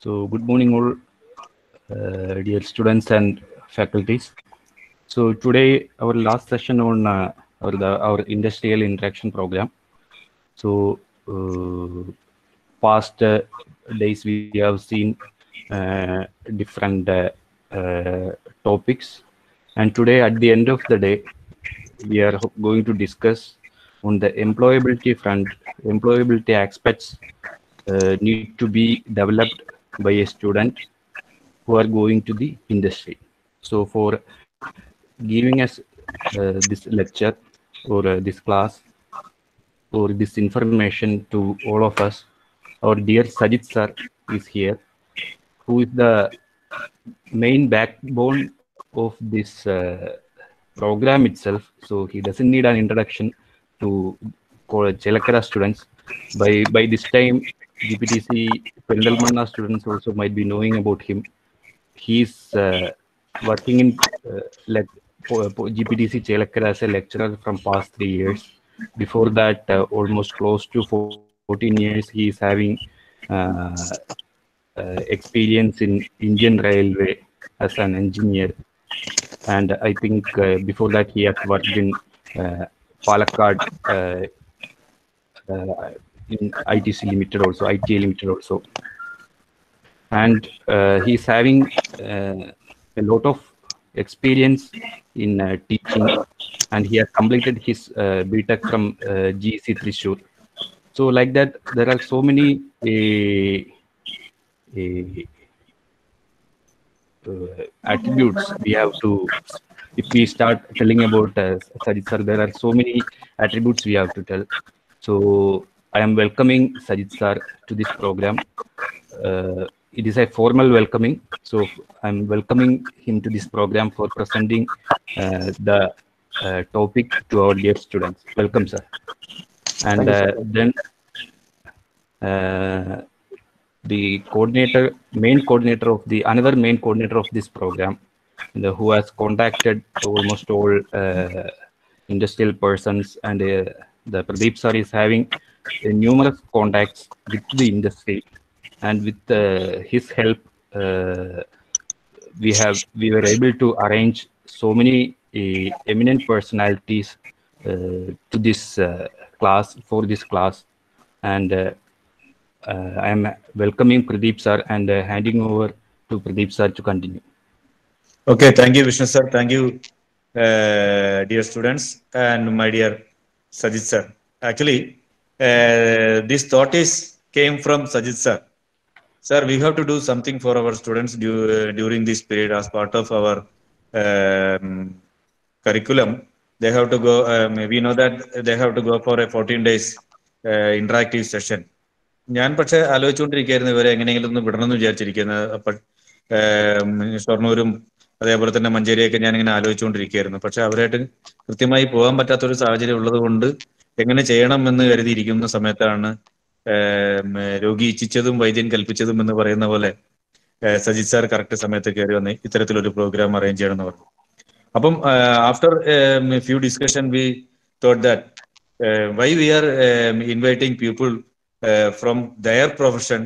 So good morning all uh, dear students and faculties. So today our last session on uh, our, the, our industrial interaction program. So uh, past uh, days we have seen uh, different uh, uh, topics and today at the end of the day we are ho- going to discuss on the employability front employability aspects uh, need to be developed by a student who are going to the industry so for giving us uh, this lecture or uh, this class or this information to all of us our dear sajid sir is here who is the main backbone of this uh, program itself. So he doesn't need an introduction to college Chelakara students. By by this time, GPTC Pendalmanna students also might be knowing about him. He's uh, working in uh, like po- po- GPTC Chelakara as a lecturer from past three years. Before that, uh, almost close to four- 14 years, he is having uh, uh, experience in Indian Railway as an engineer, and I think uh, before that he has worked in uh, Palakkad uh, uh, in ITC Limited also, ITA Limited also, and uh, he's having uh, a lot of experience in uh, teaching, and he has completed his uh, BTech from uh, GEC Thrissur. So like that, there are so many. Uh, uh, uh, attributes we have to if we start telling about uh, Sajid sir there are so many attributes we have to tell so I am welcoming Sajid sir to this program uh, it is a formal welcoming so I'm welcoming him to this program for presenting uh, the uh, topic to our dear students welcome sir and uh, then uh, the coordinator, main coordinator of the another main coordinator of this program, the, who has contacted almost all uh, industrial persons, and uh, the Pradeep sir is having uh, numerous contacts with the industry, and with uh, his help, uh, we have we were able to arrange so many uh, eminent personalities uh, to this uh, class for this class, and. Uh, uh, I am welcoming Pradeep sir and uh, handing over to Pradeep sir to continue. Okay, thank you, Vishnu sir. Thank you, uh, dear students and my dear Sajid sir. Actually, uh, this thought is came from Sajid sir. Sir, we have to do something for our students du- during this period as part of our um, curriculum. They have to go. Um, we know that they have to go for a 14 days uh, interactive session. ഞാൻ പക്ഷെ ആലോചിച്ചുകൊണ്ടിരിക്കുകയായിരുന്നു ഇവരെ എങ്ങനെയെങ്കിലും ഒന്ന് വിടണമെന്ന് വിചാരിച്ചിരിക്കുന്നത് അപ്പൊ ഏം, ഷൊർണൂരും അതേപോലെ തന്നെ മഞ്ചേരിയൊക്കെ ഞാൻ ഇങ്ങനെ ആലോചിച്ചുകൊണ്ടിരിക്കുകയായിരുന്നു പക്ഷെ അവരായിട്ട് കൃത്യമായി പോകാൻ പറ്റാത്തൊരു സാഹചര്യം ഉള്ളത് കൊണ്ട് എങ്ങനെ ചെയ്യണം എന്ന് കരുതിയിരിക്കുന്ന സമയത്താണ് ഏം, രോഗി ഇച്ഛിച്ചതും വൈദ്യൻ കൽപ്പിച്ചതും എന്ന് പറയുന്ന പോലെ ഏ, സജിത് സാർ കറക്റ്റ് സമയത്ത് കയറി വന്ന് ഇത്തരത്തിലൊരു പ്രോഗ്രാം അറേഞ്ച് ചെയ്യണം എന്ന് പറഞ്ഞു അപ്പം after few discussion we thought that why we are inviting people from their profession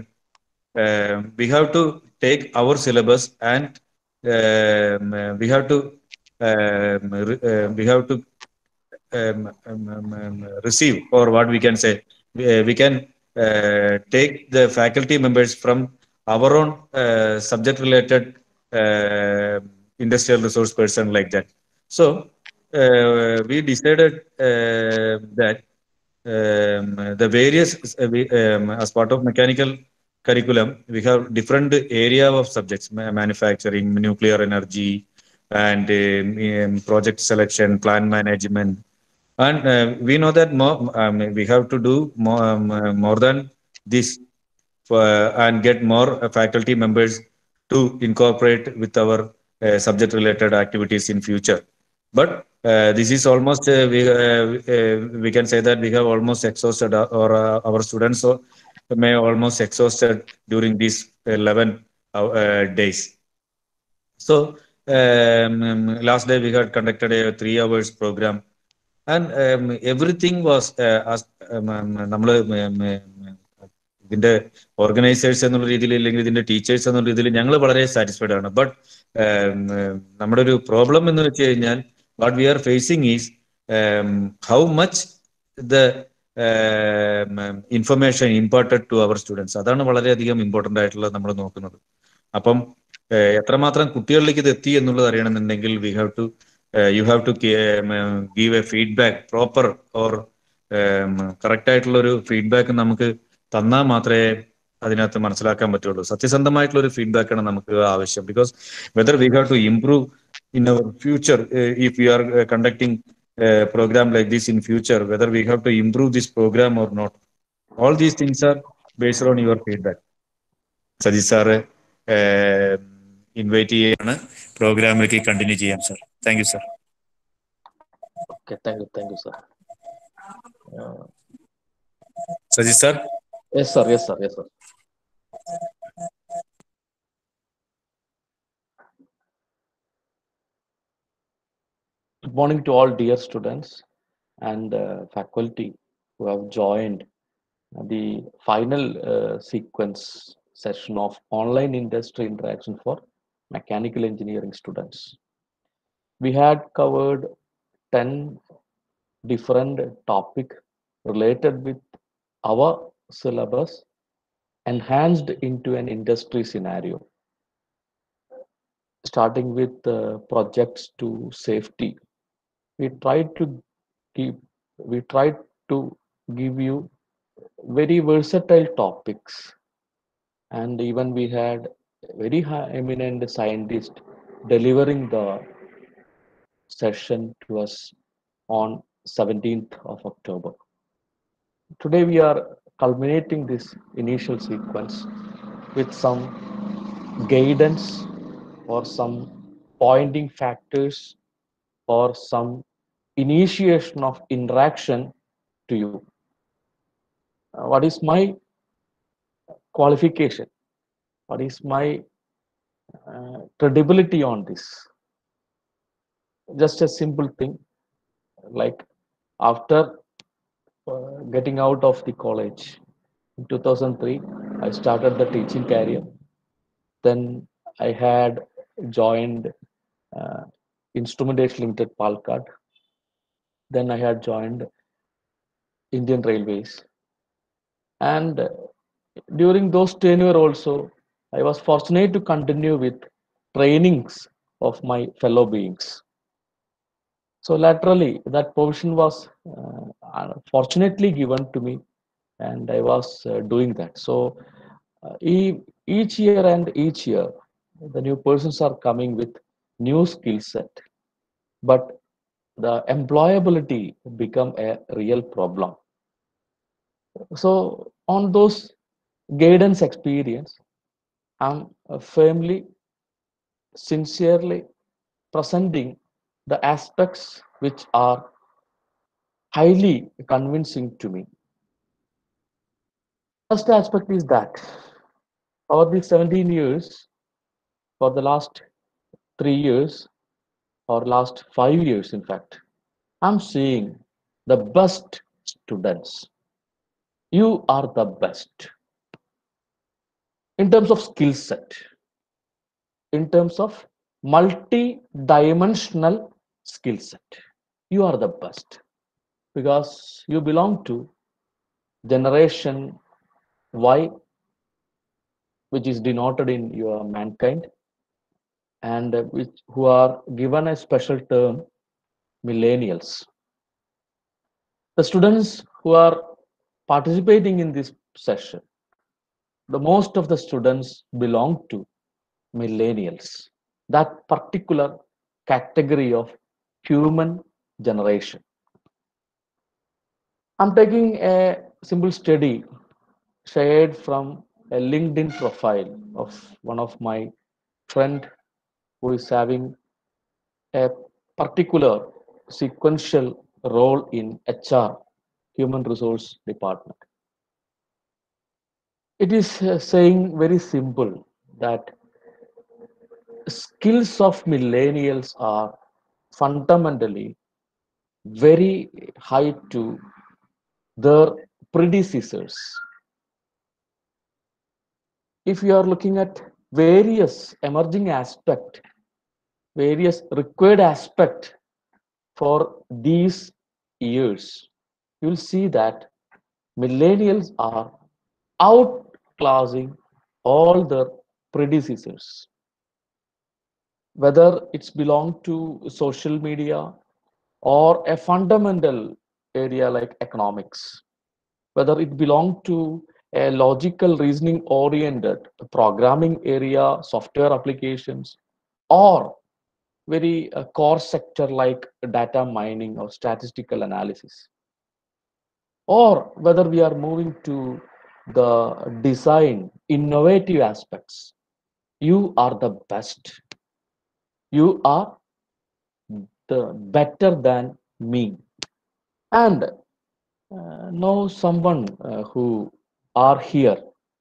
we have to take our syllabus and um, uh, we have to um, re- uh, we have to um, um, um, um, receive or what we can say we, uh, we can uh, take the faculty members from our own uh, subject related uh, industrial resource person like that so uh, we decided uh, that um, the various uh, we, um, as part of mechanical curriculum we have different area of subjects ma- manufacturing nuclear energy and um, um, project selection plan management and uh, we know that more um, we have to do more, um, uh, more than this for, and get more uh, faculty members to incorporate with our uh, subject related activities in future but uh, this is almost uh, we uh, uh, we can say that we have almost exhausted our, or uh, our students so may almost exhausted during these 11 hou- uh, days so um, um, last day we had conducted a three hours program and um, everything was uh, as um, um, നമ്മള് ഉം, ഉം, ഇതിന്റെ organisers എന്നുള്ള രീതിയിൽ അല്ലെങ്കിൽ ഇതിന്റെ teachers എന്നുള്ള രീതിയിൽ ഞങ്ങൾ വളരെ സാറ്റിസ്ഫൈഡ് ആണ് ബട്ട് നമ്മുടെ ഒരു പ്രോബ്ലം എന്ന് വെച്ച് കഴിഞ്ഞാൽ what we are facing is how much the information imported to our students അതാണ് വളരെയധികം ഇമ്പോർട്ടന്റ് ആയിട്ടുള്ളത് നമ്മൾ നോക്കുന്നത് അപ്പം ഏഹ് എത്രമാത്രം കുട്ടികളിലേക്ക് ഇത് എത്തി എന്നുള്ളത് അറിയണമെന്നുണ്ടെങ്കിൽ we have to you have to give a feedback proper or correct ആയിട്ടുള്ള ഒരു ഫീഡ്ബാക്ക് നമുക്ക് തന്നാൽ മാത്രമേ അതിനകത്ത് മനസ്സിലാക്കാൻ പറ്റുള്ളൂ സത്യസന്ധമായിട്ടുള്ള ഒരു ഫീഡ്ബാക്ക് ആണ് നമുക്ക് ആവശ്യം because whether we have to improve in our future if you are conducting program like this in future whether we have to improve this program or not all these things are based on your feedback Saji sir invite ചെയ്യാണ് പ്രോഗ്രാമിലേക്ക് continue ചെയ്യാം sir thank you sir Okay, thank you, thank you, sir. Uh, Saji sir yes, sir, yes, sir, yes, sir. Good morning to all dear students and uh, faculty who have joined the final uh, sequence session of online industry interaction for mechanical engineering students. We had covered 10 different topic related with our syllabus enhanced into an industry scenario starting with uh, projects to safety we tried to keep we tried to give you very versatile topics and even we had very high eminent scientist delivering the session to us on 17th of October. Today we are culminating this initial sequence with some guidance or some pointing factors or some initiation of interaction to you. Uh, what is my qualification? What is my uh, credibility on this? Just a simple thing like after uh, getting out of the college in 2003 i started the teaching career then i had joined uh, instrumentation limited palcard then i had joined indian railways and uh, during those tenure also i was fortunate to continue with trainings of my fellow beings so laterally, that position was uh, fortunately given to me, and I was uh, doing that. So uh, e- each year and each year, the new persons are coming with new skill set, but the employability become a real problem. So on those guidance experience, I'm uh, firmly, sincerely presenting the aspects which are highly convincing to me. First aspect is that over these 17 years, for the last three years, or last five years, in fact, I'm seeing the best students. You are the best in terms of skill set, in terms of multi-dimensional skill set. You are the best because you belong to generation Y, which is denoted in your mankind, and uh, which who are given a special term millennials. The students who are participating in this session, the most of the students belong to millennials, that particular category of human generation. I'm taking a simple study shared from a LinkedIn profile of one of my friend who is having a particular sequential role in HR, human resource department. It is uh, saying very simple that skills of millennials are fundamentally very high to their predecessors if you are looking at various emerging aspect, various required aspect for these years, you'll see that millennials are outclassing all their predecessors. Whether it's belong to social media or a fundamental area like economics, whether it belong to a logical reasoning oriented programming area, software applications, or very uh, core sector like data mining or statistical analysis or whether we are moving to the design innovative aspects you are the best you are the better than me and uh, know someone uh, who are here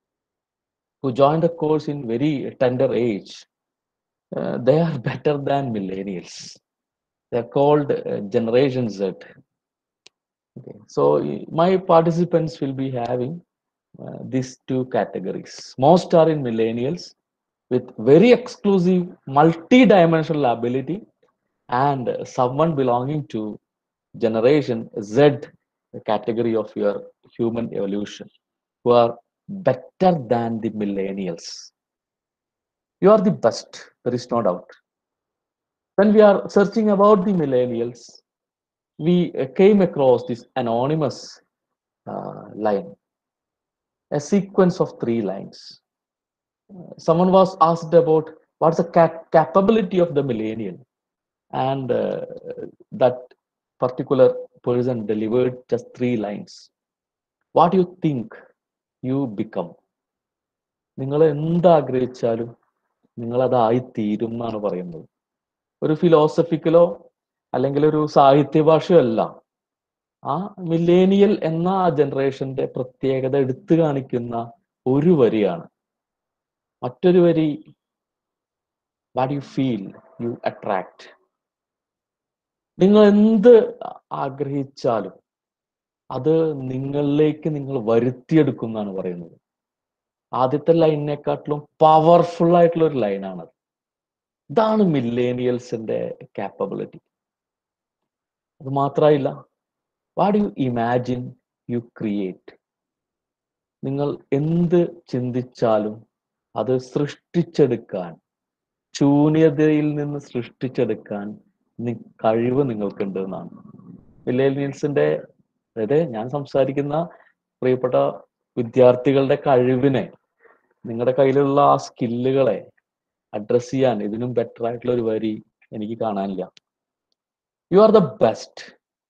who joined the course in very tender age uh, they are better than millennials they are called uh, generation z okay so y- my participants will be having uh, these two categories most are in millennials with very exclusive multi-dimensional ability and uh, someone belonging to generation z the category of your human evolution who are better than the millennials you are the best there is no doubt when we are searching about the millennials we uh, came across this anonymous uh, line a sequence of three lines Uh, someone was asked about what's the cap- capability of the millennial and uh, that particular person delivered just three lines what do you think you become നിങ്ങൾ എന്താഗ്രഹിച്ചാലും നിങ്ങൾ അതായി തീരും എന്നാണ് പറയുന്നത് ഒരു ഫിലോസഫിക്കലോ അല്ലെങ്കിൽ ഒരു സാഹിത്യ ഭാഷയോ അല്ല ആ മില്ലേനിയൽ എന്ന ആ ജനറേഷന്റെ പ്രത്യേകത എടുത്തു കാണിക്കുന്ന ഒരു വരിയാണ് മറ്റൊരു വരി what you feel you attract നിങ്ങൾ എന്ത് ആഗ്രഹിച്ചാലും അത് നിങ്ങളിലേക്ക് നിങ്ങൾ വരുത്തിയെടുക്കും എന്നാണ് പറയുന്നത് ആദ്യത്തെ ലൈനിനെക്കാട്ടിലും പവർഫുൾ ആയിട്ടുള്ള ഒരു ലൈനാണ് ഇതാണ് മില്ലേനിയൽസിന്റെ കാപ്പബിലിറ്റി അത് മാത്രമായില്ല what you imagine you create നിങ്ങൾ എന്ത് ചിന്തിച്ചാലും അത് സൃഷ്ടിച്ചെടുക്കാൻ ശൂന്യതയിൽ നിന്ന് സൃഷ്ടിച്ചെടുക്കാൻ നി- കഴിവ് നിങ്ങൾക്കുണ്ട് എന്നാണ് മില്ലേനിയൽസിന്റെ അതായത് ഞാൻ സംസാരിക്കുന്ന പ്രിയപ്പെട്ട വിദ്യാർത്ഥികളുടെ കഴിവിനെ നിങ്ങളുടെ കയ്യിലുള്ള ആ സ്കില്ലുകളെ അഡ്രസ് ചെയ്യാൻ ഇതിനും ബെറ്റർ ആയിട്ടുള്ള ഒരു വരി എനിക്ക് കാണാനില്ല you are the best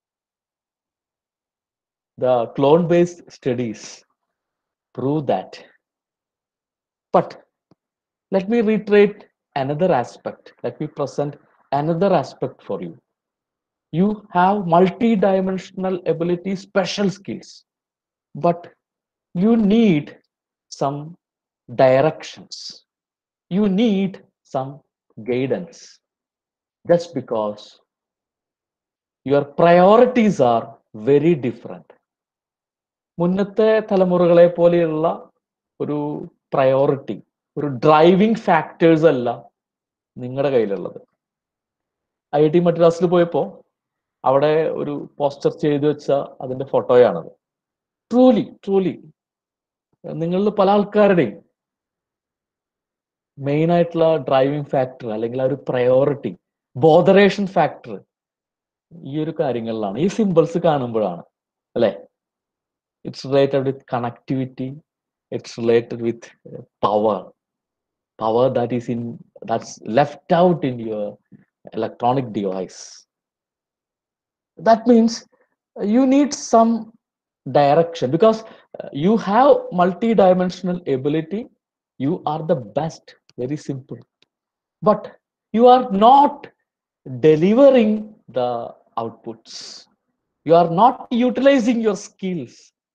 the clone based studies prove that but let me reiterate another aspect let me present another aspect for you you have multi-dimensional ability special skills but you need some directions you need some guidance just because your priorities are very different മുന്നത്തെ തലമുറകളെ പോലെയുള്ള ഒരു priority ഒരു driving factors അല്ല നിങ്ങളുടെ കയ്യിലുള്ളത് I I T മദ്രാസിൽ പോയപ്പോൾ അവിടെ ഒരു പോസ്റ്റർ ചെയ്തു വെച്ച അതിന്റെ ഫോട്ടോയാണത് ട്രൂലി ട്രൂലി നിങ്ങളിൽ പല ആൾക്കാരുടെയും മെയിൻ ആയിട്ടുള്ള ഡ്രൈവിംഗ് ഫാക്ടർ അല്ലെങ്കിൽ ആ ഒരു പ്രയോറിറ്റി ബോധറേഷൻ ഫാക്ടർ ഈ ഒരു കാര്യങ്ങളിലാണ് ഈ സിമ്പിൾസ് കാണുമ്പോഴാണ് അല്ലെ it's related with connectivity it's related with power power that is in that's left out in your electronic device that means uh, you need some direction because uh, you have multi-dimensional ability you are the best very simple but you are not delivering the outputs you are not utilizing your skills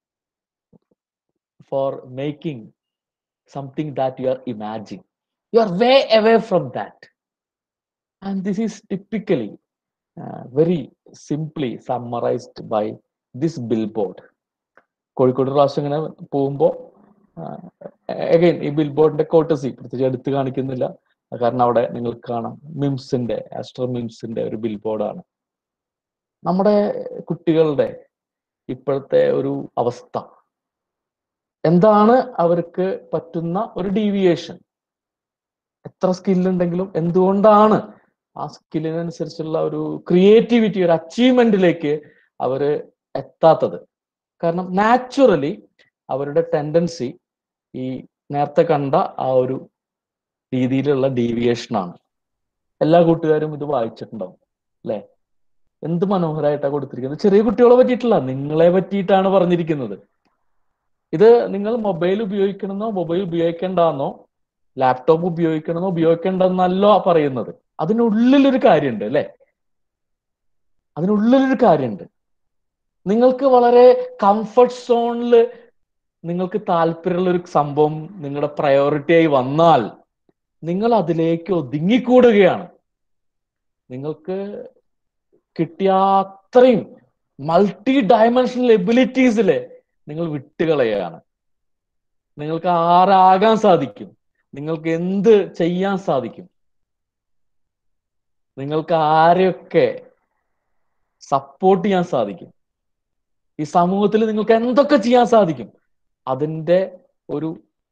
for making something that you are imagining you are way away from that and this is typically uh, very simply summarized by this billboard Kozhikode പ്രാവശ്യം ഇങ്ങനെ പോകുമ്പോൾ again ഈ bill ബോർഡിന്റെ courtesy പ്രത്യേകിച്ച് എടുത്ത് കാണിക്കുന്നില്ല കാരണം അവിടെ നിങ്ങൾക്ക് കാണാം മിംസിന്റെ ആസ്ട്രോ മിംസിന്റെ ഒരു ബിൽ ബോർഡാണ് നമ്മുടെ കുട്ടികളുടെ ഇപ്പോഴത്തെ ഒരു അവസ്ഥ എന്താണ് അവർക്ക് പറ്റുന്ന ഒരു ഡീവിയേഷൻ എത്ര സ്കില്ലുണ്ടെങ്കിലും എന്തുകൊണ്ടാണ് ആ സ്കില്ലിനനുസരിച്ചുള്ള ഒരു ക്രിയേറ്റിവിറ്റി ഒരു അച്ചീവ്മെന്റിലേക്ക് അവര് എത്താത്തത് കാരണം നാച്ചുറലി അവരുടെ ടെൻഡൻസി ഈ നേരത്തെ കണ്ട ആ ഒരു രീതിയിലുള്ള ഡീവിയേഷൻ ആണ് എല്ലാ കൂട്ടുകാരും ഇത് വായിച്ചിട്ടുണ്ടാവും അല്ലെ എന്ത് മനോഹരമായിട്ടാണ് കൊടുത്തിരിക്കുന്നത് ചെറിയ കുട്ടികളെ പറ്റിയിട്ടില്ല നിങ്ങളെ പറ്റിയിട്ടാണ് പറഞ്ഞിരിക്കുന്നത് ഇത് നിങ്ങൾ മൊബൈൽ ഉപയോഗിക്കണമെന്നോ മൊബൈൽ ഉപയോഗിക്കേണ്ടെന്നോ ലാപ്ടോപ്പ് ഉപയോഗിക്കണമെന്നോ ഉപയോഗിക്കേണ്ടെന്നല്ലോ പറയുന്നത് അതിനുള്ളിലൊരു കാര്യമുണ്ട് അല്ലെ അതിനുള്ളിലൊരു കാര്യമുണ്ട് നിങ്ങൾക്ക് വളരെ കംഫർട്ട് സോണിൽ നിങ്ങൾക്ക് താല്പര്യമുള്ള ഒരു സംഭവം നിങ്ങളുടെ പ്രയോറിറ്റി ആയി വന്നാൽ നിങ്ങൾ അതിലേക്ക് ഒതുങ്ങിക്കൂടുകയാണ് നിങ്ങൾക്ക് കിട്ടിയ അത്രയും മൾട്ടി ഡയമെൻഷണൽ എബിലിറ്റീസില് നിങ്ങൾ വിട്ടുകളയാണ് നിങ്ങൾക്ക് ആരാകാൻ സാധിക്കും നിങ്ങൾക്ക് എന്ത് ചെയ്യാൻ സാധിക്കും നിങ്ങൾക്ക് ആരെയൊക്കെ സപ്പോർട്ട് ചെയ്യാൻ സാധിക്കും ഈ സമൂഹത്തിൽ നിങ്ങൾക്ക് എന്തൊക്കെ ചെയ്യാൻ സാധിക്കും അതിൻ്റെ ഒരു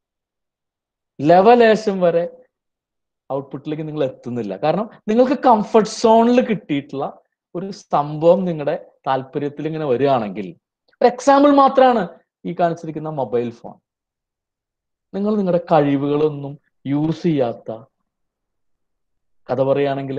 ലെവലേശം വരെ ഔട്ട്പുട്ടിലേക്ക് നിങ്ങൾ എത്തുന്നില്ല കാരണം നിങ്ങൾക്ക് കംഫർട്ട് സോണിൽ കിട്ടിയിട്ടുള്ള ഒരു സംഭവം നിങ്ങളുടെ താല്പര്യത്തിൽ ഇങ്ങനെ വരികയാണെങ്കിൽ ഒരു എക്സാമ്പിൾ മാത്രമാണ് ഈ കാണിച്ചിരിക്കുന്ന മൊബൈൽ ഫോൺ നിങ്ങൾ നിങ്ങളുടെ കഴിവുകളൊന്നും യൂസ് ചെയ്യാത്ത കഥ പറയുകയാണെങ്കിൽ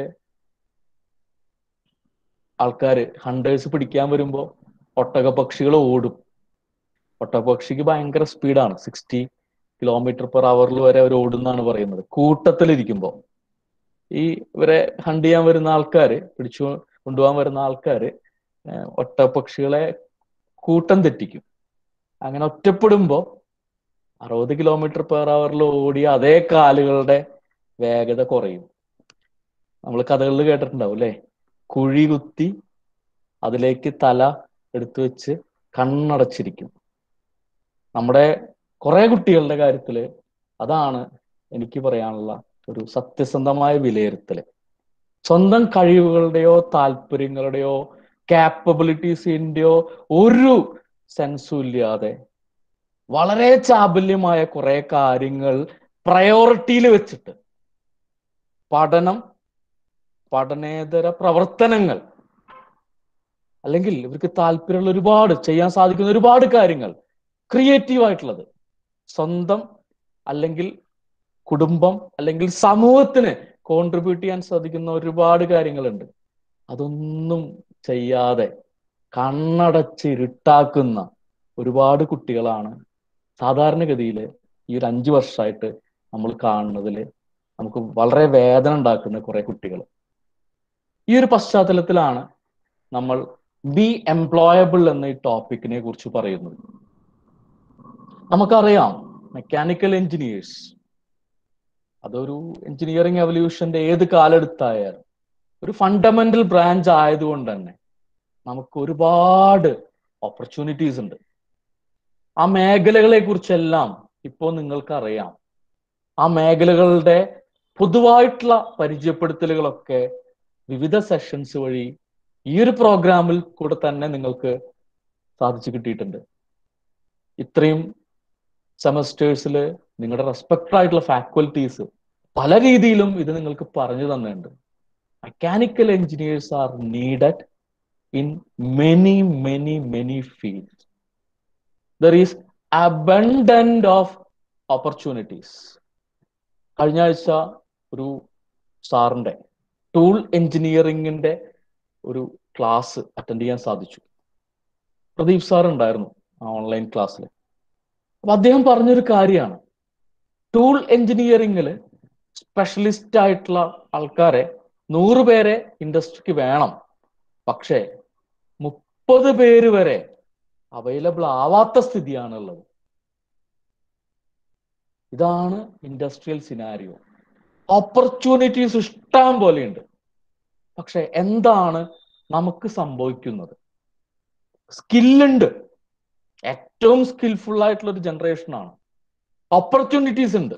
ആൾക്കാര് ഹണ്ടേഴ്സ് പിടിക്കാൻ വരുമ്പോൾ ഒട്ടകപക്ഷികൾ ഓടും ഒട്ടകപക്ഷിക്ക് ഭയങ്കര സ്പീഡാണ് സിക്സ്റ്റി കിലോമീറ്റർ പെർ അവറിൽ വരെ അവർ ഓടുന്നാണ് പറയുന്നത് കൂട്ടത്തിലിരിക്കുമ്പോൾ ഈ ഇവരെ ഹണ്ട് ചെയ്യാൻ വരുന്ന ആൾക്കാർ പിടിച്ചു കൊണ്ടുപോകാൻ വരുന്ന ആൾക്കാർ ഒട്ടകപക്ഷികളെ കൂട്ടം തെറ്റിക്കും അങ്ങനെ ഒറ്റപ്പെടുമ്പോൾ അറുപത് കിലോമീറ്റർ പെർ അവറിൽ ഓടിയ അതേ കാലുകളുടെ വേഗത കുറയും നമ്മൾ കഥകളിൽ കേട്ടിട്ടുണ്ടാവും അല്ലെ കുഴി കുത്തി അതിലേക്ക് തല എടുത്തു വെച്ച് കണ്ണടച്ചിരിക്കും നമ്മുടെ കുറെ കുട്ടികളുടെ കാര്യത്തില് അതാണ് എനിക്ക് പറയാനുള്ള ഒരു സത്യസന്ധമായ വിലയിരുത്തല് സ്വന്തം കഴിവുകളുടെയോ താല്പര്യങ്ങളുടെയോ കാപ്പബിലിറ്റീസിന്റെയോ ഒരു സെൻസും ഇല്ലാതെ വളരെ ചാബല്യമായ കുറെ കാര്യങ്ങൾ പ്രയോറിറ്റിയിൽ വെച്ചിട്ട് പഠനം പഠനേതര പ്രവർത്തനങ്ങൾ അല്ലെങ്കിൽ ഇവർക്ക് താല്പര്യമുള്ള ഒരുപാട് ചെയ്യാൻ സാധിക്കുന്ന ഒരുപാട് കാര്യങ്ങൾ ക്രിയേറ്റീവ് ആയിട്ടുള്ളത് സ്വന്തം അല്ലെങ്കിൽ കുടുംബം അല്ലെങ്കിൽ സമൂഹത്തിന് കോൺട്രിബ്യൂട്ട് ചെയ്യാൻ സാധിക്കുന്ന ഒരുപാട് കാര്യങ്ങളുണ്ട് അതൊന്നും ചെയ്യാതെ കണ്ണടച്ച് ഇരുട്ടാക്കുന്ന ഒരുപാട് കുട്ടികളാണ് സാധാരണഗതിയിൽ ഈ ഒരു അഞ്ചു വർഷമായിട്ട് നമ്മൾ കാണുന്നതിൽ നമുക്ക് വളരെ വേദന ഉണ്ടാക്കുന്ന കുറെ കുട്ടികൾ ഈ ഒരു പശ്ചാത്തലത്തിലാണ് നമ്മൾ ബി എംപ്ലോയബിൾ എന്ന ഈ ടോപ്പിക്കിനെ കുറിച്ച് പറയുന്നത് നമുക്കറിയാം മെക്കാനിക്കൽ എഞ്ചിനീയേഴ്സ് അതൊരു എഞ്ചിനീയറിംഗ് എവല്യൂഷന്റെ ഏത് കാലെടുത്തായാലും ഒരു ഫണ്ടമെന്റൽ ബ്രാഞ്ച് ആയതുകൊണ്ട് തന്നെ നമുക്ക് ഒരുപാട് ഓപ്പർച്യൂണിറ്റീസ് ഉണ്ട് ആ മേഖലകളെ കുറിച്ചെല്ലാം ഇപ്പോൾ നിങ്ങൾക്ക് അറിയാം ആ മേഖലകളുടെ പൊതുവായിട്ടുള്ള പരിചയപ്പെടുത്തലുകളൊക്കെ വിവിധ സെഷൻസ് വഴി ഈ ഒരു പ്രോഗ്രാമിൽ കൂടെ തന്നെ നിങ്ങൾക്ക് സാധിച്ചു കിട്ടിയിട്ടുണ്ട് ഇത്രയും സെമസ്റ്റേഴ്സിൽ നിങ്ങളുടെ റെസ്പെക്ട് ആയിട്ടുള്ള ഫാക്കൽറ്റീസ് പല രീതിയിലും ഇത് നിങ്ങൾക്ക് പറഞ്ഞു തന്നിട്ടുണ്ട് mechanical engineers are needed in many many many field there is abundant of opportunities കഴിഞ്ഞ ആഴ്ച ഒരു സാറിന്റെ ടൂൾ എഞ്ചിനീയറിംഗിന്റെ ഒരു ക്ലാസ് അറ്റൻഡ് ചെയ്യാൻ സാധിച്ചു പ്രദീപ് സാർ ഉണ്ടായിരുന്നു ആ ഓൺലൈൻ ക്ലാസ്സിൽ അപ്പൊ അദ്ദേഹം പറഞ്ഞൊരു കാര്യമാണ് ടൂൾ എഞ്ചിനീയറിംഗിൽ സ്പെഷ്യലിസ്റ്റ് ആയിട്ടുള്ള ആൾക്കാരെ നൂറ് പേരെ ഇൻഡസ്ട്രിക്ക് വേണം പക്ഷേ മുപ്പത് പേര് വരെ അവൈലബിൾ ആവാത്ത സ്ഥിതിയാണുള്ളത് ഇതാണ് ഇൻഡസ്ട്രിയൽ സിനാരിയോ ഓപ്പർച്യൂണിറ്റീസ് ഇഷ്ടം പോലെയുണ്ട് പക്ഷെ എന്താണ് നമുക്ക് സംഭവിക്കുന്നത് സ്കില്ലുണ്ട് ഏറ്റവും സ്കിൽഫുൾ ആയിട്ടുള്ള ഒരു ജനറേഷനാണ് ഓപ്പർച്യൂണിറ്റീസ് ഉണ്ട്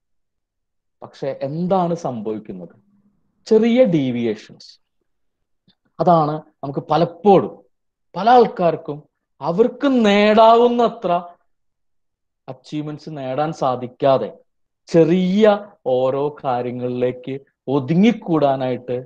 പക്ഷെ എന്താണ് സംഭവിക്കുന്നത് ചെറിയ ഡീവിയേഷൻസ് അതാണ് നമുക്ക് പലപ്പോഴും പല ആൾക്കാർക്കും അവർക്ക് നേടാവുന്നത്ര അച്ചീവ്മെന്റ്സ് നേടാൻ സാധിക്കാതെ ചെറിയ ഓരോ കാര്യങ്ങളിലേക്ക് ഒതുങ്ങിക്കൂടാനായിട്ട്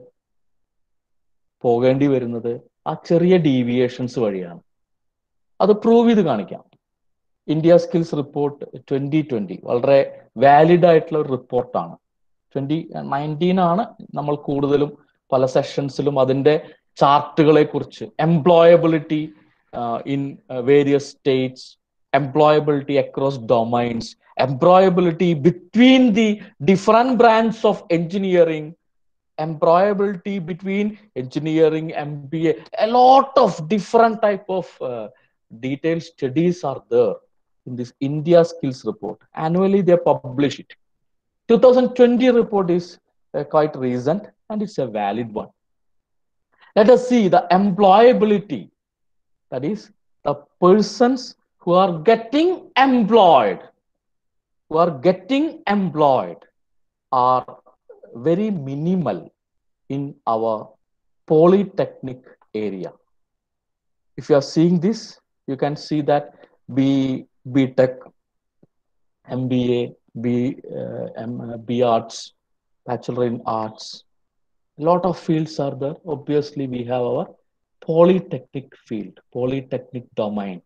പോകേണ്ടി വരുന്നത് ആ ചെറിയ ഡീവിയേഷൻസ് വഴിയാണ് അത് പ്രൂവ് ചെയ്ത് കാണിക്കാം India skills report twenty twenty വളരെ വാലിഡ് ആയിട്ടുള്ള ഒരു റിപ്പോർട്ടാണ് ട്വന്റി നയൻറ്റീൻ ആണ് നമ്മൾ കൂടുതലും പല സെഷൻസിലും അതിന്റെ ചാർട്ടുകളെ കുറിച്ച് employability in various states employability across domains employability between the different branch of engineering employability between engineering mba a lot of different type of uh, detailed studies are there in this india skills report annually they publish it 2020 report is uh, quite recent and it's a valid one let us see the employability that is the persons who are getting employed who are getting employed are very minimal in our polytechnic area. If you are seeing this, you can see that B BTech, MBA, B uh, M, B Arts, Bachelor in Arts, a lot of fields are there. Obviously, we have our polytechnic field, polytechnic domain,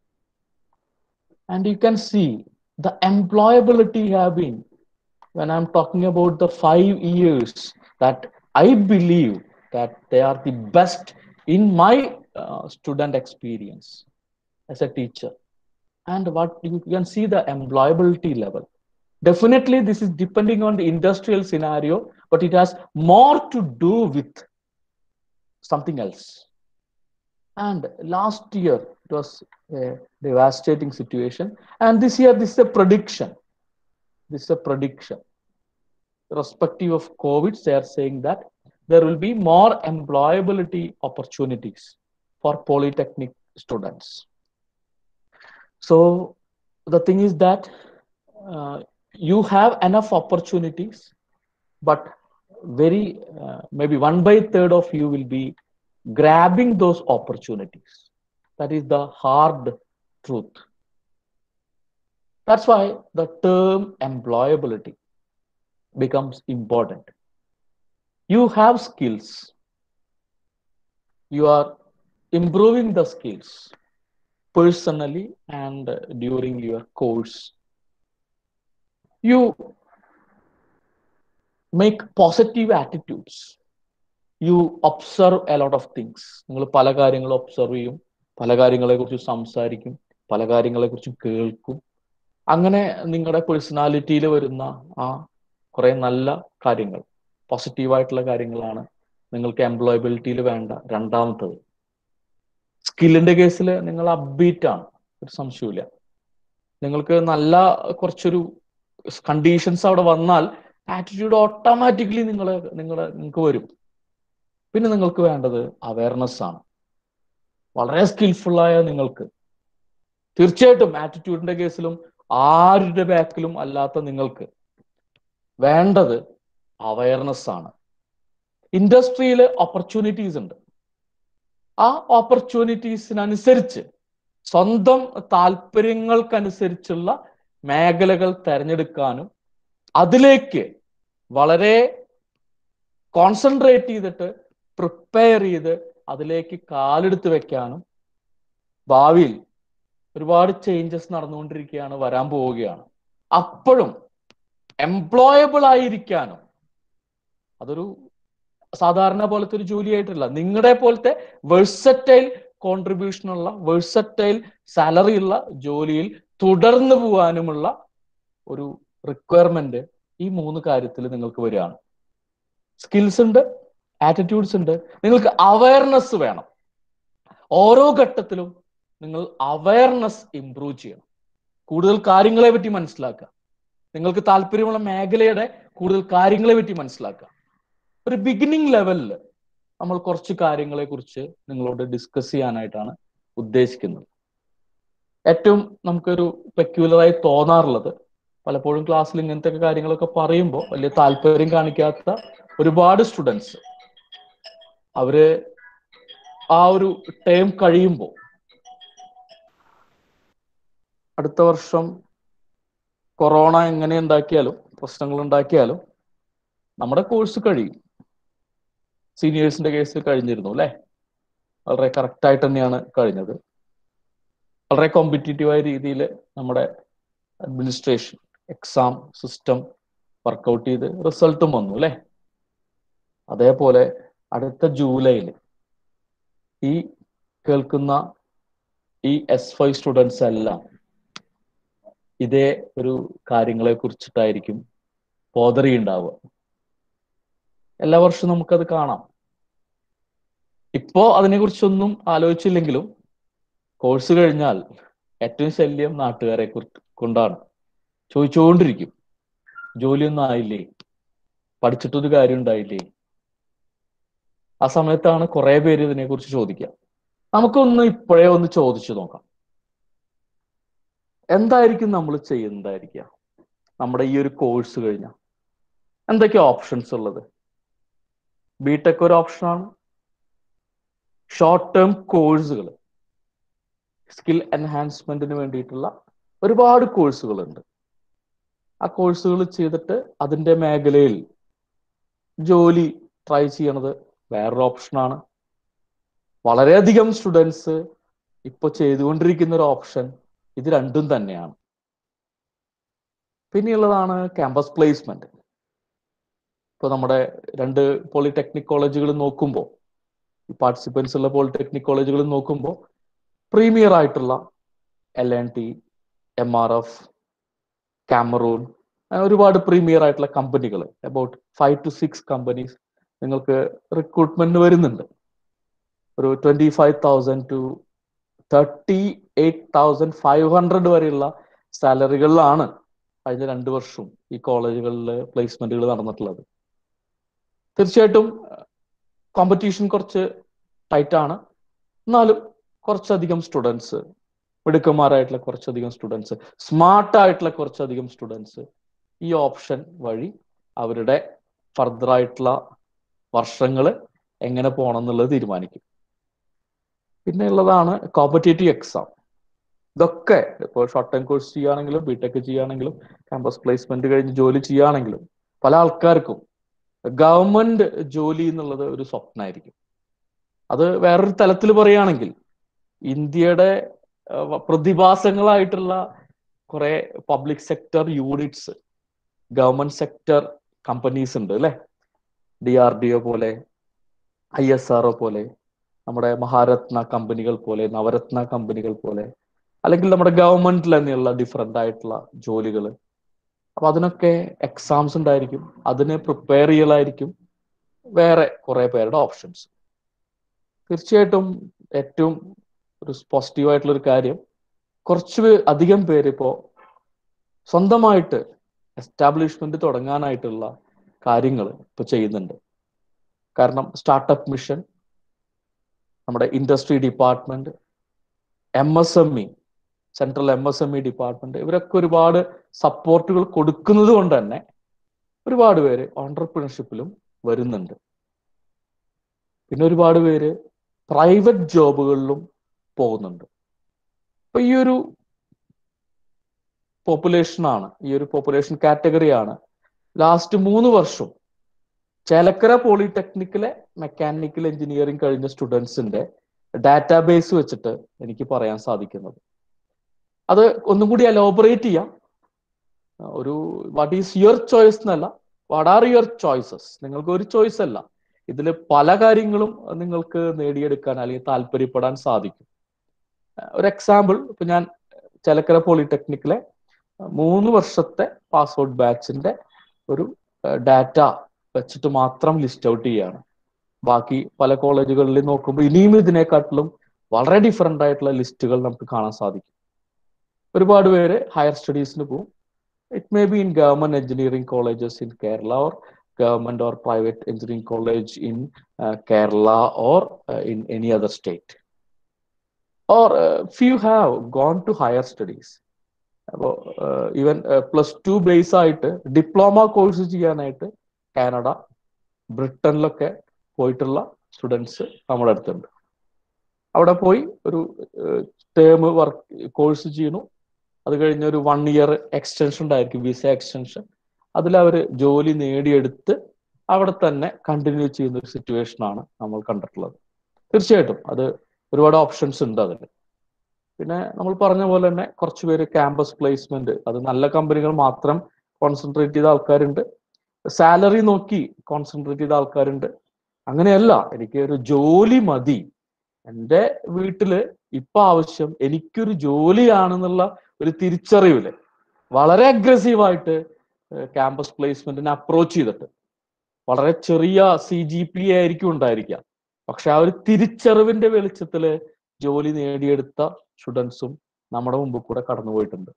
and you can see the employability have been when I'm talking about the five years that I believe that they are the best in my uh, student experience as a teacher. And what you can see the employability level. Definitely, this is depending on the industrial scenario, but it has more to do with something else. And last year, it was a devastating situation. And this year, this is a prediction this is a prediction. Irrespective of COVID, they are saying that there will be more employability opportunities for polytechnic students. So the thing is that uh, you have enough opportunities, but very uh, maybe one by third of you will be grabbing those opportunities. That is the hard truth. That's why the term employability becomes important. You have skills. You are improving the skills personally and during your course. You make positive attitudes. You observe a lot of things. നിങ്ങൾ പല കാര്യങ്ങളും observe ചെയ്യും പല കാര്യങ്ങളെ കുറിച്ച് സംസാരിക്കും പല കാര്യങ്ങളെ കുറിച്ച് കേൾക്കും അങ്ങനെ നിങ്ങളുടെ പേഴ്സണാലിറ്റിയിൽ വരുന്ന ആ കുറെ നല്ല കാര്യങ്ങൾ പോസിറ്റീവായിട്ടുള്ള കാര്യങ്ങളാണ് നിങ്ങൾക്ക് എംപ്ലോയബിലിറ്റിയിൽ വേണ്ട രണ്ടാമത്തത് സ്കില്ലിന്റെ കേസിൽ നിങ്ങൾ അപ്ബീറ്റ് ആണ് ഒരു സംശയമില്ല നിങ്ങൾക്ക് നല്ല കുറച്ചൊരു കണ്ടീഷൻസ് അവിടെ വന്നാൽ ആറ്റിറ്റ്യൂഡ് ഓട്ടോമാറ്റിക്കലി നിങ്ങൾ നിങ്ങൾ നിങ്ങൾക്ക് വരും പിന്നെ നിങ്ങൾക്ക് വേണ്ടത് അവയർനെസ് ആണ് വളരെ സ്കിൽഫുള്ളായ നിങ്ങൾക്ക് തീർച്ചയായിട്ടും ആറ്റിറ്റ്യൂഡിന്റെ കേസിലും ആരുടെ ബാക്കിലും അല്ലാത്ത നിങ്ങൾക്ക് വേണ്ടത് അവയർനെസ് ആണ് ഇൻഡസ്ട്രിയിൽ ഓപ്പർച്യൂണിറ്റീസ് ഉണ്ട് ആ ഓപ്പർച്യൂണിറ്റീസിനനുസരിച്ച് സ്വന്തം താല്പര്യങ്ങൾക്കനുസരിച്ചുള്ള മേഖലകൾ തിരഞ്ഞെടുക്കാനും അതിലേക്ക് വളരെ കോൺസെൻട്രേറ്റ് ചെയ്തിട്ട് പ്രിപ്പയർ ചെയ്ത് അതിലേക്ക് കാലെടുത്ത് വെക്കാനും ഭാവിയിൽ ഒരുപാട് ചേഞ്ചസ് നടന്നുകൊണ്ടിരിക്കുകയാണ് വരാൻ പോവുകയാണ് അപ്പോഴും എംപ്ലോയബിൾ ആയിരിക്കാനും അതൊരു സാധാരണ പോലത്തെ ഒരു ജോലിയായിട്ടല്ല നിങ്ങളുടെ പോലത്തെ വെഴ്സറ്റൈൽ കോൺട്രിബ്യൂഷൻ ഉള്ള വെഴ്സറ്റൈൽ സാലറി ഉള്ള ജോലിയിൽ തുടർന്നു പോകാനുമുള്ള ഒരു റിക്വയർമെന്റ് ഈ മൂന്ന് കാര്യത്തിൽ നിങ്ങൾക്ക് വരികയാണ് സ്കിൽസ് ഉണ്ട് ആറ്റിറ്റ്യൂഡ്സ് ഉണ്ട് നിങ്ങൾക്ക് അവയർനെസ് വേണം ഓരോ ഘട്ടത്തിലും നിങ്ങൾ അവയർനെസ് ഇംപ്രൂവ് ചെയ്യണം കൂടുതൽ കാര്യങ്ങളെ പറ്റി മനസ്സിലാക്കുക നിങ്ങൾക്ക് താല്പര്യമുള്ള മേഖലയുടെ കൂടുതൽ കാര്യങ്ങളെ പറ്റി മനസ്സിലാക്കുക ഒരു ബിഗിനിങ് ലെവലിൽ നമ്മൾ കുറച്ച് കാര്യങ്ങളെ കുറിച്ച് നിങ്ങളോട് ഡിസ്കസ് ചെയ്യാനായിട്ടാണ് ഉദ്ദേശിക്കുന്നത് ഏറ്റവും നമുക്കൊരു പെക്യുലറായി തോന്നാറുള്ളത് പലപ്പോഴും ക്ലാസ്സിൽ ഇങ്ങനത്തെ ഒക്കെ കാര്യങ്ങളൊക്കെ പറയുമ്പോൾ വലിയ താല്പര്യം കാണിക്കാത്ത ഒരുപാട് സ്റ്റുഡൻസ് അവര് ആ ഒരു ടേം കഴിയുമ്പോൾ അടുത്ത വർഷം കൊറോണ എങ്ങനെ ഉണ്ടാക്കിയാലും പ്രശ്നങ്ങൾ ഉണ്ടാക്കിയാലും നമ്മുടെ കോഴ്സ് കഴിയും സീനിയേഴ്സിന്റെ കേസിൽ കഴിഞ്ഞിരുന്നു അല്ലെ വളരെ കറക്റ്റ് ആയിട്ട് തന്നെയാണ് കഴിഞ്ഞത് വളരെ കോമ്പറ്റീറ്റീവായ രീതിയിൽ നമ്മുടെ അഡ്മിനിസ്ട്രേഷൻ എക്സാം സിസ്റ്റം വർക്കൗട്ട് ചെയ്ത് റിസൾട്ടും വന്നു അല്ലെ അതേപോലെ അടുത്ത ജൂലൈയിൽ ഈ കേൾക്കുന്ന ഈ എസ് ഫൈവ് സ്റ്റുഡൻസ് എല്ലാം ഇതേ ഒരു കാര്യങ്ങളെ കുറിച്ചിട്ടായിരിക്കും ബോധറി ഉണ്ടാവുക എല്ലാ വർഷവും നമുക്കത് കാണാം ഇപ്പോ അതിനെക്കുറിച്ചൊന്നും ആലോചിച്ചില്ലെങ്കിലും കോഴ്സ് കഴിഞ്ഞാൽ ഏറ്റവും ശല്യം നാട്ടുകാരെ കൊണ്ടാണ് ചോദിച്ചുകൊണ്ടിരിക്കും ജോലിയൊന്നും ആയില്ലേ പഠിച്ചിട്ടൊരു കാര്യം ഉണ്ടായില്ലേ ആ സമയത്താണ് കുറെ പേര് ഇതിനെക്കുറിച്ച് ചോദിക്കുക നമുക്കൊന്ന് ഇപ്പോഴേ ഒന്ന് ചോദിച്ചു നോക്കാം എന്തായിരിക്കും നമ്മൾ ചെയ്യുന്നതായിരിക്കുക നമ്മുടെ ഈ ഒരു കോഴ്സ് കഴിഞ്ഞാൽ എന്തൊക്കെയാ ഓപ്ഷൻസ് ഉള്ളത് ബിടെക് ഒരു ഓപ്ഷനാണ് ഷോർട്ട് ടേം കോഴ്സുകൾ സ്കിൽ എൻഹാൻസ്മെന്റിന് വേണ്ടിയിട്ടുള്ള ഒരുപാട് കോഴ്സുകളുണ്ട് ആ കോഴ്സുകൾ ചെയ്തിട്ട് അതിൻ്റെ മേഖലയിൽ ജോലി ട്രൈ ചെയ്യണത് വേറൊരു ഓപ്ഷനാണ് വളരെയധികം സ്റ്റുഡൻസ് ഇപ്പോൾ ചെയ്തുകൊണ്ടിരിക്കുന്ന ഒരു ഓപ്ഷൻ ഇത് രണ്ടും തന്നെയാണ് പിന്നെയുള്ളതാണ് ക്യാമ്പസ് പ്ലേസ്മെന്റ് ഇപ്പോൾ നമ്മുടെ രണ്ട് പോളിടെക്നിക് കോളേജുകൾ നോക്കുമ്പോൾ പാർട്ടിസിപ്പൻസ് ഉള്ള പോളിടെക്നിക് കോളേജുകൾ നോക്കുമ്പോൾ പ്രീമിയർ ആയിട്ടുള്ള L N T M R F Cameron ഒരുപാട് പ്രീമിയർ ആയിട്ടുള്ള കമ്പനികൾ about five to six companies നിങ്ങൾക്ക് റിക്രൂട്ട്മെന്റ് വരുന്നുണ്ട് ഒരു twenty five thousand to thirty eight thousand five hundred വരെയുള്ള സാലറികളിലാണ് കഴിഞ്ഞ രണ്ട് വർഷവും ഈ കോളേജുകളിൽ പ്ലേസ്മെന്റുകൾ നടന്നിട്ടുള്ളത് തീർച്ചയായിട്ടും കോമ്പറ്റീഷൻ കുറച്ച് ടൈറ്റ് ആണ് എന്നാലും കുറച്ചധികം സ്റ്റുഡൻസ് മിടുക്കന്മാരായിട്ടുള്ള കുറച്ചധികം സ്റ്റുഡൻസ് സ്മാർട്ട് ആയിട്ടുള്ള കുറച്ചധികം സ്റ്റുഡൻസ് ഈ ഓപ്ഷൻ വഴി അവരുടെ ഫർദർ ആയിട്ടുള്ള വർഷങ്ങൾ എങ്ങനെ പോകണം എന്നുള്ളത് തീരുമാനിക്കും പിന്നെ ഉള്ളതാണ് കോമ്പറ്റേറ്റീവ് എക്സാം ഇതൊക്കെ ഇപ്പോൾ ഷോർട്ട് ടൈം കോഴ്സ് ചെയ്യുകയാണെങ്കിലും ബിടെക് ചെയ്യുകയാണെങ്കിലും ക്യാമ്പസ് പ്ലേസ്മെന്റ് കഴിഞ്ഞ് ജോലി ചെയ്യുകയാണെങ്കിലും പല ആൾക്കാർക്കും ഗവൺമെന്റ് ജോലി എന്നുള്ളത് ഒരു സ്വപ്നമായിരിക്കും അത് വേറൊരു തലത്തിൽ പറയുകയാണെങ്കിൽ ഇന്ത്യയുടെ പ്രതിഭാസങ്ങളായിട്ടുള്ള കുറെ public sector units government sector companies ഉണ്ട് അല്ലെ ഡി ആർ ഡി ഒ പോലെ ഐ എസ് ആർ ഒ പോലെ നമ്മുടെ മഹാരത്ന കമ്പനികൾ പോലെ നവരത്ന കമ്പനികൾ പോലെ അല്ലെങ്കിൽ നമ്മുടെ ഗവൺമെന്റിൽ തന്നെയുള്ള ഡിഫറെന്റ് ആയിട്ടുള്ള ജോലികൾ അപ്പൊ അതിനൊക്കെ എക്സാംസ് ഉണ്ടായിരിക്കും അതിന് പ്രിപ്പയർ ചെയ്യലായിരിക്കും വേറെ കുറെ പേരുടെ ഓപ്ഷൻസ് തീർച്ചയായിട്ടും ഏറ്റവും ഒരു പോസിറ്റീവ് ആയിട്ടുള്ള ഒരു കാര്യം കുറച്ച് അധികം പേര് ഇപ്പോ സ്വന്തമായിട്ട് എസ്റ്റാബ്ലിഷ്മെന്റ് തുടങ്ങാനായിട്ടുള്ള കാര്യങ്ങൾ ഇപ്പൊ ചെയ്യുന്നുണ്ട് കാരണം സ്റ്റാർട്ടപ്പ് മിഷൻ നമ്മുടെ industry department M S M E central M S M E department ഇവരൊക്കെ ഒരുപാട് സപ്പോർട്ടുകൾ കൊടുക്കുന്നത് കൊണ്ട് തന്നെ ഒരുപാട് പേര് ഓണ്ടർപ്രണർഷിപ്പിലും വരുന്നുണ്ട് പിന്നെ ഒരുപാട് പേര് പ്രൈവറ്റ് ജോബുകളിലും പോകുന്നുണ്ട് അപ്പൊ ഈ ഒരു പോപ്പുലേഷനാണ് ഈ ഒരു പോപ്പുലേഷൻ കാറ്റഗറിയാണ് ലാസ്റ്റ് മൂന്ന് വർഷം ചേലക്കര പോളിടെക്നിക്കിലെ മെക്കാനിക്കൽ എഞ്ചിനീയറിംഗ് കഴിഞ്ഞ സ്റ്റുഡൻസിന്റെ ഡാറ്റാബേസ് വെച്ചിട്ട് എനിക്ക് പറയാൻ സാധിക്കുന്നത് അത് ഒന്നും കൂടി അലോബറേറ്റ് ചെയ്യാം ഒരു വാട്ട് ഈസ് യുവർ ചോയ്സ് എന്നല്ല വാട്ട് ആർ യുവർ ചോയ്സസ് നിങ്ങൾക്ക് ഒരു ചോയ്സ് അല്ല ഇതിൽ പല കാര്യങ്ങളും നിങ്ങൾക്ക് നേടിയെടുക്കാൻ അല്ലെങ്കിൽ താല്പര്യപ്പെടാൻ സാധിക്കും ഒരു എക്സാമ്പിൾ ഇപ്പൊ ഞാൻ ചേലക്കര പോളിടെക്നിക്കിലെ മൂന്ന് വർഷത്തെ പാസ്ഔട്ട് ബാച്ചിന്റെ ഒരു ഡാറ്റ വെച്ചിട്ട് മാത്രം ലിസ്റ്റ് ഔട്ട് ചെയ്യാണ് ബാക്കി പല കോളേജുകളിൽ നോക്കുമ്പോൾ ഇനിയും ഇതിനെക്കാട്ടിലും വളരെ ഡിഫറെന്റ് ആയിട്ടുള്ള ലിസ്റ്റുകൾ നമുക്ക് കാണാൻ സാധിക്കും ഒരുപാട് പേര് ഹയർ സ്റ്റഡീസിന് പോകും it may be in government engineering colleges in Kerala or government or private engineering college in uh, Kerala or uh, in any other state. Or uh, few have gone to higher studies. അപ്പോൾ even plus two base ആയിട്ട് diploma course ചെയ്യാനായിട്ട് Canada ബ്രിട്ടനിലൊക്കെ പോയിട്ടുള്ള students നമ്മുടെ അടുത്തുണ്ട് അവിടെ പോയി ഒരു ടേം വർക്ക് കോഴ്സ് ചെയ്യുന്നു അത് കഴിഞ്ഞ് ഒരു വൺ ഇയർ എക്സ്റ്റൻഷൻ ഉണ്ടായിരിക്കും വിസ എക്സ്റ്റൻഷൻ അതിൽ അവർ ജോലി നേടിയെടുത്ത് അവിടെ തന്നെ കണ്ടിന്യൂ ചെയ്യുന്ന ഒരു സിറ്റുവേഷൻ ആണ് നമ്മൾ കണ്ടിട്ടുള്ളത് തീർച്ചയായിട്ടും അത് ഒരുപാട് ഓപ്ഷൻസ് ഉണ്ട് അതിൽ പിന്നെ നമ്മൾ പറഞ്ഞ പോലെ തന്നെ കുറച്ച് പേര് ക്യാമ്പസ് പ്ലേസ്മെന്റ് അത് നല്ല കമ്പനികൾ മാത്രം കോൺസെൻട്രേറ്റ് ചെയ്ത ആൾക്കാരുണ്ട് സാലറി നോക്കി കോൺസെൻട്രേറ്റ് ചെയ്ത ആൾക്കാരുണ്ട് അങ്ങനെയല്ല എനിക്ക് ഒരു ജോലി മതി എൻ്റെ വീട്ടില് ഇപ്പൊ ആവശ്യം എനിക്കൊരു ജോലിയാണെന്നുള്ള ഒരു തിരിച്ചറിവില് വളരെ അഗ്രസീവായിട്ട് ക്യാമ്പസ് പ്ലേസ്മെന്റിനെ അപ്രോച്ച് ചെയ്തിട്ട് വളരെ ചെറിയ സി ജി പി ആയിരിക്കും ഉണ്ടായിരിക്കുക പക്ഷെ ആ ഒരു തിരിച്ചറിവിന്റെ വെളിച്ചത്തില് ജോലി നേടിയെടുത്ത സ്റ്റുഡൻസും നമ്മുടെ മുമ്പിൽ കൂടെ കടന്നുപോയിട്ടുണ്ട്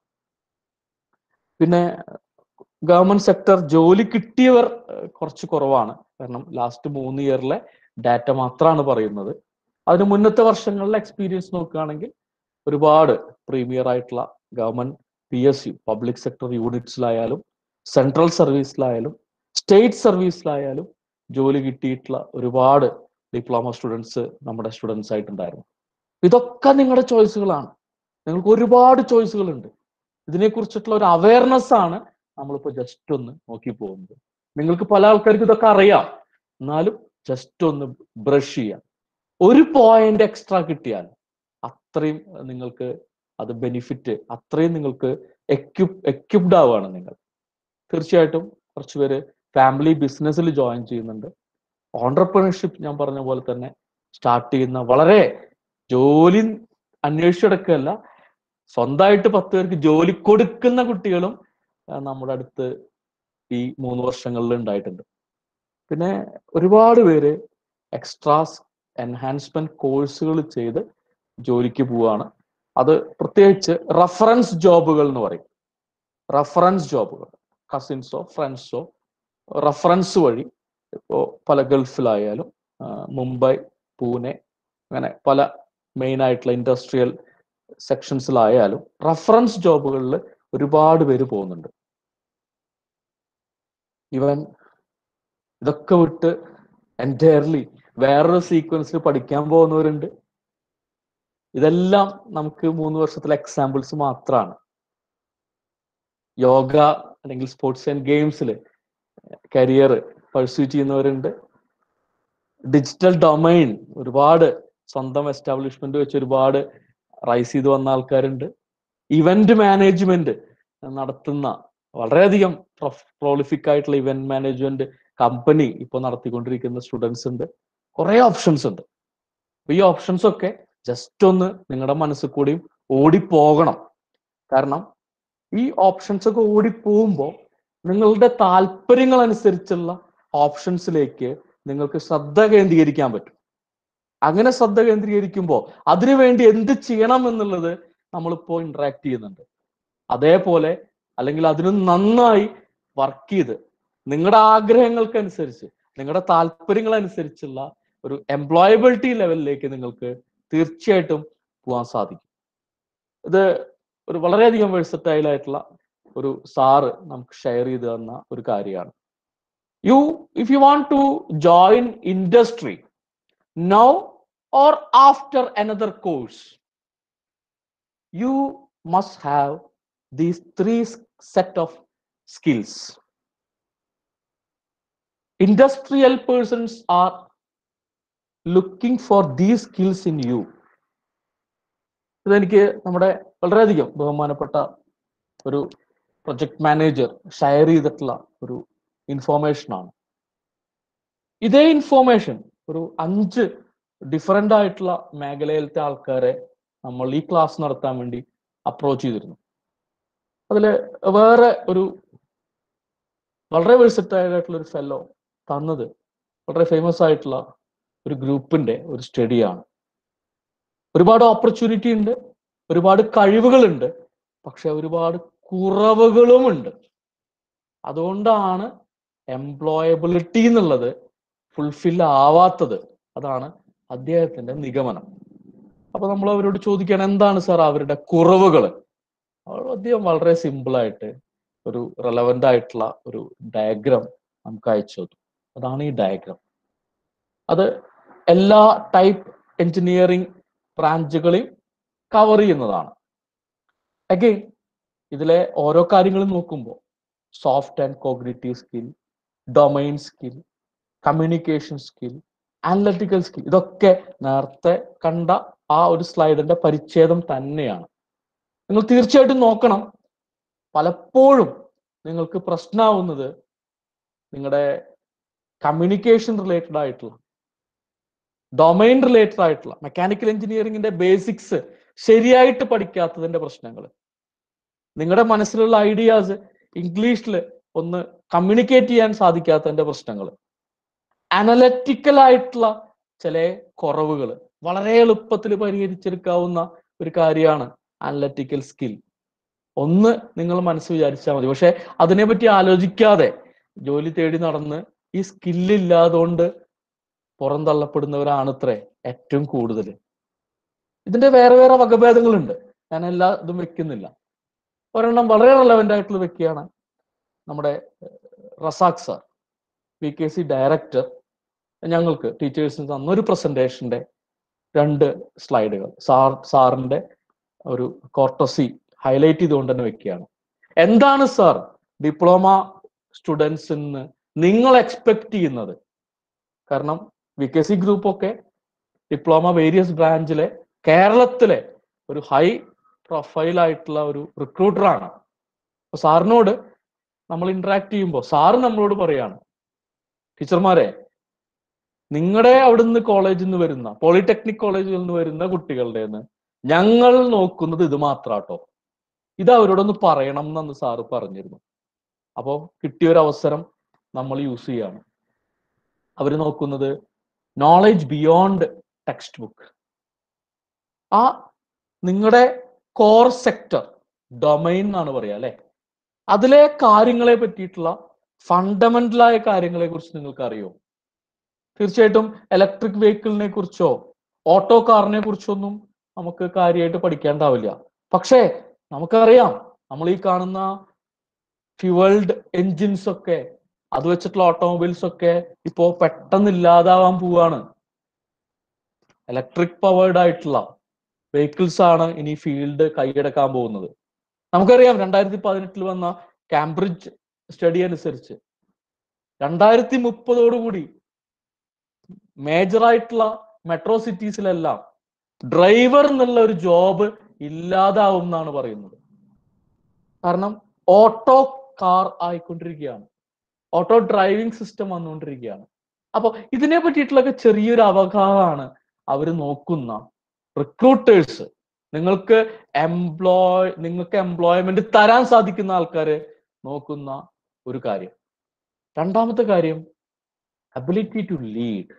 പിന്നെ ഗവൺമെന്റ് സെക്ടർ ജോലി കിട്ടിയവർ ഏഹ്, കുറച്ച് കുറവാണ് കാരണം ലാസ്റ്റ് മൂന്ന് ഇയറിലെ ഡാറ്റ മാത്രമാണ് പറയുന്നത് അതിന് മുന്നത്തെ വർഷങ്ങളിലെ എക്സ്പീരിയൻസ് നോക്കുകയാണെങ്കിൽ ഒരുപാട് പ്രീമിയർ ആയിട്ടുള്ള government P S U public sector യൂണിറ്റ്സിലായാലും സെൻട്രൽ സർവീസിലായാലും സ്റ്റേറ്റ് സർവീസിലായാലും ജോലി കിട്ടിയിട്ടുള്ള ഒരുപാട് ഡിപ്ലോമ സ്റ്റുഡൻസ് നമ്മുടെ സ്റ്റുഡൻസ് ആയിട്ടുണ്ടായിരുന്നു ഇതൊക്കെ നിങ്ങളുടെ ചോയ്സുകളാണ് നിങ്ങൾക്ക് ഒരുപാട് ചോയ്സുകളുണ്ട് ഇതിനെക്കുറിച്ചിട്ടുള്ള ഒരു അവയർനെസ് ആണ് നമ്മളിപ്പോൾ ജസ്റ്റ് ഒന്ന് നോക്കി പോകുന്നത് നിങ്ങൾക്ക് പല ആൾക്കാർക്കും ഇതൊക്കെ അറിയാം എന്നാലും ജസ്റ്റ് ഒന്ന് ബ്രഷ് ചെയ്യാം ഒരു പോയിന്റ് എക്സ്ട്രാ കിട്ടിയാൽ അത്രയും നിങ്ങൾക്ക് അത് ബെനിഫിറ്റ് അത്രയും നിങ്ങൾക്ക് എക്യുപ് എക്യുപ്ഡ് ആവുകയാണ് നിങ്ങൾ തീർച്ചയായിട്ടും കുറച്ച് പേര് ഫാമിലി ബിസിനസ്സിൽ ജോയിൻ ചെയ്യുന്നുണ്ട് ഓണ്ടർപ്രണർഷിപ്പ് ഞാൻ പറഞ്ഞ പോലെ തന്നെ സ്റ്റാർട്ട് ചെയ്യുന്ന വളരെ ജോലി അന്വേഷിച്ചെടുക്കല്ല സ്വന്തമായിട്ട് പത്ത് പേർക്ക് ജോലി കൊടുക്കുന്ന കുട്ടികളും ആ, നമ്മുടെ അടുത്ത് ഈ മൂന്ന് വർഷങ്ങളിൽ ഉണ്ടായിട്ടുണ്ട് പിന്നെ ഒരുപാട് പേര് എക്സ്ട്രാസ് എൻഹാൻസ്മെന്റ് കോഴ്സുകൾ ചെയ്ത് ജോലിക്ക് പോവാണ് അത് പ്രത്യേകിച്ച് റഫറൻസ് ജോബുകൾ എന്ന് പറയും റഫറൻസ് ജോബുകൾ കസിൻസോ ഫ്രണ്ട്സോ റഫറൻസ് വഴി ഇപ്പോൾ പല ഗൾഫിലായാലും ആ, മുംബൈ പൂനെ അങ്ങനെ പല മെയിൻ ആയിട്ടുള്ള ഇൻഡസ്ട്രിയൽ സെക്ഷൻസിലായാലും റഫറൻസ് ജോബുകളിൽ ഒരുപാട് പേര് പോകുന്നുണ്ട് ഇവൻ ഇതൊക്കെ വിട്ട് എൻറ്റയർലി വേറൊരു സീക്വൻസിൽ പഠിക്കാൻ പോകുന്നവരുണ്ട് ഇതെല്ലാം നമുക്ക് മൂന്ന് വർഷത്തിലെ എക്സാമ്പിൾസ് മാത്രമാണ് യോഗ അല്ലെങ്കിൽ സ്പോർട്സ് ആൻഡ് ഗെയിംസിൽ കരിയർ പഴ്സ്യൂ ചെയ്യുന്നവരുണ്ട് ഡിജിറ്റൽ ഡൊമൈൻ ഒരുപാട് സ്വന്തം എസ്റ്റാബ്ലിഷ്മെന്റ് വെച്ച് ഒരുപാട് റൈസ് ചെയ്ത് വന്ന ആൾക്കാരുണ്ട് ഇവന്റ് മാനേജ്മെന്റ് നടത്തുന്ന വളരെയധികം പ്രോളിഫിക് ആയിട്ടുള്ള ഇവന്റ് മാനേജ്മെന്റ് കമ്പനി ഇപ്പോൾ നടത്തിക്കൊണ്ടിരിക്കുന്ന സ്റ്റുഡൻസ് ഉണ്ട് കുറെ ഓപ്ഷൻസ് ഉണ്ട് അപ്പൊ ഈ ഓപ്ഷൻസ് ഒക്കെ ജസ്റ്റ് ഒന്ന് നിങ്ങളുടെ മനസ്സിൽ കൂടിയും ഓടിപ്പോകണം കാരണം ഈ ഓപ്ഷൻസ് ഒക്കെ ഓടിപ്പോകുമ്പോൾ നിങ്ങളുടെ താല്പര്യങ്ങൾ അനുസരിച്ചുള്ള ഓപ്ഷൻസിലേക്ക് നിങ്ങൾക്ക് ശ്രദ്ധ കേന്ദ്രീകരിക്കാൻ പറ്റും അങ്ങനെ ശ്രദ്ധ കേന്ദ്രീകരിക്കുമ്പോൾ അതിനുവേണ്ടി എന്ത് ചെയ്യണം എന്നുള്ളത് നമ്മളിപ്പോൾ ഇന്ററാക്ട് ചെയ്യുന്നുണ്ട് അതേപോലെ അല്ലെങ്കിൽ അതിന് നന്നായി വർക്ക് ചെയ്ത് നിങ്ങളുടെ ആഗ്രഹങ്ങൾക്കനുസരിച്ച് നിങ്ങളുടെ താല്പര്യങ്ങൾ അനുസരിച്ചുള്ള ഒരു എംപ്ലോയബിലിറ്റി ലെവലിലേക്ക് നിങ്ങൾക്ക് തീർച്ചയായിട്ടും പോകാൻ സാധിക്കും ഇത് ഒരു വളരെയധികം വെഴ്സറ്റൈൽ ആയിട്ടുള്ള ഒരു സാറ് നമുക്ക് ഷെയർ ചെയ്ത് തന്ന ഒരു കാര്യമാണ് you if you want to join industry now or after another course you must have these three s- set of skills industrial persons are looking for these skills in you ഇതെനിക്ക് നമ്മുടെ വളരെയധികം ബഹുമാനപ്പെട്ട ഒരു project manager share ചെയ്തിട്ടുള്ള ഒരു information ആണ് ഇതേ information ഒരു അഞ്ച് ഡിഫറെന്റ് ആയിട്ടുള്ള മേഖലയിലത്തെ ആൾക്കാരെ നമ്മൾ ഈ ക്ലാസ് നടത്താൻ വേണ്ടി അപ്രോച്ച് ചെയ്തിരുന്നു അതില് വേറെ ഒരു വളരെ വെഴ്സറ്റൈൽ ആയിട്ടുള്ള ഒരു ഫെല്ലോ തന്നത് വളരെ ഫേമസ് ആയിട്ടുള്ള ഒരു ഗ്രൂപ്പിന്റെ ഒരു സ്റ്റഡിയാണ് ഒരുപാട് ഓപ്പർച്യൂണിറ്റി ഉണ്ട് ഒരുപാട് കഴിവുകളുണ്ട് പക്ഷെ ഒരുപാട് കുറവുകളുമുണ്ട് അതുകൊണ്ടാണ് എംപ്ലോയബിലിറ്റി എന്നുള്ളത് ഫുൾഫിൽ ആവാത്തത് അതാണ് അദ്ദേഹത്തിന്റെ നിഗമനം അപ്പൊ നമ്മൾ അവരോട് ചോദിക്കുകയാണ് എന്താണ് സാർ അവരുടെ കുറവുകൾ അദ്ദേഹം വളരെ സിമ്പിൾ ആയിട്ട് ഒരു റെലവെന്റ് ആയിട്ടുള്ള ഒരു ഡയഗ്രാം നമുക്ക് അയച്ചു തന്നു അതാണ് ഈ ഡയഗ്രാം അത് എല്ലാ ടൈപ്പ് എഞ്ചിനീയറിംഗ് ബ്രാഞ്ചുകളെയും കവർ ചെയ്യുന്നതാണ് അഗെയിൻ ഇതിലെ ഓരോ കാര്യങ്ങളും നോക്കുമ്പോൾ soft and cognitive skill domain skill communication skill analytical skill ഇതൊക്കെ നേരത്തെ കണ്ട ആ ഒരു സ്ലൈഡിന്റെ പരിച്ഛേദം തന്നെയാണ് നിങ്ങൾ തീർച്ചയായിട്ടും നോക്കണം പലപ്പോഴും നിങ്ങൾക്ക് പ്രശ്നമാവുന്നത് നിങ്ങളുടെ കമ്മ്യൂണിക്കേഷൻ റിലേറ്റഡ് ആയിട്ടുള്ള ഡൊമൈൻ റിലേറ്റഡ് ആയിട്ടുള്ള മെക്കാനിക്കൽ എഞ്ചിനീയറിംഗിന്റെ ബേസിക്സ് ശരിയായിട്ട് പഠിക്കാത്തതിന്റെ പ്രശ്നങ്ങൾ നിങ്ങളുടെ മനസ്സിലുള്ള ഐഡിയാസ് ഇംഗ്ലീഷിൽ ഒന്ന് കമ്മ്യൂണിക്കേറ്റ് ചെയ്യാൻ സാധിക്കാത്തതിന്റെ പ്രശ്നങ്ങൾ അനലറ്റിക്കൽ ആയിട്ടുള്ള ചില കുറവുകൾ വളരെ എളുപ്പത്തിൽ പരിഹരിച്ചെടുക്കാവുന്ന ഒരു കാര്യമാണ് അനലറ്റിക്കൽ സ്കിൽ ഒന്ന് നിങ്ങൾ മനസ്സ് വിചാരിച്ചാൽ മതി പക്ഷെ അതിനെപ്പറ്റി ആലോചിക്കാതെ ജോലി തേടി നടന്ന് ഈ സ്കില്ലില്ലാതുകൊണ്ട് പുറന്തള്ളപ്പെടുന്നവരാണത്രേ ഏറ്റവും കൂടുതൽ ഇതിന്റെ വേറെ വേറെ വകഭേദങ്ങളുണ്ട് ഞാൻ എല്ലാ ഇതും വെക്കുന്നില്ല ഒരെണ്ണം വളരെ റെലവെന്റ് ആയിട്ടുള്ള വ്യക്തിയാണ് നമ്മുടെ Razak sir P K C director ഞങ്ങൾക്ക് ടീച്ചേഴ്സിന് തന്നൊരു പ്രസന്റേഷന്റെ രണ്ട് സ്ലൈഡുകൾ സാർ സാറിന്റെ ഒരു കോർട്ടസി ഹൈലൈറ്റ് ചെയ്തുകൊണ്ട് തന്നെ വെക്കുകയാണ് എന്താണ് സാർ ഡിപ്ലോമ സ്റ്റുഡൻസിന് നിങ്ങൾ എക്സ്പെക്ട് ചെയ്യുന്നത് കാരണം വി കെ സി ഗ്രൂപ്പ് ഒക്കെ ഡിപ്ലോമ വേരിയസ് ബ്രാഞ്ചിലെ കേരളത്തിലെ ഒരു ഹൈ പ്രൊഫൈൽ ആയിട്ടുള്ള ഒരു റിക്രൂട്ടറാണ് അപ്പൊ സാറിനോട് നമ്മൾ ഇന്ററാക്ട് ചെയ്യുമ്പോൾ സാറ് നമ്മളോട് പറയാണ് ടീച്ചർമാരെ നിങ്ങളുടെ അവിടുന്ന് കോളേജിൽ നിന്ന് വരുന്ന പോളിടെക്നിക് കോളേജിൽ നിന്ന് വരുന്ന കുട്ടികളുടെ ഞങ്ങൾ നോക്കുന്നത് ഇത് മാത്രാട്ടോ ഇത് അവരോടൊന്ന് പറയണം എന്ന് സാറ് പറഞ്ഞിരുന്നു അപ്പോൾ കിട്ടിയ ഒരു അവസരം നമ്മൾ യൂസ് ചെയ്യാണ് അവർ നോക്കുന്നത് നോളജ് ബിയോണ്ട് ടെക്സ്റ്റ് ബുക്ക് ആ നിങ്ങളുടെ കോർ സെക്ടർ ഡൊമൈൻ എന്നാണ് പറയാ അല്ലെ അതിലെ കാര്യങ്ങളെ പറ്റിയിട്ടുള്ള ഫണ്ടമെന്റലായ കാര്യങ്ങളെ കുറിച്ച് നിങ്ങൾക്ക് അറിയോ തീർച്ചയായിട്ടും ഇലക്ട്രിക് വെഹിക്കിളിനെ കുറിച്ചോ ഓട്ടോ കാറിനെ കുറിച്ചൊന്നും നമുക്ക് കാര്യമായിട്ട് പഠിക്കേണ്ടാവില്ല പക്ഷേ നമുക്കറിയാം നമ്മൾ ഈ കാണുന്ന ഫ്യുവൽഡ് എൻജിൻസ് ഒക്കെ അത് വെച്ചിട്ടുള്ള ഓട്ടോമൊബൈൽസ് ഒക്കെ ഇപ്പോ പെട്ടെന്ന് ഇല്ലാതാവാൻ പോവാണ് ഇലക്ട്രിക് പവേർഡ് ആയിട്ടുള്ള വെഹിക്കിൾസ് ആണ് ഇനി ഫീൽഡ് കൈയടക്കാൻ പോകുന്നത് നമുക്കറിയാം രണ്ടായിരത്തി പതിനെട്ടിൽ വന്ന കാംബ്രിഡ്ജ് സ്റ്റഡി അനുസരിച്ച് രണ്ടായിരത്തി മുപ്പതോടുകൂടി മേജർ ആയിട്ടുള്ള മെട്രോ സിറ്റീസിലെല്ലാം ഡ്രൈവർ എന്നുള്ള ഒരു ജോബ് ഇല്ലാതാവും എന്നാണ് പറയുന്നത് കാരണം ഓട്ടോ കാർ ആയിക്കൊണ്ടിരിക്കുകയാണ് ഓട്ടോ ഡ്രൈവിംഗ് സിസ്റ്റം വന്നുകൊണ്ടിരിക്കുകയാണ് അപ്പൊ ഇതിനെ പറ്റിയിട്ടുള്ളൊക്കെ ചെറിയൊരു അവഗാഹമാണ് അവർ നോക്കുന്ന റിക്രൂട്ടേഴ്സ് നിങ്ങൾക്ക് എംപ്ലോയ് നിങ്ങൾക്ക് എംപ്ലോയ്മെന്റ് തരാൻ സാധിക്കുന്ന ആൾക്കാരെ നോക്കുന്ന ഒരു കാര്യം രണ്ടാമത്തെ കാര്യം അബിലിറ്റി ടു ലീഡ്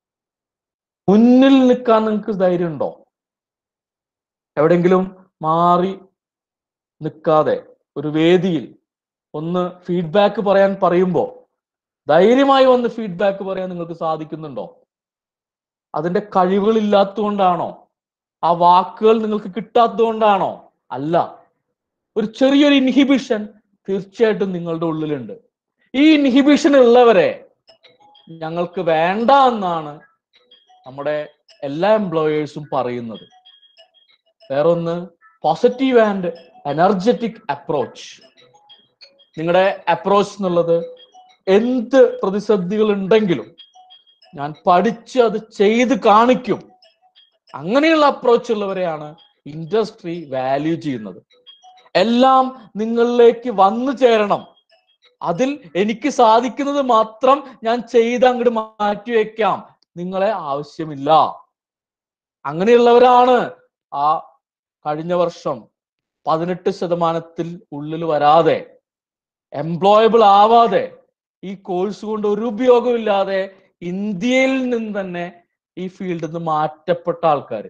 മുന്നിൽ നിൽക്കാൻ നിങ്ങൾക്ക് ധൈര്യം ഉണ്ടോ എവിടെങ്കിലും മാറി നിൽക്കാതെ ഒരു വേദിയിൽ ഒന്ന് ഫീഡ്ബാക്ക് പറയാൻ പറയുമ്പോൾ ധൈര്യമായി വന്ന് ഫീഡ്ബാക്ക് പറയാൻ നിങ്ങൾക്ക് സാധിക്കുന്നുണ്ടോ അതിന്റെ കഴിവുകളില്ലാത്തതുകൊണ്ടാണോ ആ വാക്കുകൾ നിങ്ങൾക്ക് കിട്ടാത്തതുകൊണ്ടാണോ അല്ല ഒരു ചെറിയൊരു ഇൻഹിബിഷൻ തീർച്ചയായിട്ടും നിങ്ങളുടെ ഉള്ളിലുണ്ട് ഈ ഇൻഹിബിഷൻ ഉള്ളവരെ ഞങ്ങൾക്ക് വേണ്ട എന്നാണ് നമ്മുടെ എല്ലാ എംപ്ലോയേഴ്സും പറയുന്നത് വേറൊന്ന് പോസിറ്റീവ് ആൻഡ് എനർജറ്റിക് അപ്രോച്ച് നിങ്ങളുടെ അപ്രോച്ച് എന്നുള്ളത് എന്ത് പ്രതിസന്ധികൾ ഉണ്ടെങ്കിലും ഞാൻ പഠിച്ച് അത് ചെയ്ത് കാണിക്കും അങ്ങനെയുള്ള അപ്രോച്ച് ഉള്ളവരെയാണ് ഇൻഡസ്ട്രി വാല്യൂ ചെയ്യുന്നത് എല്ലാം നിങ്ങളിലേക്ക് വന്നു ചേരണം അതിൽ എനിക്ക് സാധിക്കുന്നത് മാത്രം ഞാൻ ചെയ്ത് അങ്ങോട്ട് മാറ്റിവെക്കാം നിങ്ങളെ ആവശ്യമില്ല അങ്ങനെയുള്ളവരാണ് ആ കഴിഞ്ഞ വർഷം പതിനെട്ട് ശതമാനത്തിൽ ഉള്ളിൽ വരാതെ എംപ്ലോയബിൾ ആവാതെ ഈ കോഴ്സ് കൊണ്ട് ഒരു ഉപയോഗമില്ലാതെ ഇന്ത്യയിൽ നിന്ന് തന്നെ ഈ ഫീൽഡിൽ നിന്ന് മാറ്റപ്പെട്ട ആൾക്കാർ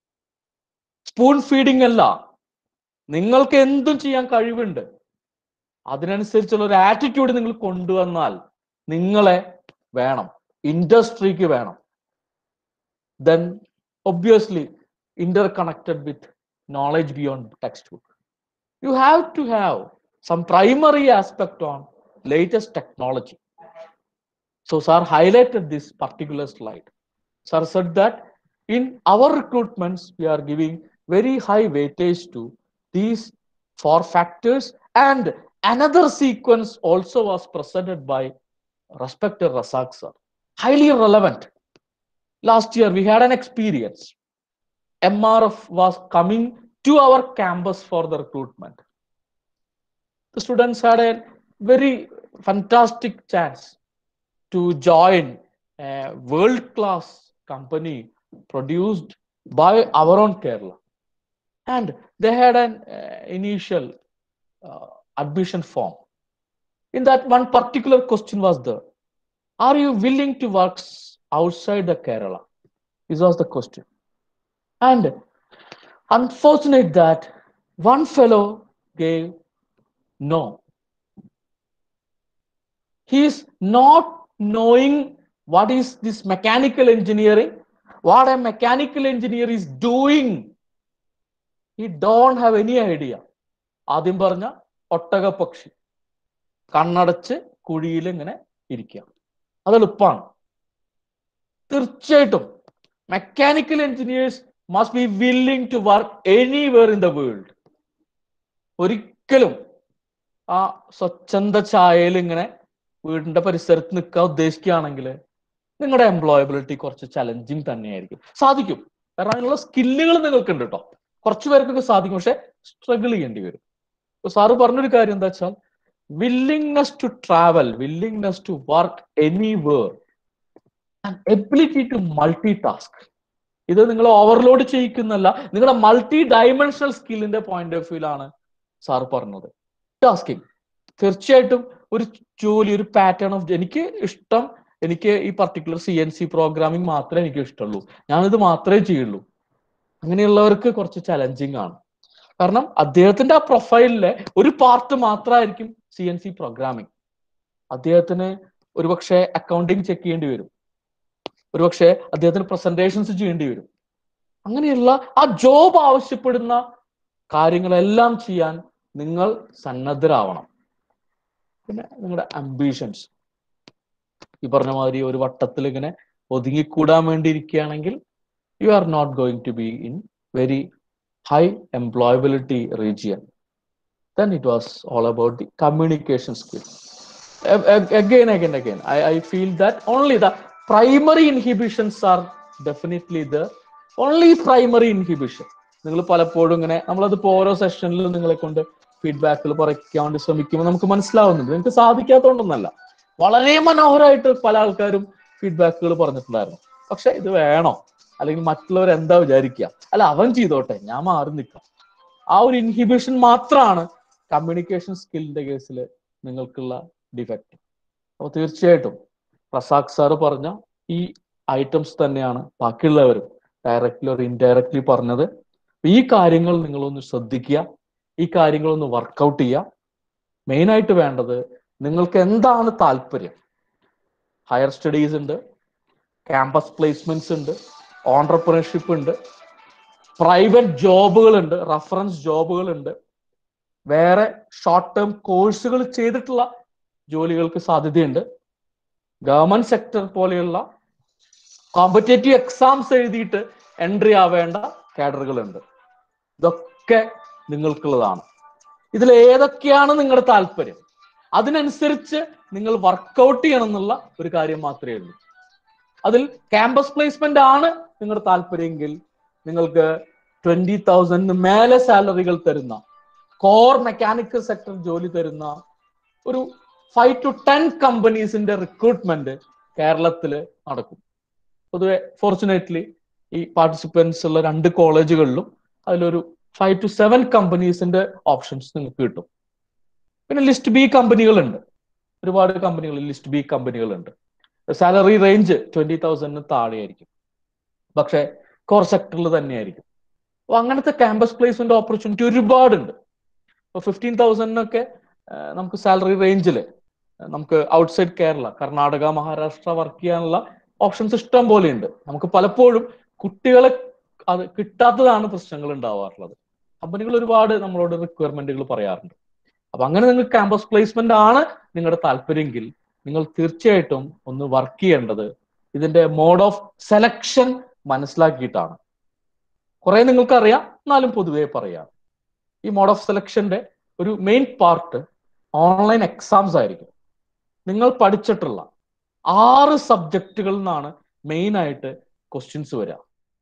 സ്പൂൺ ഫീഡിംഗ് അല്ല നിങ്ങൾക്ക് എന്തും ചെയ്യാൻ കഴിവുണ്ട് അതിനനുസരിച്ചുള്ള ഒരു ആറ്റിറ്റ്യൂഡ് നിങ്ങൾ കൊണ്ടുവന്നാൽ നിങ്ങളെ വേണം ഇൻഡസ്ട്രിക്ക് വേണം then obviously inter connected with knowledge beyond text book you have to have some primary aspect on latest technology. So, sir highlighted this particular slide. Sir said that in our recruitments, we are giving very high weightage to these four factors, and another sequence also was presented by respected Rasak sir. Highly relevant. Last year, we had an experience. MRF was coming to our campus for the recruitment. The students had a very fantastic chance to join a world class company produced by our own Kerala. And they had an uh, initial uh, admission form. In that, one particular question was there Are you willing to work s- outside the Kerala? This was the question. And unfortunate that one fellow gave no. He is not knowing what is this mechanical engineering, what a mechanical engineer is doing. He don't have any idea. ആദ്യം പറഞ്ഞ ഒട്ടകപ്പക്ഷി കണ്ണടച്ച് കുഴിയിൽ ഇങ്ങനെ ഇരിക്കുക അത് എളുപ്പമാണ് തീർച്ചയായിട്ടും mechanical engineers must be willing to work anywhere in the world ഒരിക്കലും ആ സ്വച്ഛന്ത ചായയിൽ ഇങ്ങനെ വീടിന്റെ പരിസരത്ത് നിൽക്കാൻ ഉദ്ദേശിക്കുകയാണെങ്കിൽ നിങ്ങളുടെ എംപ്ലോയബിലിറ്റി കുറച്ച് ചലഞ്ചിങ് തന്നെയായിരിക്കും സാധിക്കും കാരണം അതിനുള്ള സ്കില്ലുകൾ നിങ്ങൾക്കുണ്ട് കേട്ടോ കുറച്ച് പേർക്കൊക്കെ സാധിക്കും പക്ഷെ സ്ട്രഗിൾ ചെയ്യേണ്ടി വരും ഇപ്പൊ സാറ് പറഞ്ഞൊരു കാര്യം എന്താ വെച്ചാൽ willingness to travel willingness to work anywhere and ability to multi task ഇത് നിങ്ങൾ ഓവർലോഡ് ചെയ്യിക്കുന്നല്ല നിങ്ങളുടെ മൾട്ടി ഡയമെൻഷണൽ സ്കില്ലിന്റെ പോയിന്റ് ഓഫ് വ്യൂലാണ് സാർ പറഞ്ഞത് ടാസ്കിങ് തീർച്ചയായിട്ടും ഒരു ജോലി ഒരു പാറ്റേൺ ഓഫ് എനിക്ക് ഇഷ്ടം എനിക്ക് ഈ particular C N C programming മാത്രമേ എനിക്ക് ഇഷ്ടമുള്ളൂ ഞാനിത് മാത്രമേ ചെയ്യുള്ളൂ അങ്ങനെയുള്ളവർക്ക് കുറച്ച് ചലഞ്ചിങ് ആണ് കാരണം അദ്ദേഹത്തിന്റെ ആ പ്രൊഫൈലിലെ ഒരു പാർട്ട് മാത്രമായിരിക്കും സി എൻ സി പ്രോഗ്രാമിംഗ് അദ്ദേഹത്തിന് ഒരുപക്ഷെ അക്കൗണ്ടിങ് ചെക്ക് ചെയ്യേണ്ടി വരും ഒരുപക്ഷെ അദ്ദേഹത്തിന് പ്രസന്റേഷൻസ് ചെയ്യേണ്ടി വരും അങ്ങനെയുള്ള ആ ജോബ് ആവശ്യപ്പെടുന്ന കാര്യങ്ങളെല്ലാം ചെയ്യാൻ നിങ്ങൾ സന്നദ്ധരാവണം പിന്നെ നിങ്ങളുടെ അംബീഷൻസ് ഈ പറഞ്ഞ മാതിരി ഒരു വട്ടത്തിൽ ഇങ്ങനെ ഒതുങ്ങിക്കൂടാൻ വേണ്ടി ഇരിക്കുകയാണെങ്കിൽ you are not going to be in very high employability region then it was all about the communication skill A- a- again again again I, I feel that only the primary inhibitions are definitely there only primary inhibition നിങ്ങൾ പലപ്പോഴും ഇങ്ങനെ നമ്മളതിപ്പോ ഓരോ സെഷനിലും നിങ്ങളെ കൊണ്ട് ഫീഡ്ബാക്കുകൾ കുറയ്ക്കാൻ വേണ്ടി ശ്രമിക്കുമ്പോൾ നമുക്ക് മനസ്സിലാവുന്നുണ്ട് നിങ്ങൾക്ക് സാധിക്കാത്തതുകൊണ്ടൊന്നല്ല വളരെ മനോഹരമായിട്ട് പല ആൾക്കാരും ഫീഡ്ബാക്കുകൾ പറഞ്ഞിട്ടുണ്ടായിരുന്നു പക്ഷെ ഇത് വേണോ അല്ലെങ്കിൽ മറ്റുള്ളവർ എന്താ വിചാരിക്കുക അല്ല അവൻ ചെയ്തോട്ടെ ഞാൻ മാറി നിൽക്കാം ആ ഒരു ഇൻഹിബിഷൻ മാത്രമാണ് കമ്മ്യൂണിക്കേഷൻ സ്കില്ലിന്റെ കേസിൽ നിങ്ങൾക്കുള്ള ഡിഫക്റ്റ് അപ്പോൾ തീർച്ചയായിട്ടും റസാഖ് സാറ് പറഞ്ഞ ഈ ഐറ്റംസ് തന്നെയാണ് ബാക്കിയുള്ളവരും ഡയറക്റ്റ്ലി ഒരു ഇൻഡയറക്ട്ലി പറഞ്ഞത് ഈ കാര്യങ്ങൾ നിങ്ങളൊന്ന് ശ്രദ്ധിക്കുക ഈ കാര്യങ്ങളൊന്ന് വർക്കൗട്ട് ചെയ്യുക മെയിനായിട്ട് വേണ്ടത് നിങ്ങൾക്ക് എന്താണ് താല്പര്യം ഹയർ സ്റ്റഡീസ് ഉണ്ട് ക്യാമ്പസ് പ്ലേസ്മെന്റ്സ് ഉണ്ട് ഓണ്ടർപ്രണർഷിപ്പ് ഉണ്ട് പ്രൈവറ്റ് ജോബുകളുണ്ട് റഫറൻസ് ജോബുകളുണ്ട് വേറെ ഷോർട്ട് ടേം കോഴ്സുകൾ ചെയ്തിട്ടുള്ള ജോലികൾക്ക് സാധ്യതയുണ്ട് ഗവൺമെന്റ് സെക്ടർ പോലെയുള്ള കോമ്പറ്റേറ്റീവ് എക്സാംസ് എഴുതിയിട്ട് എൻട്രി ആവേണ്ട കാഡറുകളുണ്ട് ഇതൊക്കെ നിങ്ങൾക്കുള്ളതാണ് ഇതിൽ ഏതൊക്കെയാണ് നിങ്ങളുടെ താല്പര്യം അതിനനുസരിച്ച് നിങ്ങൾ വർക്കൗട്ട് ചെയ്യണം എന്നുള്ള ഒരു കാര്യം മാത്രമേ ഉള്ളൂ അതിൽ ക്യാമ്പസ് പ്ലേസ്മെന്റ് ആണ് നിങ്ങളുടെ താല്പര്യമെങ്കിൽ നിങ്ങൾക്ക് ട്വന്റി തൗസൻഡിന് മേലെ സാലറികൾ തരുന്ന കോർ മെക്കാനിക്കൽ സെക്ടർ ജോലി തരുന്ന ഒരു ഫൈവ് ടു ടെൻ കമ്പനീസിന്റെ റിക്രൂട്ട്മെന്റ് കേരളത്തിൽ നടക്കും പൊതുവെ ഫോർച്ചുനേറ്റ്ലി ഈ പാർട്ടിസിപ്പൻസ് ഉള്ള രണ്ട് കോളേജുകളിലും അതിലൊരു ഫൈവ് ടു സെവൻ കമ്പനീസിന്റെ ഓപ്ഷൻസ് നിങ്ങൾക്ക് കിട്ടും പിന്നെ ലിസ്റ്റ് ബി കമ്പനികളുണ്ട് ഒരുപാട് കമ്പനികൾ ലിസ്റ്റ് ബി കമ്പനികളുണ്ട് സാലറി റേഞ്ച് ട്വന്റി തൗസൻഡിന് താഴെയായിരിക്കും പക്ഷെ കോർ സെക്ടറിൽ തന്നെയായിരിക്കും അപ്പൊ അങ്ങനത്തെ ക്യാമ്പസ് പ്ലേസ്മെന്റ് ഓപ്പർച്യൂണിറ്റി ഒരുപാടുണ്ട് ഇപ്പൊ ഫിഫ്റ്റീൻ തൗസൻഡിനൊക്കെ നമുക്ക് സാലറി റേഞ്ചിൽ നമുക്ക് ഔട്ട്സൈഡ് കേരള കർണാടക മഹാരാഷ്ട്ര വർക്ക് ചെയ്യാനുള്ള ഓപ്ഷൻസ് ഇഷ്ടം പോലെ ഉണ്ട് നമുക്ക് പലപ്പോഴും കുട്ടികളെ അത് കിട്ടാത്തതാണ് പ്രശ്നങ്ങൾ ഉണ്ടാവാറുള്ളത് കമ്പനികൾ ഒരുപാട് നമ്മളോട് റിക്വയർമെന്റുകൾ പറയാറുണ്ട് അപ്പൊ അങ്ങനെ നിങ്ങൾക്ക് ക്യാമ്പസ് പ്ലേസ്മെന്റ് ആണ് നിങ്ങളുടെ താല്പര്യമെങ്കിൽ നിങ്ങൾ തീർച്ചയായിട്ടും ഒന്ന് വർക്ക് ചെയ്യേണ്ടത് ഇതിന്റെ മോഡ് ഓഫ് സെലക്ഷൻ മനസ്സിലാക്കിയിട്ടാണ് കുറെ നിങ്ങൾക്ക് അറിയാം എന്നാലും പൊതുവേ പറയാം ഈ മോഡ് ഓഫ് സെലക്ഷന്റെ ഒരു മെയിൻ പാർട്ട് ഓൺലൈൻ എക്സാംസ് ആയിരിക്കും നിങ്ങൾ പഠിച്ചിട്ടുള്ള ആറ് സബ്ജക്റ്റുകളിൽ നിന്നാണ് മെയിൻ ആയിട്ട് ക്വസ്റ്റ്യൻസ് വരിക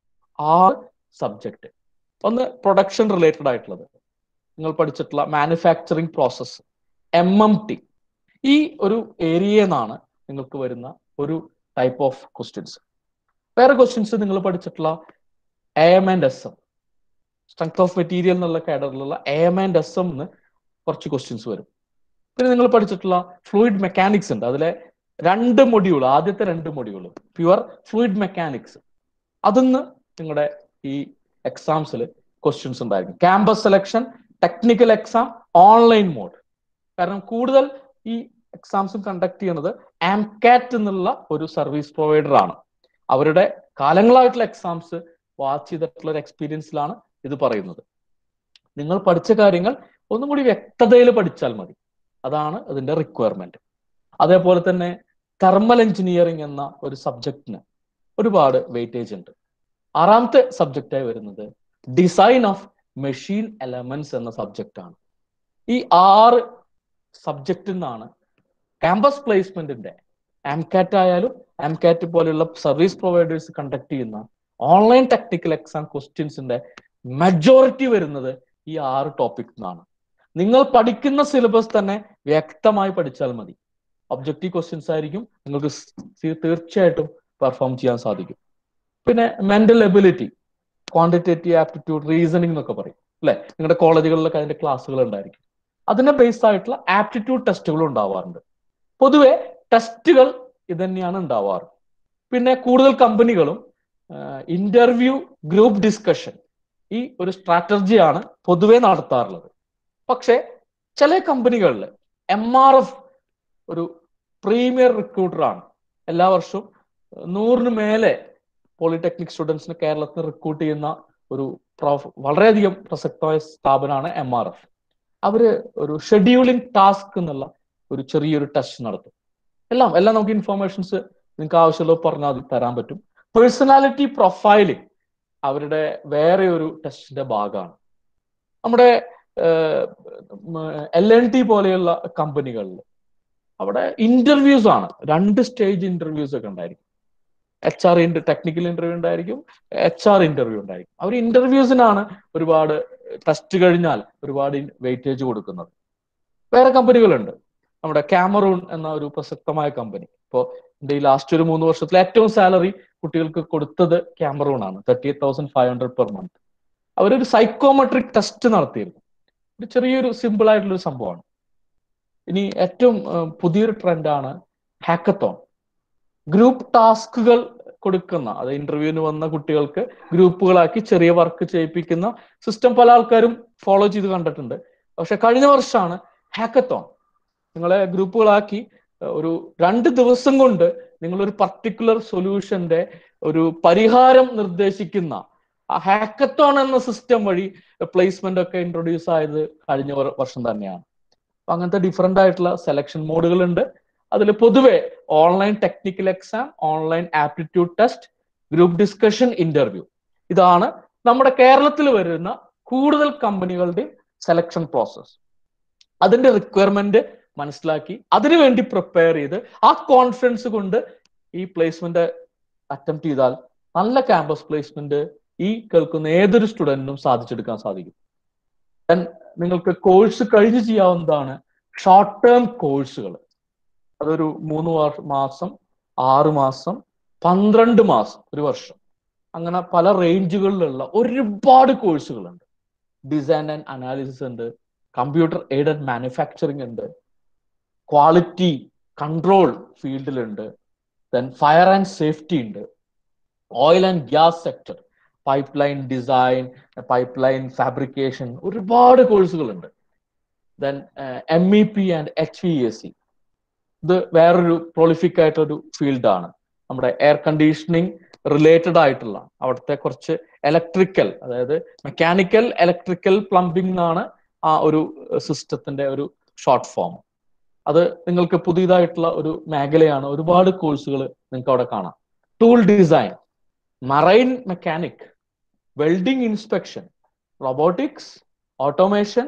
ആറ് സബ്ജക്റ്റ് ഒന്ന് പ്രൊഡക്ഷൻ റിലേറ്റഡ് ആയിട്ടുള്ളത് നിങ്ങൾ പഠിച്ചിട്ടുള്ള manufacturing process M M T ഈ ഒരു ഏരിയയിൽ നിന്നാണ് നിങ്ങൾക്ക് വരുന്ന ഒരു ടൈപ്പ് ഓഫ് ക്വസ്റ്റ്യൻസ് വേറെ ക്വസ്റ്റ്യൻസ് നിങ്ങൾ പഠിച്ചിട്ടുള്ള A M and S M strength of material എന്നുള്ള കാറ്റഗറിയിലുള്ള A M and S M കുറച്ച് ക്വസ്റ്റ്യൻസ് വരും പിന്നെ നിങ്ങൾ പഠിച്ചിട്ടുള്ള ഫ്ലൂയിഡ് മെക്കാനിക്സ് ഉണ്ട് അതിലെ രണ്ട് മൊഡ്യൂൾ ആദ്യത്തെ രണ്ട് മൊഡ്യൂൾ പ്യുവർ ഫ്ലൂയിഡ് മെക്കാനിക്സ് അതിന്ന് നിങ്ങളുടെ ഈ എക്സാംസിൽ ക്വസ്റ്റ്യൻസ് ഉണ്ടായിരിക്കും campus selection technical exam online mode കാരണം കൂടുതൽ ഈ എക്സാംസും കണ്ടക്ട് ചെയ്യുന്നത് ആംകാറ്റ് എന്നുള്ള ഒരു സർവീസ് പ്രൊവൈഡർ ആണ് അവരുടെ കാലങ്ങളായിട്ടുള്ള എക്സാംസ് വാച്ച് ചെയ്തിട്ടുള്ള ഒരു എക്സ്പീരിയൻസിലാണ് ഇത് പറയുന്നത് നിങ്ങൾ പഠിച്ച കാര്യങ്ങൾ ഒന്നും കൂടി വ്യക്തതയിൽ പഠിച്ചാൽ മതി അതാണ് അതിന്റെ റിക്വയർമെന്റ് അതേപോലെ തന്നെ തെർമൽ എഞ്ചിനീയറിംഗ് എന്ന ഒരു സബ്ജക്റ്റിന് ഒരുപാട് വെയിറ്റേജ് ഉണ്ട് ആറാമത്തെ സബ്ജക്റ്റായി വരുന്നത് ഡിസൈൻ ഓഫ് മെഷീൻ എലമെന്റ്സ് എന്ന സബ്ജക്റ്റ് ആണ് ഈ ആറ് സബ്ജക്റ്റിൽ നിന്നാണ് ക്യാമ്പസ് പ്ലേസ്മെന്റിന്റെ ആംകാറ്റ് ആയാലും ആംകാറ്റ് പോലെയുള്ള സർവീസ് പ്രൊവൈഡേഴ്സ് കണ്ടക്ട് ചെയ്യുന്ന ഓൺലൈൻ ടെക്നിക്കൽ എക്സാം ക്വസ്റ്റ്യൻസിന്റെ മെജോറിറ്റി വരുന്നത് ഈ ആറ് ടോപ്പിക് നിന്നാണ് നിങ്ങൾ പഠിക്കുന്ന സിലബസ് തന്നെ വ്യക്തമായി പഠിച്ചാൽ മതി ഒബ്ജക്റ്റീവ് ക്വസ്റ്റ്യൻസ് ആയിരിക്കും നിങ്ങൾക്ക് തീർച്ചയായിട്ടും പെർഫോം ചെയ്യാൻ സാധിക്കും പിന്നെ mental ability quantitative aptitude reasoning എന്നൊക്കെ പറയും അല്ലെ നിങ്ങളുടെ കോളേജുകളിലൊക്കെ അതിന്റെ ക്ലാസ്സുകൾ ഉണ്ടായിരിക്കും അതിനെ ബേസ്ഡ് ആയിട്ടുള്ള ആപ്റ്റിറ്റ്യൂഡ് ടെസ്റ്റുകൾ ഉണ്ടാവാറുണ്ട് പൊതുവെ ടെസ്റ്റുകൾ ഇത് തന്നെയാണ് ഉണ്ടാവാറ് പിന്നെ കൂടുതൽ കമ്പനികളും ഇന്റർവ്യൂ ഗ്രൂപ്പ് ഡിസ്കഷൻ ഈ ഒരു സ്ട്രാറ്റജിയാണ് പൊതുവെ നടത്താറുള്ളത് പക്ഷേ ചില കമ്പനികളിൽ എം ആർ എഫ് ഒരു പ്രീമിയർ റിക്രൂട്ടറാണ് എല്ലാ വർഷവും നൂറിന് മേലെ പോളിടെക്നിക് സ്റ്റുഡൻസിന് കേരളത്തിൽ റിക്രൂട്ട് ചെയ്യുന്ന ഒരു വളരെയധികം പ്രസക്തമായ സ്ഥാപനമാണ് എം ആർ എഫ് അവര് ഒരു ഷെഡ്യൂളിംഗ് ടാസ്ക് എന്നുള്ള ഒരു ചെറിയൊരു ടെസ്റ്റ് നടത്തും എല്ലാം എല്ലാം നമുക്ക് ഇൻഫോർമേഷൻസ് നിങ്ങൾക്ക് ആവശ്യമുള്ളത് പറഞ്ഞാൽ തരാൻ പറ്റും പേഴ്സണാലിറ്റി പ്രൊഫൈലിംഗ് അവരുടെ വേറെ ഒരു ടെസ്റ്റിന്റെ ഭാഗമാണ് നമ്മുടെ എൽ എൻ ടി പോലെയുള്ള കമ്പനികളിൽ അവിടെ ഇന്റർവ്യൂസ് ആണ് രണ്ട് സ്റ്റേജ് ഇന്റർവ്യൂസ് ഒക്കെ ഉണ്ടായിരിക്കും H R inter technical interview ഉണ്ടായിരിക്കും എച്ച് ആർ ഇന്റർവ്യൂ ഉണ്ടായിരിക്കും അവർ ഇന്റർവ്യൂസിനാണ് ഒരുപാട് ടെസ്റ്റ് കഴിഞ്ഞാൽ ഒരുപാട് വെയിറ്റേജ് കൊടുക്കുന്നത് വേറെ കമ്പനികളുണ്ട് നമ്മുടെ ക്യാമറൂൺ എന്ന ഒരു പ്രസക്തമായ കമ്പനി ഇപ്പോൾ എൻ്റെ ഈ ലാസ്റ്റ് ഒരു മൂന്ന് വർഷത്തിൽ ഏറ്റവും സാലറി കുട്ടികൾക്ക് കൊടുത്തത് ക്യാമറൂൺ ആണ് thirty eight thousand five hundred per month അവരൊരു സൈക്കോമെട്രിക് ടെസ്റ്റ് നടത്തിയിരുന്നു ഒരു ചെറിയൊരു സിമ്പിൾ ആയിട്ടുള്ള ഒരു സംഭവമാണ് ഇനി ഏറ്റവും പുതിയൊരു ട്രെൻഡാണ് ഹാക്കത്തോൺ ഗ്രൂപ്പ് ടാസ്കുകൾ കൊടുക്കുന്ന അത് ഇന്റർവ്യൂവിന് വന്ന കുട്ടികൾക്ക് ഗ്രൂപ്പുകളാക്കി ചെറിയ വർക്ക് ചെയ്യിപ്പിക്കുന്ന സിസ്റ്റം പല ആൾക്കാരും ഫോളോ ചെയ്ത് കണ്ടിട്ടുണ്ട് പക്ഷെ കഴിഞ്ഞ വർഷമാണ് ഹാക്കത്തോൺ നിങ്ങളെ ഗ്രൂപ്പുകളാക്കി ഒരു രണ്ട് ദിവസം കൊണ്ട് നിങ്ങൾ ഒരു പർട്ടിക്കുലർ സൊല്യൂഷന്റെ ഒരു പരിഹാരം നിർദ്ദേശിക്കുന്ന ആ ഹാക്കത്തോൺ എന്ന സിസ്റ്റം വഴി പ്ലേസ്മെന്റ് ഒക്കെ ഇൻട്രൊഡ്യൂസ് ആയത് കഴിഞ്ഞ വർഷം തന്നെയാണ് അപ്പൊ അങ്ങനത്തെ ഡിഫറെന്റ് ആയിട്ടുള്ള സെലക്ഷൻ മോഡുകൾ ഉണ്ട് അതിൽ പൊതുവെ online technical exam online aptitude test group discussion interview ഇതാണ് നമ്മുടെ കേരളത്തിൽ വരുന്ന കൂടുതൽ കമ്പനികളുടെ സെലക്ഷൻ പ്രോസസ് അതിന്റെ റിക്വയർമെന്റ് മനസ്സിലാക്കി അതിനുവേണ്ടി പ്രിപ്പയർ ചെയ്ത് ആ കോൺഫിഡൻസ് കൊണ്ട് ഈ പ്ലേസ്മെന്റ് അറ്റംപ്റ്റ് ചെയ്താൽ നല്ല ക്യാമ്പസ് പ്ലേസ്മെന്റ് ഈ കേൾക്കുന്ന ഏതൊരു സ്റ്റുഡന്റിനും സാധിച്ചെടുക്കാൻ സാധിക്കും ദെൻ നിങ്ങൾക്ക് കോഴ്സ് കഴിഞ്ഞ് ചെയ്യാവുന്നതാണ് ഷോർട്ട് ടേം കോഴ്സുകൾ അതൊരു മൂന്ന് മാസം ആറ് മാസം പന്ത്രണ്ട് മാസം ഒരു വർഷം അങ്ങനെ പല റേഞ്ചുകളിലുള്ള ഒരുപാട് കോഴ്സുകളുണ്ട് ഡിസൈൻ ആൻഡ് അനാലിസിസ് ഉണ്ട് കമ്പ്യൂട്ടർ എയ്ഡഡ് മാനുഫാക്ചറിങ് ഉണ്ട് ക്വാളിറ്റി കൺട്രോൾ ഫീൽഡിലുണ്ട് ദെൻ ഫയർ ആൻഡ് സേഫ്റ്റി ഉണ്ട് oil and gas sector pipe line design pipe line fabrication ഒരുപാട് കോഴ്സുകളുണ്ട് then M E P and H V S C ഇത് വേറൊരു പ്രൊളിഫിക് ആയിട്ടൊരു ഫീൽഡാണ് നമ്മുടെ എയർ കണ്ടീഷനിങ് റിലേറ്റഡ് ആയിട്ടുള്ള അവിടുത്തെ കുറച്ച് ഇലക്ട്രിക്കൽ അതായത് മെക്കാനിക്കൽ ഇലക്ട്രിക്കൽ പ്ലംബിംഗ് എന്നാണ് ആ ഒരു സിസ്റ്റത്തിന്റെ ഒരു ഷോർട്ട് ഫോം അത് നിങ്ങൾക്ക് പുതിയതായിട്ടുള്ള ഒരു മേഖലയാണ് ഒരുപാട് കോഴ്സുകൾ നിങ്ങൾക്ക് അവിടെ കാണാം tool design marine mechanic welding inspection robotics automation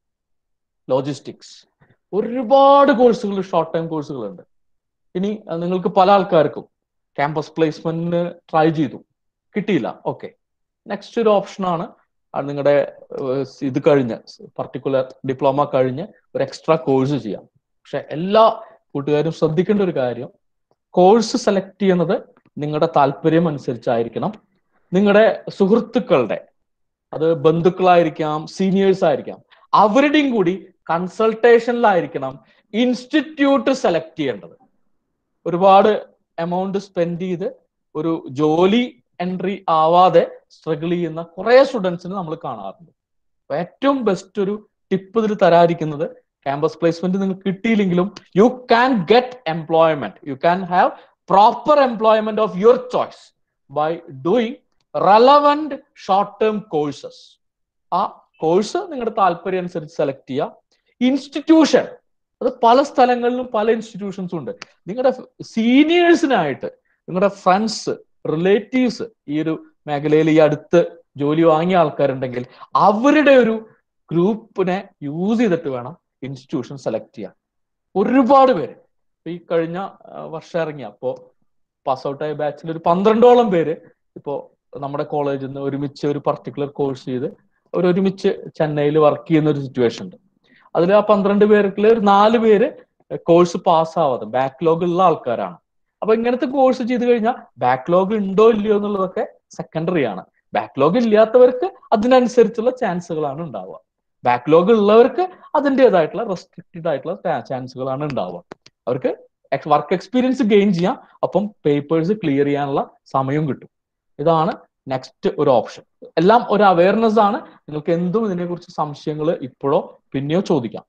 logistics ഒരുപാട് കോഴ്സുകൾ ഷോർട്ട് ടൈം കോഴ്സുകളുണ്ട് ഇനി അഹ് നിങ്ങൾക്ക് പല ആൾക്കാർക്കും ക്യാമ്പസ് പ്ലേസ്മെന്റിന് ട്രൈ ചെയ്തു കിട്ടിയില്ല ഓക്കെ നെക്സ്റ്റ് ഒരു ഓപ്ഷനാണ് നിങ്ങളുടെ ഇത് കഴിഞ്ഞ് പർട്ടിക്കുലർ ഡിപ്ലോമ കഴിഞ്ഞ് ഒരു എക്സ്ട്രാ കോഴ്സ് ചെയ്യാം പക്ഷെ എല്ലാ കൂട്ടുകാരും ശ്രദ്ധിക്കേണ്ട ഒരു കാര്യം കോഴ്സ് സെലക്ട് ചെയ്യുന്നത് നിങ്ങളുടെ താല്പര്യം അനുസരിച്ചായിരിക്കണം നിങ്ങളുടെ സുഹൃത്തുക്കളുടെ അത് ബന്ധുക്കളായിരിക്കാം സീനിയേഴ്സ് ആയിരിക്കാം അവരുടെയും കൂടി കൺസൾട്ടേഷനിലായിരിക്കണം ഇൻസ്റ്റിറ്റ്യൂട്ട് സെലക്ട് ചെയ്യേണ്ടത് ഒരുപാട് എമൗണ്ട് സ്പെൻഡ് ചെയ്ത് ഒരു ജോലി എൻട്രി ആവാതെ സ്ട്രഗിൾ ചെയ്യുന്ന കുറെ സ്റ്റുഡൻസിന് നമ്മൾ കാണാറുണ്ട് അപ്പൊ ഏറ്റവും ബെസ്റ്റ് ഒരു ടിപ്പ് ഇതിൽ തരാതിരിക്കുന്നത് ക്യാമ്പസ് പ്ലേസ്മെന്റ് നിങ്ങൾക്ക് കിട്ടിയില്ലെങ്കിലും you can get employment you can have proper employment of your choice by doing relevant short term courses ആ കോഴ്സ് നിങ്ങളുടെ താല്പര്യം അനുസരിച്ച് സെലക്ട് ചെയ്യുക ഇൻസ്റ്റിറ്റ്യൂഷൻ അത് പല സ്ഥലങ്ങളിലും പല ഇൻസ്റ്റിറ്റ്യൂഷൻസും ഉണ്ട് നിങ്ങളുടെ സീനിയേഴ്സിനായിട്ട് നിങ്ങളുടെ ഫ്രണ്ട്സ് റിലേറ്റീവ്സ് ഈ ഒരു മേഖലയിൽ ഈ അടുത്ത് ജോലി വാങ്ങിയ ആൾക്കാരുണ്ടെങ്കിൽ അവരുടെ ഒരു ഗ്രൂപ്പിനെ യൂസ് ചെയ്തിട്ട് വേണം ഇൻസ്റ്റിറ്റ്യൂഷൻ സെലക്ട് ചെയ്യാൻ ഒരുപാട് പേര് ഈ കഴിഞ്ഞ വർഷം ഇറങ്ങിയ അപ്പോ പാസ് ഔട്ട് ആയ ബാച്ചിൽ ഒരു പന്ത്രണ്ടോളം പേര് ഇപ്പോ നമ്മുടെ കോളേജിൽ നിന്ന് ഒരുമിച്ച് ഒരു പർട്ടിക്കുലർ കോഴ്സ് ചെയ്ത് അവർ ഒരുമിച്ച് ചെന്നൈയിൽ വർക്ക് ചെയ്യുന്ന ഒരു സിറ്റുവേഷൻ ഉണ്ട് അതിൽ ആ പന്ത്രണ്ട് പേർക്കിൽ ഒരു നാല് പേര് കോഴ്സ് പാസ്സാവാതെ ബാക്ക്ലോഗ് ഉള്ള ആൾക്കാരാണ് അപ്പൊ ഇങ്ങനത്തെ കോഴ്സ് ചെയ്ത് കഴിഞ്ഞാൽ ബാക്ക്ലോഗ് ഉണ്ടോ ഇല്ലയോ എന്നുള്ളതൊക്കെ സെക്കൻഡറി ആണ് ബാക്ക്ലോഗ് ഇല്ലാത്തവർക്ക് അതിനനുസരിച്ചുള്ള ചാൻസുകളാണ് ഉണ്ടാവുക ബാക്ക്ലോഗ് ഉള്ളവർക്ക് അതിൻ്റെതായിട്ടുള്ള റെസ്ട്രിക്റ്റഡ് ആയിട്ടുള്ള ചാൻസുകളാണ് ഉണ്ടാവുക അവർക്ക് വർക്ക് എക്സ്പീരിയൻസ് ഗെയിൻ ചെയ്യാം അപ്പം പേപ്പേഴ്സ് ക്ലിയർ ചെയ്യാനുള്ള സമയവും കിട്ടും ഇതാണ് നെക്സ്റ്റ് ഒരു ഓപ്ഷൻ എല്ലാം ഒരു അവയർനെസ് ആണ് നിങ്ങൾക്ക് എന്തും ഇതിനെക്കുറിച്ച് സംശയങ്ങൾ ഇപ്പോഴോ പിന്നെയോ ചോദിക്കാം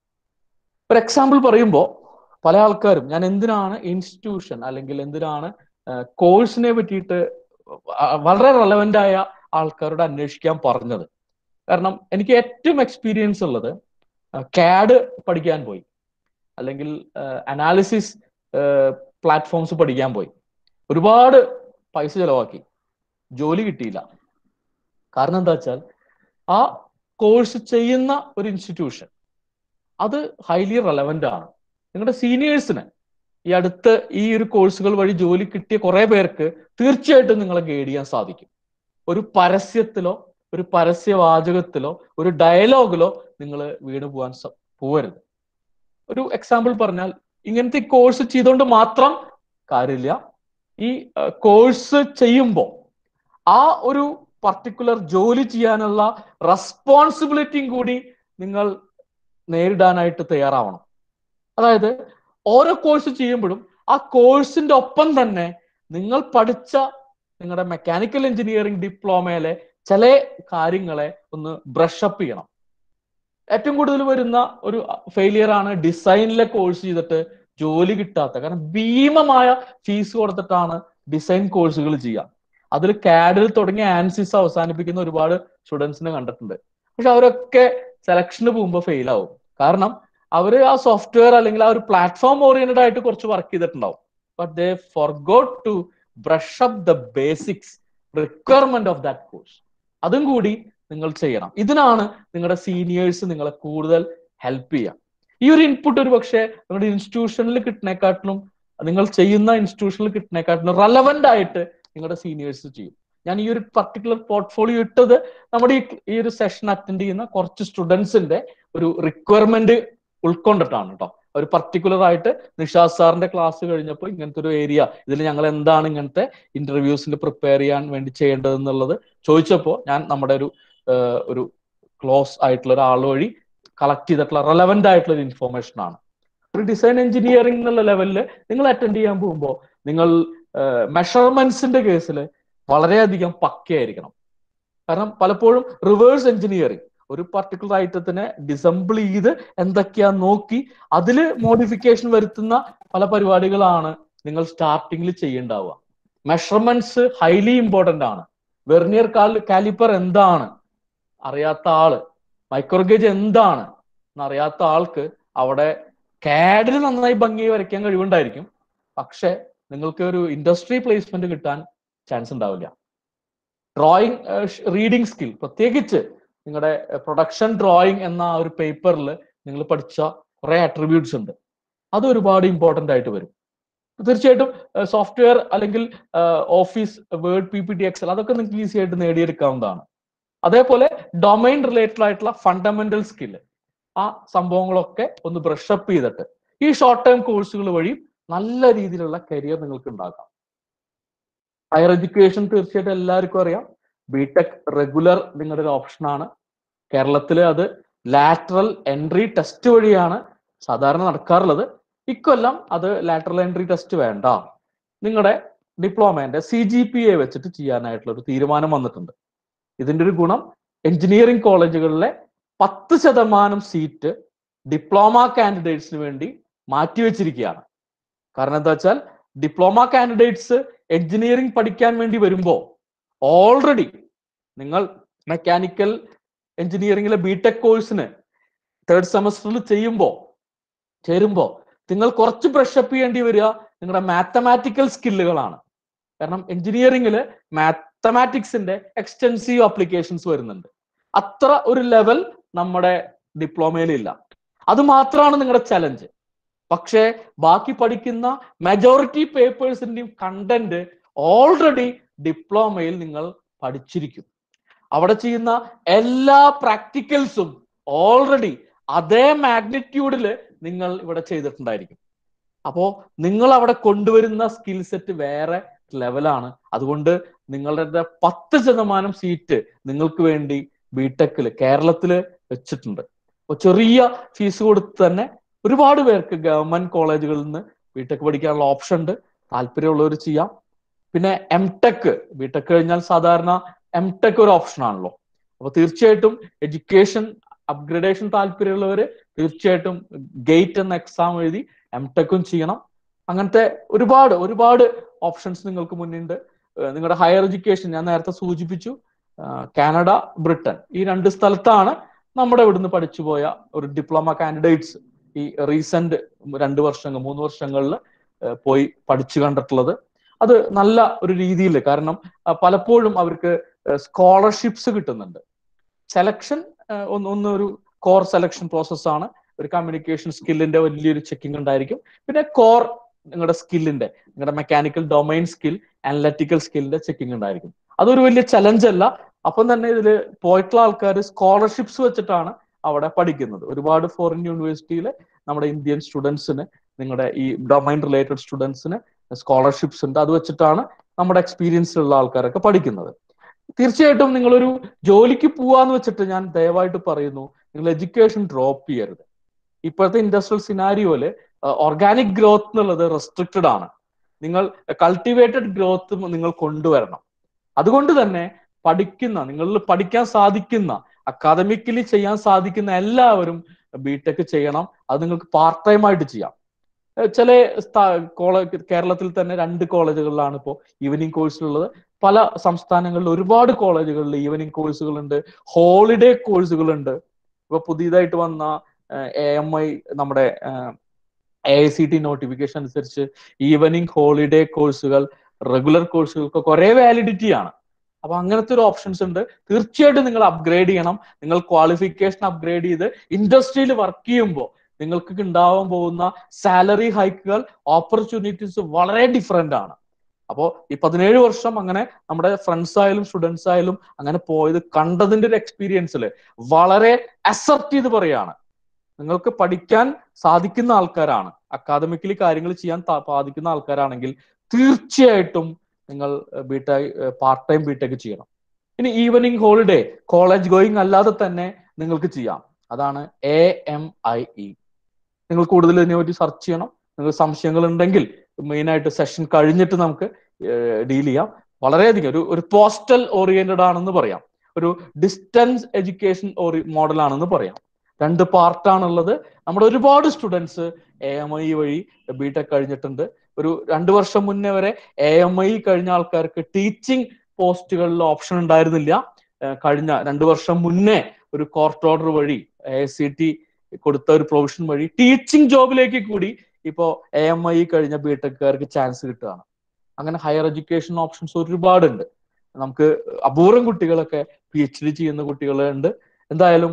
ഒരു എക്സാമ്പിൾ പറയുമ്പോൾ പല ആൾക്കാരും ഞാൻ എന്തിനാണ് ഇൻസ്റ്റിറ്റ്യൂഷൻ അല്ലെങ്കിൽ എന്തിനാണ് കോഴ്സിനെ പറ്റിയിട്ട് വളരെ റെലവെന്റ് ആയ ആൾക്കാരോട് അന്വേഷിക്കാൻ പറഞ്ഞത് കാരണം എനിക്ക് ഏറ്റവും എക്സ്പീരിയൻസ് ഉള്ളത് കാഡ് പഠിക്കാൻ പോയി അല്ലെങ്കിൽ അനാലിസിസ് പ്ലാറ്റ്ഫോംസ് പഠിക്കാൻ പോയി ഒരുപാട് പൈസ ചെലവാക്കി ജോലി കിട്ടിയില്ല കാരണം എന്താ വെച്ചാൽ ആ കോഴ്സ് ചെയ്യുന്ന ഒരു ഇൻസ്റ്റിറ്റ്യൂഷൻ അത് ഹൈലി റെലവെന്റ് ആണ് നിങ്ങളുടെ സീനിയേഴ്സിന് ഈ അടുത്ത് ഈ ഒരു കോഴ്സുകൾ വഴി ജോലി കിട്ടിയ കുറെ പേർക്ക് തീർച്ചയായിട്ടും നിങ്ങളെ ഗൈഡ് ചെയ്യാൻ സാധിക്കും ഒരു പരസ്യത്തിലോ ഒരു പരസ്യവാചകത്തിലോ ഒരു ഡയലോഗിലോ നിങ്ങൾ വീണ് പോകാൻ പോവരുത് ഒരു എക്സാമ്പിൾ പറഞ്ഞാൽ ഇങ്ങനത്തെ കോഴ്സ് ചെയ്തുകൊണ്ട് മാത്രം കാര്യമില്ല ഈ കോഴ്സ് ചെയ്യുമ്പോൾ ആ ഒരു പർട്ടിക്കുലർ ജോലി ചെയ്യാനുള്ള റെസ്പോൺസിബിലിറ്റിയും കൂടി നിങ്ങൾ നേരിടാനായിട്ട് തയ്യാറാവണം അതായത് ഓരോ കോഴ്സ് ചെയ്യുമ്പോഴും ആ കോഴ്സിന്റെ ഒപ്പം തന്നെ നിങ്ങൾ പഠിച്ച നിങ്ങളുടെ മെക്കാനിക്കൽ എഞ്ചിനീയറിംഗ് ഡിപ്ലോമയിലെ ചില കാര്യങ്ങളെ ഒന്ന് ബ്രഷ് അപ്പ് ചെയ്യണം ഏറ്റവും കൂടുതൽ വരുന്ന ഒരു ഫെയിലിയർ ആണ് ഡിസൈനിലെ കോഴ്സ് ചെയ്തിട്ട് ജോലി കിട്ടാത്ത കാരണം ഭീമമായ ഫീസ് കൊടുത്തിട്ടാണ് ഡിസൈൻ കോഴ്സുകൾ ചെയ്യുക അതിൽ കാഡിൽ തുടങ്ങിയ ആൻസിസ് അവസാനിപ്പിക്കുന്ന ഒരുപാട് സ്റ്റുഡൻസിനെ കണ്ടിട്ടുണ്ട് പക്ഷെ അവരൊക്കെ സെലക്ഷന് പോകുമ്പോൾ ഫെയിൽ ആവും കാരണം അവർ ആ സോഫ്റ്റ്വെയർ അല്ലെങ്കിൽ ആ ഒരു പ്ലാറ്റ്ഫോം ഓറിയന്റഡ് ആയിട്ട് കുറച്ച് വർക്ക് ചെയ്തിട്ടുണ്ടാവും but they forgot to brush up the basics requirement of that course അതും കൂടി നിങ്ങൾ ചെയ്യണം ഇതിനാണ് നിങ്ങളുടെ സീനിയേഴ്സ് നിങ്ങളെ കൂടുതൽ ഹെൽപ്പ് ചെയ്യുക ഈ ഒരു ഇൻപുട്ട് ഒരു പക്ഷേ നിങ്ങളുടെ ഇൻസ്റ്റിറ്റ്യൂഷനിൽ കിട്ടുന്നേക്കാട്ടിലും നിങ്ങൾ ചെയ്യുന്ന ഇൻസ്റ്റിറ്റ്യൂഷനിൽ കിട്ടുന്നേക്കാട്ടിലും റെലവെന്റ് ആയിട്ട് നിങ്ങളുടെ സീനിയേഴ്സ് ചെയ്യും ഞാൻ ഈ ഒരു പർട്ടിക്കുലർ പോർട്ട്ഫോളിയോ ഇട്ടത് നമ്മുടെ ഈ ഒരു സെഷൻ അറ്റൻഡ് ചെയ്യുന്ന കുറച്ച് സ്റ്റുഡൻസിന്റെ ഒരു റിക്വയർമെന്റ് ഉൾക്കൊണ്ടിട്ടാണ് കേട്ടോ ഒരു പർട്ടിക്കുലർ ആയിട്ട് നിഷാദ് സാറിന്റെ ക്ലാസ് കഴിഞ്ഞപ്പോൾ ഇങ്ങനത്തെ ഒരു ഏരിയ ഇതിൽ ഞങ്ങൾ എന്താണ് ഇങ്ങനത്തെ ഇന്റർവ്യൂസിന് പ്രിപ്പയർ ചെയ്യാൻ വേണ്ടി ചെയ്യേണ്ടത് എന്നുള്ളത് ചോദിച്ചപ്പോൾ ഞാൻ നമ്മുടെ ഒരു ഒരു ക്ലോസ് ആയിട്ടുള്ള ഒരാൾ വഴി കളക്ട് ചെയ്തിട്ടുള്ള റെലവെന്റ് ആയിട്ടുള്ള ഒരു ഇൻഫോർമേഷൻ ആണ് ഒരു ഡിസൈൻ എഞ്ചിനീയറിംഗ് എന്നുള്ള ലെവലിൽ നിങ്ങൾ അറ്റൻഡ് ചെയ്യാൻ പോകുമ്പോൾ നിങ്ങൾ മെഷർമെന്റ്സിന്റെ കേസിൽ വളരെയധികം പക്കയായിരിക്കണം കാരണം പലപ്പോഴും റിവേഴ്സ് എഞ്ചിനീയറിംഗ് ഒരു പർട്ടിക്കുലർ ഐറ്റത്തിനെ ഡിസംബിൾ ചെയ്ത് എന്തൊക്കെയാ നോക്കി അതിൽ മോഡിഫിക്കേഷൻ വരുത്തുന്ന പല പരിപാടികളാണ് നിങ്ങൾ സ്റ്റാർട്ടിങ്ങിൽ ചെയ്യേണ്ടാവുക മെഷർമെന്റ്സ് ഹൈലി ഇമ്പോർട്ടന്റ് ആണ് വെർണിയർ കാൽ കാലിപ്പർ എന്താണ് അറിയാത്ത ആള് മൈക്രോഗേജ് എന്താണ് എന്നറിയാത്ത ആൾക്ക് അവിടെ കാഡിൽ നന്നായി ഭംഗി വരയ്ക്കാൻ കഴിവുണ്ടായിരിക്കും പക്ഷെ നിങ്ങൾക്ക് ഒരു ഇൻഡസ്ട്രി പ്ലേസ്മെന്റ് കിട്ടാൻ ചാൻസ് ഉണ്ടാവില്ല ഡ്രോയിങ് റീഡിംഗ് സ്കിൽ പ്രത്യേകിച്ച് നിങ്ങളുടെ പ്രൊഡക്ഷൻ ഡ്രോയിങ് എന്ന ഒരു പേപ്പറിൽ നിങ്ങൾ പഠിച്ച കുറെ അട്രിബ്യൂട്ട്സ് ഉണ്ട് അത് ഒരുപാട് ഇമ്പോർട്ടന്റ് ആയിട്ട് വരും തീർച്ചയായിട്ടും സോഫ്റ്റ്വെയർ അല്ലെങ്കിൽ office word P P T excel അതൊക്കെ നിങ്ങൾക്ക് ഈസി ആയിട്ട് നേടിയെടുക്കാവുന്നതാണ് അതേപോലെ ഡൊമൈൻ റിലേറ്റഡ് ആയിട്ടുള്ള ഫണ്ടമെന്റൽ സ്കില്ല് ആ സംഭവങ്ങളൊക്കെ ഒന്ന് ബ്രഷപ്പ് ചെയ്തിട്ട് ഈ ഷോർട്ട് ടേം കോഴ്സുകൾ വഴി നല്ല രീതിയിലുള്ള കരിയർ നിങ്ങൾക്ക് ഉണ്ടാക്കാം ഹയർ എഡ്യൂക്കേഷൻ തീർച്ചയായിട്ടും എല്ലാവർക്കും അറിയാം ബിടെക് റെഗുലർ നിങ്ങളുടെ ഒരു ഓപ്ഷനാണ് കേരളത്തിൽ അത് ലാറ്ററൽ എൻട്രി ടെസ്റ്റ് വഴിയാണ് സാധാരണ നടക്കാറുള്ളത് ഇക്കൊല്ലം അത് ലാറ്ററൽ എൻട്രി ടെസ്റ്റ് വേണ്ട നിങ്ങളുടെ ഡിപ്ലോമേന്റെ സി ജി പി എ വെച്ചിട്ട് ചെയ്യാനായിട്ടുള്ള ഒരു തീരുമാനം വന്നിട്ടുണ്ട് ഇതിന്റെ ഒരു ഗുണം എഞ്ചിനീയറിംഗ് കോളേജുകളിലെ പത്ത് ശതമാനം സീറ്റ് ഡിപ്ലോമ കാൻഡിഡേറ്റ്സിന് വേണ്ടി മാറ്റിവെച്ചിരിക്കുകയാണ് കാരണം എന്താ വെച്ചാൽ ഡിപ്ലോമ കാൻഡിഡേറ്റ്സ് എഞ്ചിനീയറിംഗ് പഠിക്കാൻ വേണ്ടി വരുമ്പോൾ ഓൾറെഡി നിങ്ങൾ മെക്കാനിക്കൽ എഞ്ചിനീയറിംഗിലെ ബിടെക് കോഴ്സിന് തേർഡ് സെമസ്റ്ററിൽ ചെയ്യുമ്പോൾ ചേരുമ്പോൾ നിങ്ങൾ കുറച്ച് ബ്രഷപ്പ് ചെയ്യേണ്ടി വരിക നിങ്ങളുടെ മാത്തമാറ്റിക്കൽ സ്കില്ലുകളാണ് കാരണം എഞ്ചിനീയറിംഗിൽ മാത്തമാറ്റിക്സിന്റെ എക്സ്റ്റെൻസീവ് ആപ്ലിക്കേഷൻസ് വരുന്നുണ്ട് അത്ര ഒരു ലെവൽ നമ്മുടെ ഡിപ്ലോമയിലില്ല അത് മാത്രമാണ് നിങ്ങളുടെ ചലഞ്ച് പക്ഷേ ബാക്കി പഠിക്കുന്ന മെജോറിറ്റി പേപ്പേഴ്സിന്റെയും കണ്ടന്റ് ഓൾറെഡി ഡിപ്ലോമയിൽ നിങ്ങൾ പഠിച്ചിരിക്കും അവിടെ ചെയ്യുന്ന എല്ലാ പ്രാക്ടിക്കൽസും ഓൾറെഡി അതേ മാഗ്നിറ്റ്യൂഡിൽ നിങ്ങൾ ഇവിടെ ചെയ്തിട്ടുണ്ടായിരിക്കും അപ്പോ നിങ്ങൾ അവിടെ കൊണ്ടുവരുന്ന സ്കിൽ സെറ്റ് വേറെ ലെവലാണ് അതുകൊണ്ട് നിങ്ങളുടെ പത്ത് ശതമാനം സീറ്റ് നിങ്ങൾക്ക് വേണ്ടി ബിടെക്കിൽ കേരളത്തില് വെച്ചിട്ടുണ്ട് അപ്പൊ ചെറിയ ഫീസ് കൊടുത്ത് തന്നെ ഒരുപാട് പേർക്ക് ഗവൺമെന്റ് കോളേജുകളിൽ നിന്ന് ബിടെക് പഠിക്കാനുള്ള ഓപ്ഷൻ ഉണ്ട് താല്പര്യമുള്ളവർ ചെയ്യാം പിന്നെ എം ടെക് ബിടെക് കഴിഞ്ഞാൽ സാധാരണ എം ടെക് ഒരു ഓപ്ഷൻ ആണല്ലോ അപ്പൊ തീർച്ചയായിട്ടും എഡ്യൂക്കേഷൻ അപ്ഗ്രഡേഷൻ താല്പര്യമുള്ളവര് തീർച്ചയായിട്ടും ഗേറ്റ് എന്ന എക്സാം എഴുതി എം ടെക്കും ചെയ്യണം അങ്ങനത്തെ ഒരുപാട് ഒരുപാട് ഓപ്ഷൻസ് നിങ്ങൾക്ക് മുന്നിലുണ്ട് നിങ്ങളുടെ ഹയർ എഡ്യൂക്കേഷൻ ഞാൻ നേരത്തെ സൂചിപ്പിച്ചു കാനഡ ബ്രിട്ടൻ ഈ രണ്ട് സ്ഥലത്താണ് നമ്മുടെ ഇവിടുന്ന് പഠിച്ചു പോയ ഒരു ഡിപ്ലോമ കാൻഡിഡേറ്റ്സ് ഈ റീസെന്റ് രണ്ട് വർഷങ്ങൾ മൂന്ന് വർഷങ്ങളിൽ പോയി പഠിച്ചു കണ്ടിട്ടുള്ളത് അത് നല്ല ഒരു രീതിയിൽ കാരണം പലപ്പോഴും അവർക്ക് സ്കോളർഷിപ്സ് കിട്ടുന്നുണ്ട് സെലക്ഷൻ ഒന്ന് ഒന്ന് ഒരു കോർ സെലക്ഷൻ പ്രോസസ്സാണ് ഒരു കമ്മ്യൂണിക്കേഷൻ സ്കില്ലിന്റെ വലിയൊരു ചെക്കിംഗ് ഉണ്ടായിരിക്കും പിന്നെ കോർ നിങ്ങളുടെ സ്കില്ലിന്റെ നിങ്ങളുടെ മെക്കാനിക്കൽ ഡൊമൈൻ സ്കിൽ അനലറ്റിക്കൽ സ്കില്ലിന്റെ ചെക്കിംഗ് ഉണ്ടായിരിക്കും അതൊരു വലിയ ചലഞ്ച് അല്ല അപ്പം തന്നെ ഇതിൽ പോയിട്ടുള്ള ആൾക്കാർ സ്കോളർഷിപ്സ് വെച്ചിട്ടാണ് അവിടെ പഠിക്കുന്നത് ഒരുപാട് ഫോറിൻ യൂണിവേഴ്സിറ്റിയിലെ നമ്മുടെ ഇന്ത്യൻ സ്റ്റുഡൻസിന് നിങ്ങളുടെ ഈ ഡൊമൈൻ റിലേറ്റഡ് സ്റ്റുഡൻസിന് സ്കോളർഷിപ്സ് ഉണ്ട് അത് വെച്ചിട്ടാണ് നമ്മുടെ എക്സ്പീരിയൻസിലുള്ള ആൾക്കാരൊക്കെ പഠിക്കുന്നത് തീർച്ചയായിട്ടും നിങ്ങളൊരു ജോലിക്ക് പോവാന്ന് വെച്ചിട്ട് ഞാൻ ദയവായിട്ട് പറയുന്നു നിങ്ങൾ എഡ്യൂക്കേഷൻ ഡ്രോപ്പ് ചെയ്യരുത് ഇപ്പോഴത്തെ ഇൻഡസ്ട്രിയൽ സിനാരിയോയില് ഓർഗാനിക് ഗ്രോത്ത് എന്നുള്ളത് റെസ്ട്രിക്റ്റഡ് ആണ് നിങ്ങൾ കൾട്ടിവേറ്റഡ് ഗ്രോത്ത് നിങ്ങൾ കൊണ്ടുവരണം അതുകൊണ്ട് തന്നെ പഠിക്കുന്ന നിങ്ങളിൽ പഠിക്കാൻ സാധിക്കുന്ന അക്കാദമിക്കലി ചെയ്യാൻ സാധിക്കുന്ന എല്ലാവരും ബിടെക് ചെയ്യണം അത് നിങ്ങൾക്ക് പാർട്ട് ടൈം ആയിട്ട് ചെയ്യാം ചില കോളേജ് കേരളത്തിൽ തന്നെ രണ്ട് കോളേജുകളിലാണ് ഇപ്പോൾ ഈവനിങ് കോഴ്സിലുള്ളത് പല സംസ്ഥാനങ്ങളിൽ ഒരുപാട് കോളേജുകളിൽ ഈവനിങ് കോഴ്സുകളുണ്ട് ഹോളിഡേ കോഴ്സുകളുണ്ട് ഇപ്പൊ പുതിയതായിട്ട് വന്ന എ എം ഐ നമ്മുടെ A I C T notification അനുസരിച്ച് ഈവനിങ് ഹോളിഡേ കോഴ്സുകൾ റെഗുലർ കോഴ്സുകൾക്ക് കുറെ വാലിഡിറ്റി ആണ് അപ്പൊ അങ്ങനത്തെ ഒരു ഓപ്ഷൻസ് ഉണ്ട് തീർച്ചയായിട്ടും നിങ്ങൾ അപ്ഗ്രേഡ് ചെയ്യണം നിങ്ങൾ ക്വാളിഫിക്കേഷൻ അപ്ഗ്രേഡ് ചെയ്ത് ഇൻഡസ്ട്രിയിൽ വർക്ക് ചെയ്യുമ്പോൾ നിങ്ങൾക്ക് ഉണ്ടാവാൻ പോകുന്ന സാലറി ഹൈക്കുകൾ ഓപ്പർച്യൂണിറ്റീസ് വളരെ ഡിഫറെന്റ് ആണ് അപ്പോൾ ഈ പതിനേഴ് വർഷം അങ്ങനെ നമ്മുടെ ഫ്രണ്ട്സ് ആയാലും സ്റ്റുഡൻസ് ആയാലും അങ്ങനെ പോയത് കണ്ടതിന്റെ ഒരു എക്സ്പീരിയൻസിൽ വളരെ അസർട്ട് ചെയ്ത് പറയാണ് നിങ്ങൾക്ക് പഠിക്കാൻ സാധിക്കുന്ന ആൾക്കാരാണ് അക്കാദമിക്കലി കാര്യങ്ങൾ ചെയ്യാൻ സാധിക്കുന്ന ആൾക്കാരാണെങ്കിൽ തീർച്ചയായിട്ടും നിങ്ങൾ ബിടെക് പാർട്ട് ടൈം ബിടെക് ചെയ്യണം ഇനി ഈവനിങ് ഹോളിഡേ കോളേജ് ഗോയിങ് അല്ലാതെ തന്നെ നിങ്ങൾക്ക് ചെയ്യാം അതാണ് എ എം ഐ ഇ നിങ്ങൾ കൂടുതൽ ഇതിനെപ്പറ്റി സെർച്ച് ചെയ്യണം നിങ്ങൾക്ക് സംശയങ്ങൾ ഉണ്ടെങ്കിൽ മെയിൻ ആയിട്ട് സെഷൻ കഴിഞ്ഞിട്ട് നമുക്ക് ഡീൽ ചെയ്യാം വളരെയധികം ഒരു ഒരു പോസ്റ്റൽ ഓറിയന്റഡ് ആണെന്ന് പറയാം ഒരു ഡിസ്റ്റൻസ് എഡ്യൂക്കേഷൻ ഓറി മോഡൽ ആണെന്ന് പറയാം രണ്ട് പാർട്ടാണുള്ളത് നമ്മുടെ ഒരുപാട് സ്റ്റുഡൻസ് എ എം ഐ വഴി ബി ടെക് കഴിഞ്ഞിട്ടുണ്ട് ഒരു രണ്ടു വർഷം മുന്നേ വരെ എ എം ഐ കഴിഞ്ഞ ആൾക്കാർക്ക് ടീച്ചിങ് പോസ്റ്റുകളിൽ ഓപ്ഷൻ ഉണ്ടായിരുന്നില്ല ഏഹ് കഴിഞ്ഞ രണ്ടു വർഷം മുന്നേ ഒരു കോർട്ട് ഓർഡർ വഴി എ എസ് സി ടി കൊടുത്ത ഒരു പ്രൊവിഷൻ വഴി ടീച്ചിങ് ജോബിലേക്ക് കൂടി ഇപ്പോ എ എം ഐ കഴിഞ്ഞ ബി ടെക്കാർക്ക് ചാൻസ് കിട്ടുകയാണ് അങ്ങനെ ഹയർ എഡ്യൂക്കേഷൻ ഓപ്ഷൻസ് ഒരുപാടുണ്ട് നമുക്ക് അപൂർവം കുട്ടികളൊക്കെ പി എച്ച് ഡി ചെയ്യുന്ന കുട്ടികളുണ്ട് എന്തായാലും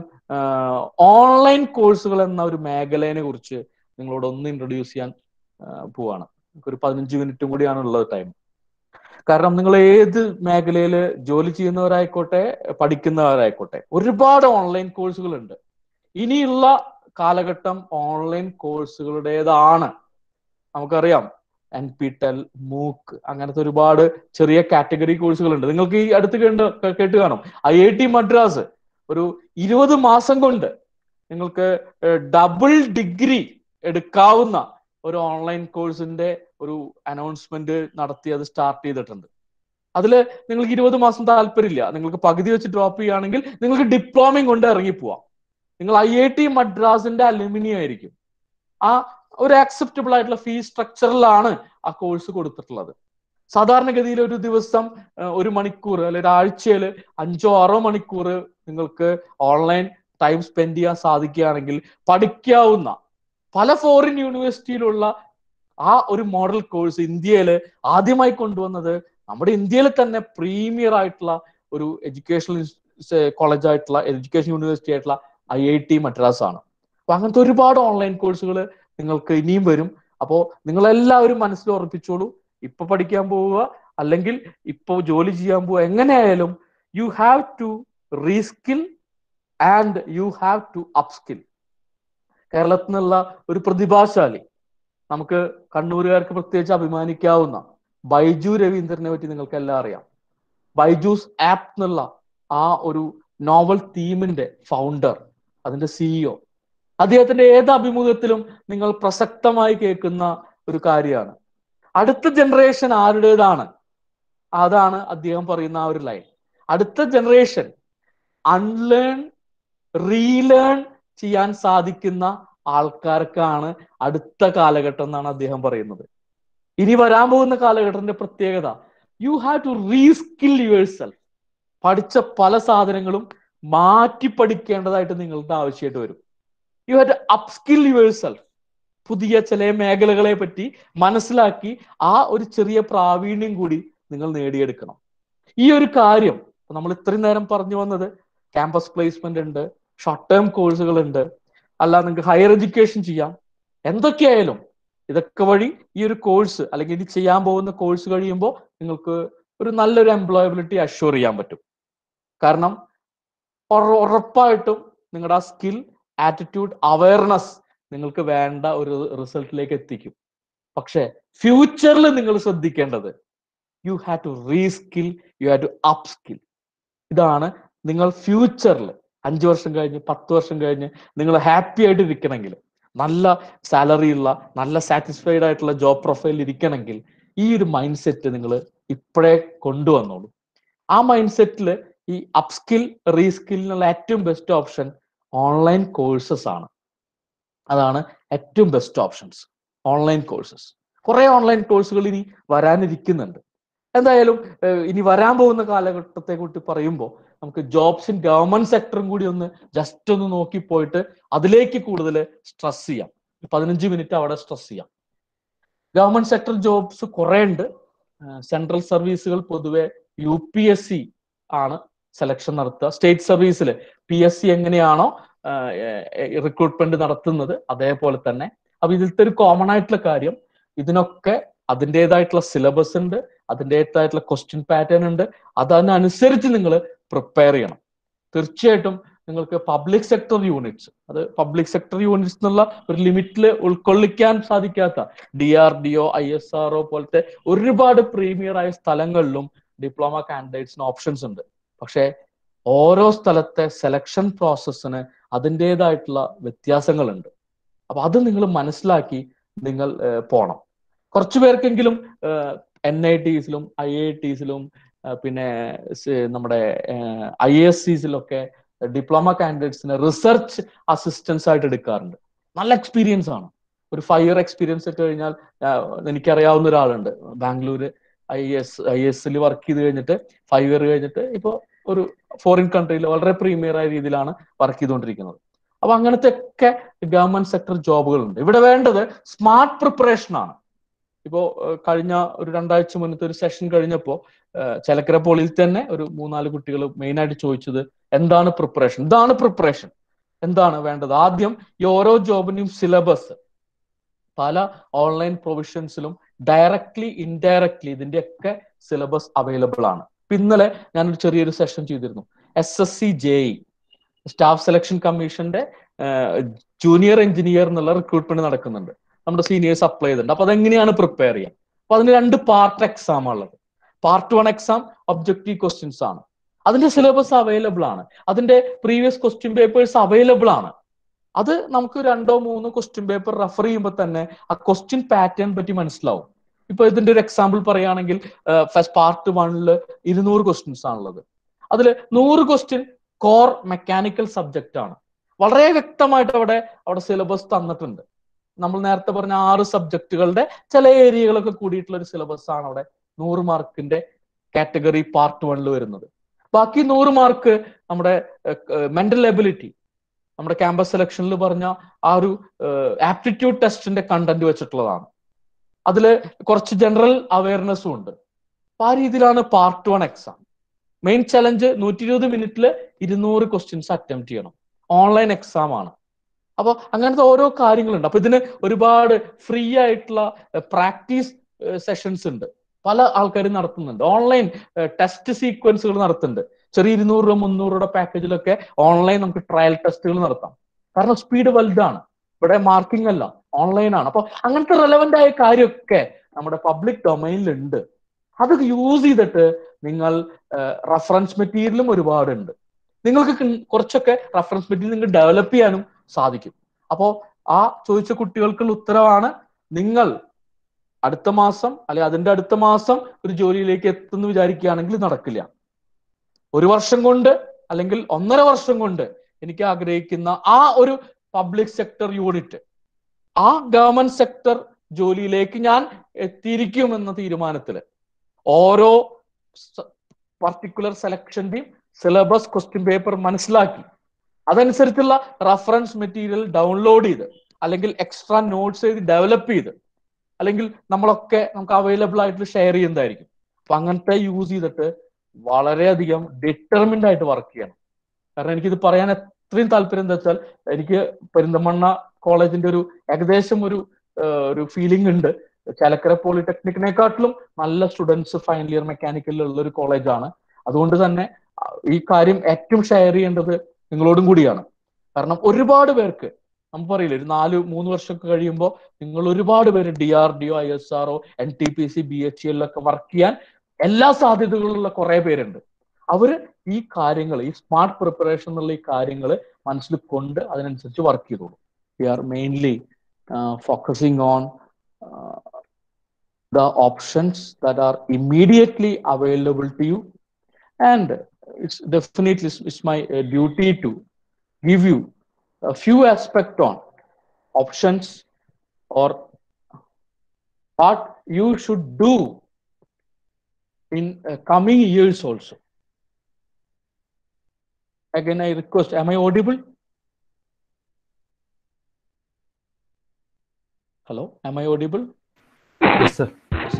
ഓൺലൈൻ കോഴ്സുകൾ എന്ന ഒരു മേഖലയെ കുറിച്ച് നിങ്ങളോട് ഒന്ന് ഇൻട്രൊഡ്യൂസ് ചെയ്യാൻ ആ, പോവാണ് ഒരു പതിനഞ്ച് മിനിറ്റും കൂടിയാണ് ഉള്ളത് ടൈം കാരണം നിങ്ങൾ ഏത് മേഖലയിൽ ജോലി ചെയ്യുന്നവരായിക്കോട്ടെ പഠിക്കുന്നവരായിക്കോട്ടെ ഒരുപാട് ഓൺലൈൻ കോഴ്സുകൾ ഉണ്ട് ഇനിയുള്ള കാലഘട്ടം ഓൺലൈൻ കോഴ്സുകളുടേതാണ് നമുക്കറിയാം എൻ പി ടെൽ മൂക്ക് അങ്ങനത്തെ ഒരുപാട് ചെറിയ കാറ്റഗറി കോഴ്സുകൾ ഉണ്ട് നിങ്ങൾക്ക് ഈ അടുത്ത് കേട്ട് കേട്ട് കാണും ഐ ഐ ടി മദ്രാസ് ഒരു ഇരുപത് മാസം കൊണ്ട് നിങ്ങൾക്ക് ഡബിൾ ഡിഗ്രി എടുക്കാവുന്ന ഒരു ഓൺലൈൻ കോഴ്സിന്റെ ഒരു അനൗൺസ്മെന്റ് നടത്തി അത് സ്റ്റാർട്ട് ചെയ്തിട്ടുണ്ട് അതിൽ നിങ്ങൾക്ക് ഇരുപത് മാസം താല്പര്യമില്ല നിങ്ങൾക്ക് പകുതി വെച്ച് ഡ്രോപ്പ് ചെയ്യുകയാണെങ്കിൽ നിങ്ങൾക്ക് ഡിപ്ലോമയും കൊണ്ട് ഇറങ്ങി പോവാം നിങ്ങൾ ഐ ഐ ടി മദ്രാസിന്റെ അലുമിനി ആയിരിക്കും ആ ഒരു ആക്സെപ്റ്റബിൾ ആയിട്ടുള്ള ഫീ സ്ട്രക്ചറിലാണ് ആ കോഴ്സ് കൊടുത്തിട്ടുള്ളത് സാധാരണഗതിയിൽ ഒരു ദിവസം ഏഹ്, ഒരു മണിക്കൂർ അല്ലെങ്കിൽ ഒരാഴ്ചയിൽ അഞ്ചോ ആറോ മണിക്കൂർ നിങ്ങൾക്ക് ഓൺലൈൻ ടൈം സ്പെൻഡ് ചെയ്യാൻ സാധിക്കുകയാണെങ്കിൽ പഠിക്കാവുന്ന പല ഫോറിൻ യൂണിവേഴ്സിറ്റിയിലുള്ള ആ ഒരു മോഡൽ കോഴ്സ് ഇന്ത്യയിൽ ആദ്യമായി കൊണ്ടുവന്നത് നമ്മുടെ ഇന്ത്യയിൽ തന്നെ പ്രീമിയർ ആയിട്ടുള്ള ഒരു എഡ്യൂക്കേഷണൽ കോളേജ് ആയിട്ടുള്ള എഡ്യൂക്കേഷൻ യൂണിവേഴ്സിറ്റി ആയിട്ടുള്ള ഐ ഐ ടി മദ്രാസ് ആണ് അപ്പൊ അങ്ങനത്തെ ഒരുപാട് ഓൺലൈൻ കോഴ്സുകൾ നിങ്ങൾക്ക് ഇനിയും വരും അപ്പോൾ നിങ്ങളെല്ലാവരും മനസ്സിൽ ഉറപ്പിച്ചോളൂ ഇപ്പൊ പഠിക്കാൻ പോവുക അല്ലെങ്കിൽ ഇപ്പൊ ജോലി ചെയ്യാൻ പോവുക എങ്ങനെയായാലും you have to reskill and you have to upskill കേരളത്തിൽ നിന്നുള്ള ഒരു പ്രതിഭാശാലി നമുക്ക് കണ്ണൂരുകാർക്ക് പ്രത്യേകിച്ച് അഭിമാനിക്കാവുന്ന ബൈജു രവീന്ദ്രനെ പറ്റി നിങ്ങൾക്ക് എല്ലാം അറിയാം ബൈജൂസ് ആപ്പ് എന്നുള്ള ആ ഒരു നോവൽ തീമിന്റെ ഫൗണ്ടർ അതിന്റെ സിഇഒ അദ്ദേഹത്തിന്റെ ഏത് അഭിമുഖത്തിലും നിങ്ങൾ പ്രസക്തമായി കേൾക്കുന്ന ഒരു കാര്യമാണ് അടുത്ത ജനറേഷൻ ആരുടേതാണ് അതാണ് അദ്ദേഹം പറയുന്ന ആ ഒരു ലൈൻ അടുത്ത ജനറേഷൻ അൺലേൺ റീലേൺ ചെയ്യാൻ സാധിക്കുന്ന ആൾക്കാർക്കാണ് അടുത്ത കാലഘട്ടം എന്നാണ് അദ്ദേഹം പറയുന്നത് ഇനി വരാൻ പോകുന്ന കാലഘട്ടത്തിന്റെ പ്രത്യേകത you have to reskill yourself പഠിച്ച പല സാധനങ്ങളും മാറ്റി പഠിക്കേണ്ടതായിട്ട് നിങ്ങളുടെ ആവശ്യമായിട്ട് വരും you have to upskill yourself പുതിയ ചില മേഖലകളെ പറ്റി മനസ്സിലാക്കി ആ ഒരു ചെറിയ പ്രാവീണ്യം കൂടി നിങ്ങൾ നേടിയെടുക്കണം ഈ ഒരു കാര്യം നമ്മൾ ഇത്രയും നേരം പറഞ്ഞു വന്നത് ക്യാമ്പസ് പ്ലേസ്മെന്റ് ഉണ്ട് ഷോർട്ട് ടേം കോഴ്സുകൾ ഉണ്ട് അല്ല നിങ്ങൾക്ക് ഹയർ എഡ്യൂക്കേഷൻ ചെയ്യാം എന്തൊക്കെയായാലും ഇതൊക്കെ വഴി ഈ ഒരു കോഴ്സ് അല്ലെങ്കിൽ ഇനി ചെയ്യാൻ പോകുന്ന കോഴ്സ് കഴിയുമ്പോൾ നിങ്ങൾക്ക് ഒരു നല്ലൊരു എംപ്ലോയബിലിറ്റി അഷ്യൂർ ചെയ്യാൻ പറ്റും കാരണം ഉറ- ഉറപ്പായിട്ടും നിങ്ങളുടെ ആ സ്കിൽ ആറ്റിറ്റ്യൂഡ് അവയർനെസ് നിങ്ങൾക്ക് വേണ്ട ഒരു റിസൾട്ടിലേക്ക് എത്തിക്കും പക്ഷേ ഫ്യൂച്ചറിൽ നിങ്ങൾ ശ്രദ്ധിക്കേണ്ടത് you have to reskill you have to upskill ഇതാണ് നിങ്ങൾ ഫ്യൂച്ചറിൽ അഞ്ചു വർഷം കഴിഞ്ഞ് പത്ത് വർഷം കഴിഞ്ഞ് നിങ്ങൾ ഹാപ്പി ആയിട്ട് ഇരിക്കണമെങ്കിൽ നല്ല സാലറി ഉള്ള നല്ല സാറ്റിസ്ഫൈഡ് ആയിട്ടുള്ള ജോബ് പ്രൊഫൈൽ ഇരിക്കണമെങ്കിൽ ഈ ഒരു മൈൻഡ് സെറ്റ് നിങ്ങൾ ഇപ്പോഴേ കൊണ്ടുവന്നോളൂ ആ മൈൻഡ് സെറ്റിൽ ഈ അപ്സ്കിൽ റീസ്കില്ലിനുള്ള ഏറ്റവും ബെസ്റ്റ് ഓപ്ഷൻ ഓൺലൈൻ കോഴ്സസ് ആണ് അതാണ് ഏറ്റവും ബെസ്റ്റ് ഓപ്ഷൻസ് ഓൺലൈൻ കോഴ്സസ് കുറെ ഓൺലൈൻ കോഴ്സുകൾ ഇനി വരാനിരിക്കുന്നുണ്ട് എന്തായാലും ഏഹ്, ഇനി വരാൻ പോകുന്ന കാലഘട്ടത്തെ കുറിച്ച് പറയുമ്പോൾ നമുക്ക് ജോബ്സ് ഇൻ ഗവൺമെന്റ് സെക്ടറും കൂടി ഒന്ന് ജസ്റ്റ് ഒന്ന് നോക്കി പോയിട്ട് അതിലേക്ക് കൂടുതൽ സ്ട്രെസ് ചെയ്യാം പതിനഞ്ച് മിനിറ്റ് അവിടെ സ്ട്രെസ് ചെയ്യാം ഗവൺമെന്റ് സെക്ടർ ജോബ്സ് കുറെ ഉണ്ട് സെൻട്രൽ സർവീസുകൾ പൊതുവെ യു പി എസ് സി ആണ് സെലക്ഷൻ നടത്തുക സ്റ്റേറ്റ് സർവീസിൽ പി എസ് സി എങ്ങനെയാണോ റിക്രൂട്ട്മെന്റ് നടത്തുന്നത് അതേപോലെ തന്നെ അപ്പൊ ഇതിലത്തെ ഒരു കോമൺ ആയിട്ടുള്ള കാര്യം ഇതിനൊക്കെ അതിൻ്റെതായിട്ടുള്ള സിലബസ് ഉണ്ട് അതിൻ്റെതായിട്ടുള്ള ക്വസ്റ്റ്യൻ പാറ്റേൺ ഉണ്ട് അതിനനുസരിച്ച് നിങ്ങൾ പ്രിപ്പയർ ചെയ്യണം തീർച്ചയായിട്ടും നിങ്ങൾക്ക് പബ്ലിക് സെക്ടർ യൂണിറ്റ്സ് അത് പബ്ലിക് സെക്ടർ യൂണിറ്റ്സ് എന്നുള്ള ഒരു ലിമിറ്റിൽ ഉൾക്കൊള്ളിക്കാൻ സാധിക്കാത്ത D R D O I S R O പോലത്തെ ഒരുപാട് പ്രീമിയർ ആയ സ്ഥലങ്ങളിലും ഡിപ്ലോമ കാൻഡിഡേറ്റ്സിന് ഓപ്ഷൻസ് ഉണ്ട് പക്ഷേ ഓരോ സ്ഥലത്തെ സെലക്ഷൻ പ്രോസസ്സിന് അതിൻ്റെതായിട്ടുള്ള വ്യത്യാസങ്ങളുണ്ട് അപ്പൊ അത് നിങ്ങൾ മനസ്സിലാക്കി നിങ്ങൾ ഏഹ്, പോണം കുറച്ചു പേർക്കെങ്കിലും എൻ ഐ ടിസിലും ഐ ഐ ടിസിലും പിന്നെ സ് നമ്മുടെ ഐ എസ് സിസിലൊക്കെ ഡിപ്ലോമ കാൻഡിഡേറ്റ്സിനെ റിസർച്ച് അസിസ്റ്റൻസ് ആയിട്ട് എടുക്കാറുണ്ട് നല്ല എക്സ്പീരിയൻസ് ആണ് ഒരു ഫൈവ് ഇയർ എക്സ്പീരിയൻസ് ഒക്കെ കഴിഞ്ഞാൽ ആഹ്, എനിക്കറിയാവുന്ന ഒരാളുണ്ട് ബാംഗ്ലൂര് ഐ എസ് ഐ എസിൽ വർക്ക് ചെയ്ത് കഴിഞ്ഞിട്ട് ഫൈവ് ഇയർ കഴിഞ്ഞിട്ട് ഇപ്പോൾ ഒരു ഫോറിൻ കൺട്രിയിൽ വളരെ പ്രീമിയർ ആയ രീതിയിലാണ് വർക്ക് ചെയ്തുകൊണ്ടിരിക്കുന്നത് അപ്പൊ അങ്ങനത്തെ ഒക്കെ ഗവൺമെന്റ് സെക്ടർ ജോബുകളുണ്ട് ഇവിടെ വേണ്ടത് സ്മാർട്ട് പ്രിപ്പറേഷൻ ആണ് ഇപ്പോ ഏഹ്, കഴിഞ്ഞ ഒരു രണ്ടാഴ്ച മുന്നത്തെ ഒരു സെഷൻ കഴിഞ്ഞപ്പോ ഏഹ്, ചേലക്കര പോളിൽ തന്നെ ഒരു മൂന്നാല് കുട്ടികൾ മെയിൻ ആയിട്ട് ചോദിച്ചത് എന്താണ് പ്രിപ്പറേഷൻ ഇതാണ് പ്രിപ്പറേഷൻ എന്താണ് വേണ്ടത് ആദ്യം ഈ ഓരോ ജോബിന്റെയും സിലബസ് പല ഓൺലൈൻ പ്രൊവിഷൻസിലും ഡയറക്ട്ലി ഇൻഡയറക്ട്ലി ഇതിന്റെയൊക്കെ സിലബസ് അവൈലബിൾ ആണ് ഇപ്പൊ ഇന്നലെ ഞാനൊരു ചെറിയൊരു സെഷൻ ചെയ്തിരുന്നു S S C J E staff selection കമ്മീഷന്റെ ജൂനിയർ എഞ്ചിനീയർ എന്നുള്ള റിക്രൂട്ട്മെന്റ് നടക്കുന്നുണ്ട് നമ്മുടെ സീനിയേഴ്സ് അപ്ലൈ ചെയ്തിട്ടുണ്ട് അപ്പൊ അതെങ്ങനെയാണ് പ്രിപ്പയർ ചെയ്യുക അപ്പൊ അതിന് രണ്ട് പാർട്ട് എക്സാം ഉള്ളത് part one exam objective questions ആണ് അതിന്റെ സിലബസ് അവൈലബിൾ ആണ് അതിന്റെ പ്രീവിയസ് ക്വസ്റ്റ്യൻ പേപ്പേഴ്സ് അവൈലബിൾ ആണ് അത് നമുക്ക് രണ്ടോ മൂന്നോ ക്വസ്റ്റ്യൻ പേപ്പർ റെഫർ ചെയ്യുമ്പോൾ തന്നെ ആ ക്വസ്റ്റ്യൻ പാറ്റേൺ പറ്റി മനസ്സിലാവും ഇപ്പൊ ഇതിന്റെ ഒരു എക്സാമ്പിൾ പറയുകയാണെങ്കിൽ ഫസ്റ്റ് പാർട്ട് വണ്ണില് ഇരുന്നൂറ് ക്വസ്റ്റ്യൻസ് ആണുള്ളത് അതിൽ നൂറ് ക്വസ്റ്റ്യൻ കോർ മെക്കാനിക്കൽ സബ്ജക്റ്റ് ആണ് വളരെ വ്യക്തമായിട്ട് അവിടെ അവിടെ സിലബസ് തന്നിട്ടുണ്ട് നമ്മൾ നേരത്തെ പറഞ്ഞ ആറ് സബ്ജക്റ്റുകളുടെ ചില ഏരിയകളൊക്കെ കൂടിയിട്ടുള്ള ഒരു സിലബസ് ആണ് അവിടെ നൂറ് മാർക്കിന്റെ കാറ്റഗറി പാർട്ട് വണ്ണിൽ വരുന്നത് ബാക്കി നൂറ് മാർക്ക് നമ്മുടെ മെന്റൽ എബിലിറ്റി നമ്മുടെ ക്യാമ്പസ് സെലക്ഷനിൽ പറഞ്ഞ ആ ഒരു ആപ്റ്റിറ്റ്യൂഡ് ടെസ്റ്റിന്റെ കണ്ടന്റ് വെച്ചിട്ടുള്ളതാണ് അതിൽ കുറച്ച് ജനറൽ അവയർനെസ്സും ഉണ്ട് അപ്പൊ ആ രീതിയിലാണ് part one exam main challenge നൂറ്റി ഇരുപത് മിനിറ്റിൽ ഇരുന്നൂറ് ക്വസ്റ്റ്യൻസ് അറ്റംപ്റ്റ് ചെയ്യണം ഓൺലൈൻ എക്സാം ആണ് അപ്പൊ അങ്ങനത്തെ ഓരോ കാര്യങ്ങളുണ്ട് അപ്പൊ ഇതിന് ഒരുപാട് ഫ്രീ ആയിട്ടുള്ള പ്രാക്ടീസ് സെഷൻസ് ഉണ്ട് പല ആൾക്കാരും നടത്തുന്നുണ്ട് ഓൺലൈൻ ടെസ്റ്റ് സീക്വൻസുകൾ നടത്തുന്നുണ്ട് ചെറിയ ഇരുന്നൂറ് രൂപ മുന്നൂറ് രൂപ പാക്കേജിലൊക്കെ ഓൺലൈൻ നമുക്ക് ട്രയൽ ടെസ്റ്റുകൾ നടത്താം കാരണം സ്പീഡ് വലുതാണ് ഇവിടെ മാർക്കിംഗ് അല്ല ഓൺലൈൻ ആണ് അപ്പൊ അങ്ങനത്തെ റെലവെന്റ് ആയ കാര്യമൊക്കെ നമ്മുടെ പബ്ലിക് ഡൊമൈനിലുണ്ട് അത് യൂസ് ചെയ്തിട്ട് നിങ്ങൾ റഫറൻസ് മെറ്റീരിയലും ഒരുപാടുണ്ട് നിങ്ങൾക്ക് കിൺ- കുറച്ചൊക്കെ റഫറൻസ് മെറ്റീരിയൽ നിങ്ങൾക്ക് ഡെവലപ്പ് ചെയ്യാനും സാധിക്കും അപ്പോ ആ ചോദിച്ച കുട്ടികൾക്കുള്ള ഉത്തരവാണ് നിങ്ങൾ അടുത്ത മാസം അല്ലെ അതിന്റെ അടുത്ത മാസം ഒരു ജോലിയിലേക്ക് എത്തുന്നു വിചാരിക്കുകയാണെങ്കിൽ ഇത് നടക്കില്ല ഒരു വർഷം കൊണ്ട് അല്ലെങ്കിൽ ഒന്നര വർഷം കൊണ്ട് എനിക്ക് ആഗ്രഹിക്കുന്ന ആ ഒരു പബ്ലിക് സെക്ടർ യൂണിറ്റ് ആ ഗവൺമെന്റ് സെക്ടർ ജോലിയിലേക്ക് ഞാൻ എത്തിയിരിക്കും എന്ന തീരുമാനത്തിൽ ഓരോ പർട്ടിക്കുലർ സെലക്ഷന്റെയും സിലബസ് ക്വസ്റ്റ്യൻ പേപ്പർ മനസ്സിലാക്കി അതനുസരിച്ചുള്ള റഫറൻസ് മെറ്റീരിയൽ ഡൗൺലോഡ് ചെയ്ത് അല്ലെങ്കിൽ എക്സ്ട്രാ നോട്ട്സ് എഴുതി ഡെവലപ്പ് ചെയ്ത് അല്ലെങ്കിൽ നമ്മളൊക്കെ നമുക്ക് അവൈലബിൾ ആയിട്ട് ഷെയർ ചെയ്യുന്നതായിരിക്കും അപ്പൊ അങ്ങനത്തെ യൂസ് ചെയ്തിട്ട് വളരെയധികം ഡിറ്റർമിൻഡ് ആയിട്ട് വർക്ക് ചെയ്യണം കാരണം എനിക്കിത് പറയാൻ എത്രയും താല്പര്യം എന്താ വെച്ചാൽ എനിക്ക് പെരിന്തമണ്ണ കോളേജിന്റെ ഒരു ഏകദേശം ഒരു ഏഹ്, ഒരു ഫീലിംഗ് ഉണ്ട് ചാലക്കര പോളിടെക്നിക്കിനെക്കാട്ടിലും നല്ല സ്റ്റുഡൻസ് ഫൈനൽ ഇയർ മെക്കാനിക്കലിൽ ഉള്ള ഒരു കോളേജാണ് അതുകൊണ്ട് തന്നെ അഹ് ഈ കാര്യം ഏറ്റവും ഷെയർ ചെയ്യേണ്ടത് നിങ്ങളോടും കൂടിയാണ് കാരണം ഒരുപാട് പേർക്ക് നമുക്ക് പറയില്ലേ ഒരു നാല് മൂന്ന് വർഷമൊക്കെ കഴിയുമ്പോൾ നിങ്ങൾ ഒരുപാട് പേര് D R D O I S R O N T P C B H എല്ലൊക്കെ വർക്ക് ചെയ്യാൻ എല്ലാ സാധ്യതകളുള്ള കുറെ പേരുണ്ട് അവര് ഈ കാര്യങ്ങൾ ഈ സ്മാർട്ട് പ്രിപ്പറേഷൻ എന്നുള്ള ഈ കാര്യങ്ങൾ മനസ്സിൽ കൊണ്ട് അതിനനുസരിച്ച് വർക്ക് ചെയ്തോളൂ we are mainly focusing on the options that are immediately available to you and it's definitely it's, it's my uh, duty to give you a few aspect on options or what you should do in uh, coming years also again i request am i audible hello am i audible Yes, sir.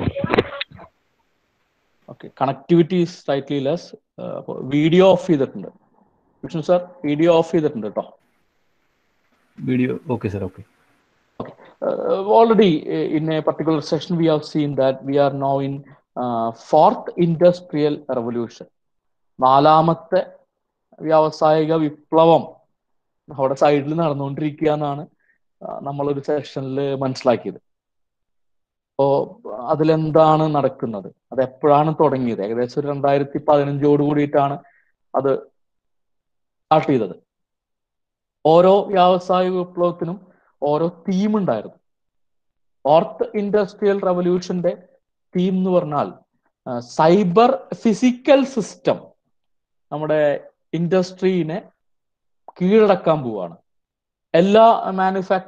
Okay connectivity slightly less അപ്പോൾ video off ചെയ്തിട്ടുണ്ട് Vishnu sir video off ചെയ്തിട്ടുണ്ട് കേട്ടോ Video. Okay, sir. Okay. Already in a particular session we have seen that we are now in fourth industrial revolution നാലാമത്തെ വ്യാവസായിക വിപ്ലവം അവിടെ സൈഡിൽ നടന്നുകൊണ്ടിരിക്കുക എന്നാണ് നമ്മളൊരു സെഷനിൽ മനസ്സിലാക്കിയത് അപ്പോ അതിലെന്താണ് നടക്കുന്നത് അത് എപ്പോഴാണ് തുടങ്ങിയത് ഏകദേശം ഒരു രണ്ടായിരത്തി പതിനഞ്ചോട് കൂടിയിട്ടാണ് അത് സ്റ്റാർട്ട് ചെയ്തത് ഓരോ വ്യാവസായിക വിപ്ലവത്തിനും ഓരോ തീം ഉണ്ടായിരുന്നു ഫോർത്ത് ഇൻഡസ്ട്രിയൽ റവല്യൂഷന്റെ തീം എന്ന് പറഞ്ഞാൽ സൈബർ ഫിസിക്കൽ സിസ്റ്റം നമ്മുടെ ഇൻഡസ്ട്രീനെ കീഴടക്കാൻ പോവാണ് എല്ലാ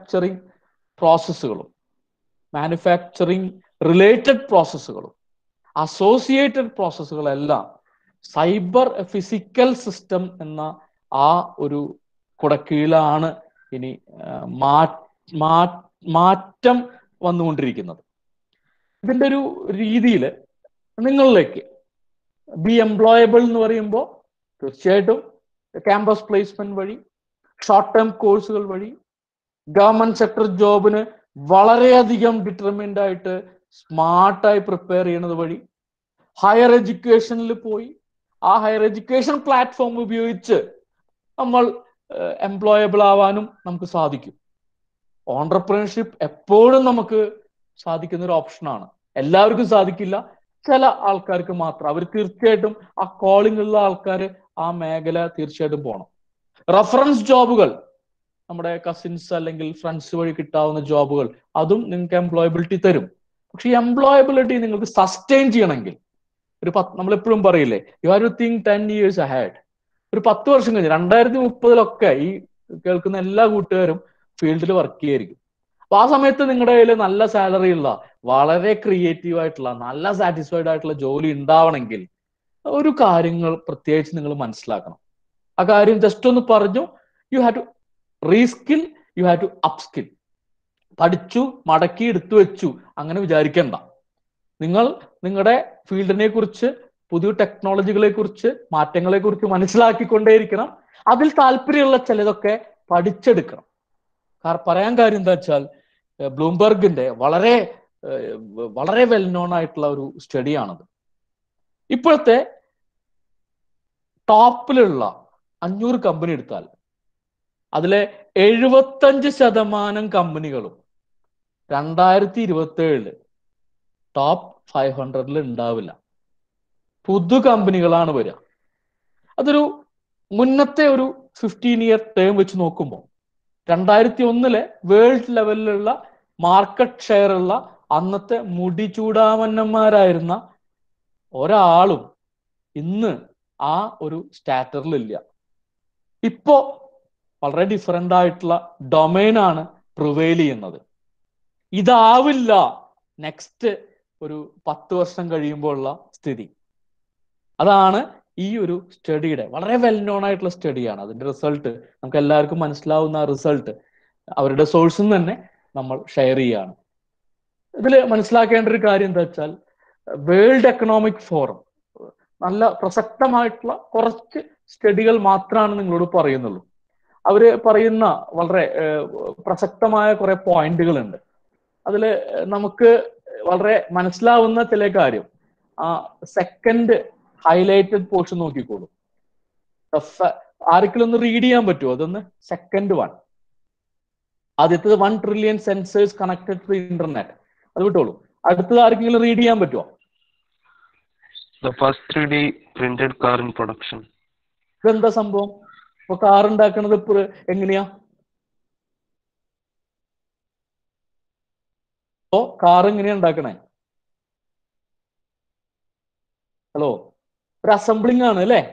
മാനുഫാക്ചറിങ് പ്രോസസ്സുകളും മാനുഫാക്ചറിങ് റിലേറ്റഡ് പ്രോസസ്സുകളും അസോസിയേറ്റഡ് പ്രോസസ്സുകളെല്ലാം സൈബർ ഫിസിക്കൽ സിസ്റ്റം എന്ന ആ ഒരു കുടക്കീഴിലാണ് ഇനി മാറ്റം വന്നുകൊണ്ടിരിക്കുന്നത് ഇതിന്റെ ഒരു രീതിയിൽ നിങ്ങളിലേക്ക് ബി എംപ്ലോയബിൾ എന്ന് പറയുമ്പോൾ തീർച്ചയായിട്ടും ക്യാമ്പസ് പ്ലേസ്മെന്റ് വഴി ഷോർട്ട് ടേം കോഴ്സുകൾ വഴി ഗവൺമെന്റ് സെക്ടർ ജോബിന് വളരെയധികം ഡിറ്റർമിൻഡ് ആയിട്ട് സ്മാർട്ടായി പ്രിപ്പയർ ചെയ്യുന്നത് വഴി ഹയർ എഡ്യൂക്കേഷനിൽ പോയി ആ ഹയർ എഡ്യൂക്കേഷൻ പ്ലാറ്റ്ഫോം ഉപയോഗിച്ച് നമ്മൾ എംപ്ലോയബിൾ ആവാനും നമുക്ക് സാധിക്കും ഓണ്ടർപ്രണർഷിപ്പ് എപ്പോഴും നമുക്ക് സാധിക്കുന്ന ഒരു ഓപ്ഷനാണ് എല്ലാവർക്കും സാധിക്കില്ല ചില ആൾക്കാർക്ക് മാത്രം അവർ തീർച്ചയായിട്ടും ആ കോളിംഗ് ഉള്ള ആൾക്കാർ ആ മേഖല തീർച്ചയായിട്ടും പോകണം റഫറൻസ് ജോബുകൾ നമ്മുടെ കസിൻസ് അല്ലെങ്കിൽ ഫ്രണ്ട്സ് വഴി കിട്ടാവുന്ന ജോബുകൾ അതും നിങ്ങൾക്ക് എംപ്ലോയബിലിറ്റി തരും പക്ഷെ ഈ എംപ്ലോയബിലിറ്റി നിങ്ങൾക്ക് സസ്റ്റെയിൻ ചെയ്യണമെങ്കിൽ ഒരു പത്ത് നമ്മൾ എപ്പോഴും പറയില്ലേ you have to think ten years ahead ഒരു പത്ത് വർഷം കഴിഞ്ഞ് രണ്ടായിരത്തി മുപ്പതിലൊക്കെ ഈ കേൾക്കുന്ന എല്ലാ കൂട്ടുകാരും ഫീൽഡിൽ വർക്ക് ചെയ്യായിരിക്കും അപ്പൊ ആ സമയത്ത് നിങ്ങളുടെ കയ്യിൽ നല്ല സാലറി ഉള്ള വളരെ ക്രിയേറ്റീവ് ആയിട്ടുള്ള നല്ല സാറ്റിസ്ഫൈഡ് ആയിട്ടുള്ള ജോലി ഉണ്ടാവണമെങ്കിൽ ഒരു കാര്യങ്ങൾ പ്രത്യേകിച്ച് നിങ്ങൾ മനസ്സിലാക്കണം ആ കാര്യം ജസ്റ്റ് ഒന്ന് പറഞ്ഞു you have to reskill you have to upskill പഠിച്ചു മടക്കി എടുത്തു വെച്ചു അങ്ങനെ വിചാരിക്കണ്ട നിങ്ങൾ നിങ്ങളുടെ ഫീൽഡിനെ കുറിച്ച് പുതിയ ടെക്നോളജികളെ കുറിച്ച് മാറ്റങ്ങളെ കുറിച്ച് മനസ്സിലാക്കിക്കൊണ്ടേയിരിക്കണം അതിൽ താല്പര്യമുള്ള ചിലതൊക്കെ പഠിച്ചെടുക്കണം കാരണം പറയാൻ കാര്യം എന്താ വെച്ചാൽ ബ്ലൂംബർഗിന്റെ വളരെ വളരെ വെൽ നോൺ ആയിട്ടുള്ള ഒരു സ്റ്റഡിയാണത് ഇപ്പോഴത്തെ ടോപ്പിലുള്ള അഞ്ഞൂറ് കമ്പനി എടുത്താൽ അതിലെ എഴുപത്തഞ്ച് ശതമാനം കമ്പനികളും രണ്ടായിരത്തി ഇരുപത്തി ഏഴില് ടോപ്പ് ഫൈവ് ഹൺഡ്രഡിൽ ഉണ്ടാവില്ല പുതു കമ്പനികളാണ് വരിക അതൊരു മുന്നത്തെ ഒരു ഫിഫ്റ്റീൻ ഇയർ ടേം വെച്ച് നോക്കുമ്പോൾ രണ്ടായിരത്തി ഒന്നിലെ വേൾഡ് ലെവലിലുള്ള മാർക്കറ്റ് ഷെയർ ഉള്ള അന്നത്തെ മുടി ചൂടാമന്നന്മാരായിരുന്ന ഒരാളും ഇന്ന് ആ ഒരു സ്റ്റാറ്ററിലില്ല ഇപ്പോ വളരെ ഡിഫറെന്റ് ആയിട്ടുള്ള ഡൊമൈൻ ആണ് പ്രിവെയിൽ ചെയ്യുന്നത് ഇതാവില്ല നെക്സ്റ്റ് ഒരു പത്ത് വർഷം കഴിയുമ്പോൾ ഉള്ള സ്ഥിതി അതാണ് ഈ ഒരു സ്റ്റഡിയുടെ വളരെ വെൽ നോൺ ആയിട്ടുള്ള സ്റ്റഡിയാണ് അതിന്റെ റിസൾട്ട് നമുക്ക് എല്ലാവർക്കും മനസ്സിലാവുന്ന ആ റിസൾട്ട് അവരുടെ സോഴ്സിൽ നിന്ന് തന്നെ നമ്മൾ ഷെയർ ചെയ്യാണ് ഇതിൽ മനസ്സിലാക്കേണ്ട ഒരു കാര്യം എന്താ വെച്ചാൽ വേൾഡ് എക്കണോമിക് ഫോറം നല്ല പ്രസക്തമായിട്ടുള്ള കുറച്ച് സ്റ്റഡികൾ മാത്രമാണ് നിങ്ങളോട് പറയുന്നുള്ളൂ അവര് പറയുന്ന വളരെ പ്രസക്തമായ കുറെ പോയിന്റുകളുണ്ട് അതിൽ നമുക്ക് വളരെ മനസ്സിലാവുന്ന ചില കാര്യം ആ സെക്കൻഡ് ഹൈലൈറ്റഡ് പോർഷൻ നോക്കിക്കോളൂ ആർക്കെങ്കിലും ഒന്ന് റീഡ് ചെയ്യാൻ പറ്റുമോ അതൊന്ന് സെക്കൻഡ് വൺ ആദ്യത്തത് one trillion sensors connected to internet അത് വിട്ടോളൂ അടുത്തത് ആർക്കെങ്കിലും റീഡ് ചെയ്യാൻ പറ്റുമോ The first 3D printed car in production. ഇതെന്താ സംഭവം ഇപ്പൊ കാർ ഉണ്ടാക്കുന്നത് എങ്ങനെയാ ഓ കാർ എങ്ങനെയാ ഉണ്ടാക്കണേ ഹലോ ഒരു അസംബ്ലിംഗ് ആണ് അല്ലേ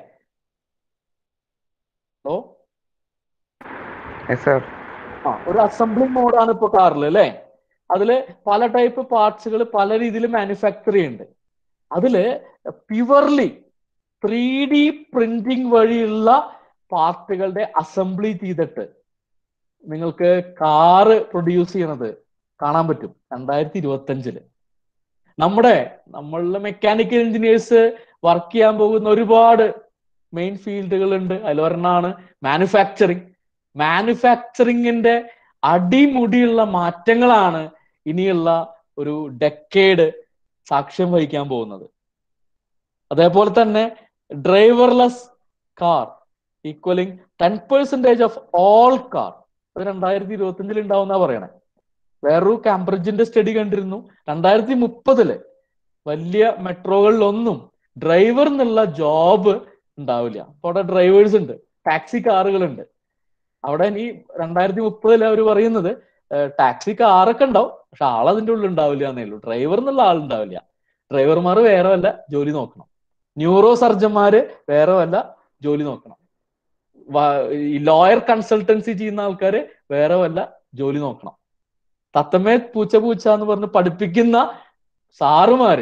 ഹലോ Yes, sir. ആ ഒരു അസംബ്ലിംഗ് മോഡാണ് ഇപ്പൊ കാറിൽ അല്ലേ അതില് പല ടൈപ്പ് പാർട്സുകൾ പല രീതിയിൽ മാനുഫാക്ചർ ചെയ്യുന്നുണ്ട് അതില് പ്യുവർലി ത്രീ ഡി പ്രിന്റിംഗ് വഴിയുള്ള പാർട്ടുകളുടെ അസംബ്ലി ചെയ്തിട്ട് നിങ്ങൾക്ക് കാറ് പ്രൊഡ്യൂസ് ചെയ്യണത് കാണാൻ പറ്റും രണ്ടായിരത്തി ഇരുപത്തി അഞ്ചില് നമ്മുടെ നമ്മളുടെ മെക്കാനിക്കൽ എഞ്ചിനീയേഴ്സ് വർക്ക് ചെയ്യാൻ പോകുന്ന ഒരുപാട് മെയിൻ ഫീൽഡുകൾ ഉണ്ട് അതിലൊരെണ്ണാണ് മാനുഫാക്ചറിങ് മാനുഫാക്ചറിങ്ങിന്റെ അടിമുടിയുള്ള മാറ്റങ്ങളാണ് ഇനിയുള്ള ഒരു ഡെക്കേഡ് സാക്ഷ്യം വഹിക്കാൻ പോകുന്നത് അതേപോലെ തന്നെ driverless car equalling ten percentage of all car അത് രണ്ടായിരത്തി ഇരുപത്തി അഞ്ചിൽ ഉണ്ടാവുന്ന പറയണേ വേറൊരു കാംബ്രിഡ്ജിന്റെ സ്റ്റഡി കണ്ടിരുന്നു രണ്ടായിരത്തി മുപ്പതില് വലിയ മെട്രോകളിലൊന്നും ഡ്രൈവർ എന്നുള്ള ജോബ് ഉണ്ടാവില്ല അപ്പൊ അവിടെ ഡ്രൈവേഴ്സ് ഉണ്ട് ടാക്സി കാറുകളുണ്ട് അവിടെ ഇനി രണ്ടായിരത്തി മുപ്പതിൽ അവർ പറയുന്നത് ടാക്സി കാറൊക്കെ ഉണ്ടാവും പക്ഷെ ആളതിന്റെ ഉള്ളിൽ ഉണ്ടാവില്ല എന്നേ ഉള്ളൂ ഡ്രൈവർ എന്നുള്ള ആളുണ്ടാവില്ല ഡ്രൈവർമാർ വേറെ വല്ല ജോലി നോക്കണം ന്യൂറോ സർജന്മാര് വേറെ വല്ല ജോലി നോക്കണം ഈ ലോയർ കൺസൾട്ടൻസി ചെയ്യുന്ന ആൾക്കാര് വേറെ വല്ല ജോലി നോക്കണം തത്തമ്മേ പൂച്ച പൂച്ച എന്ന് പറഞ്ഞ് പഠിപ്പിക്കുന്ന സാറുമാര്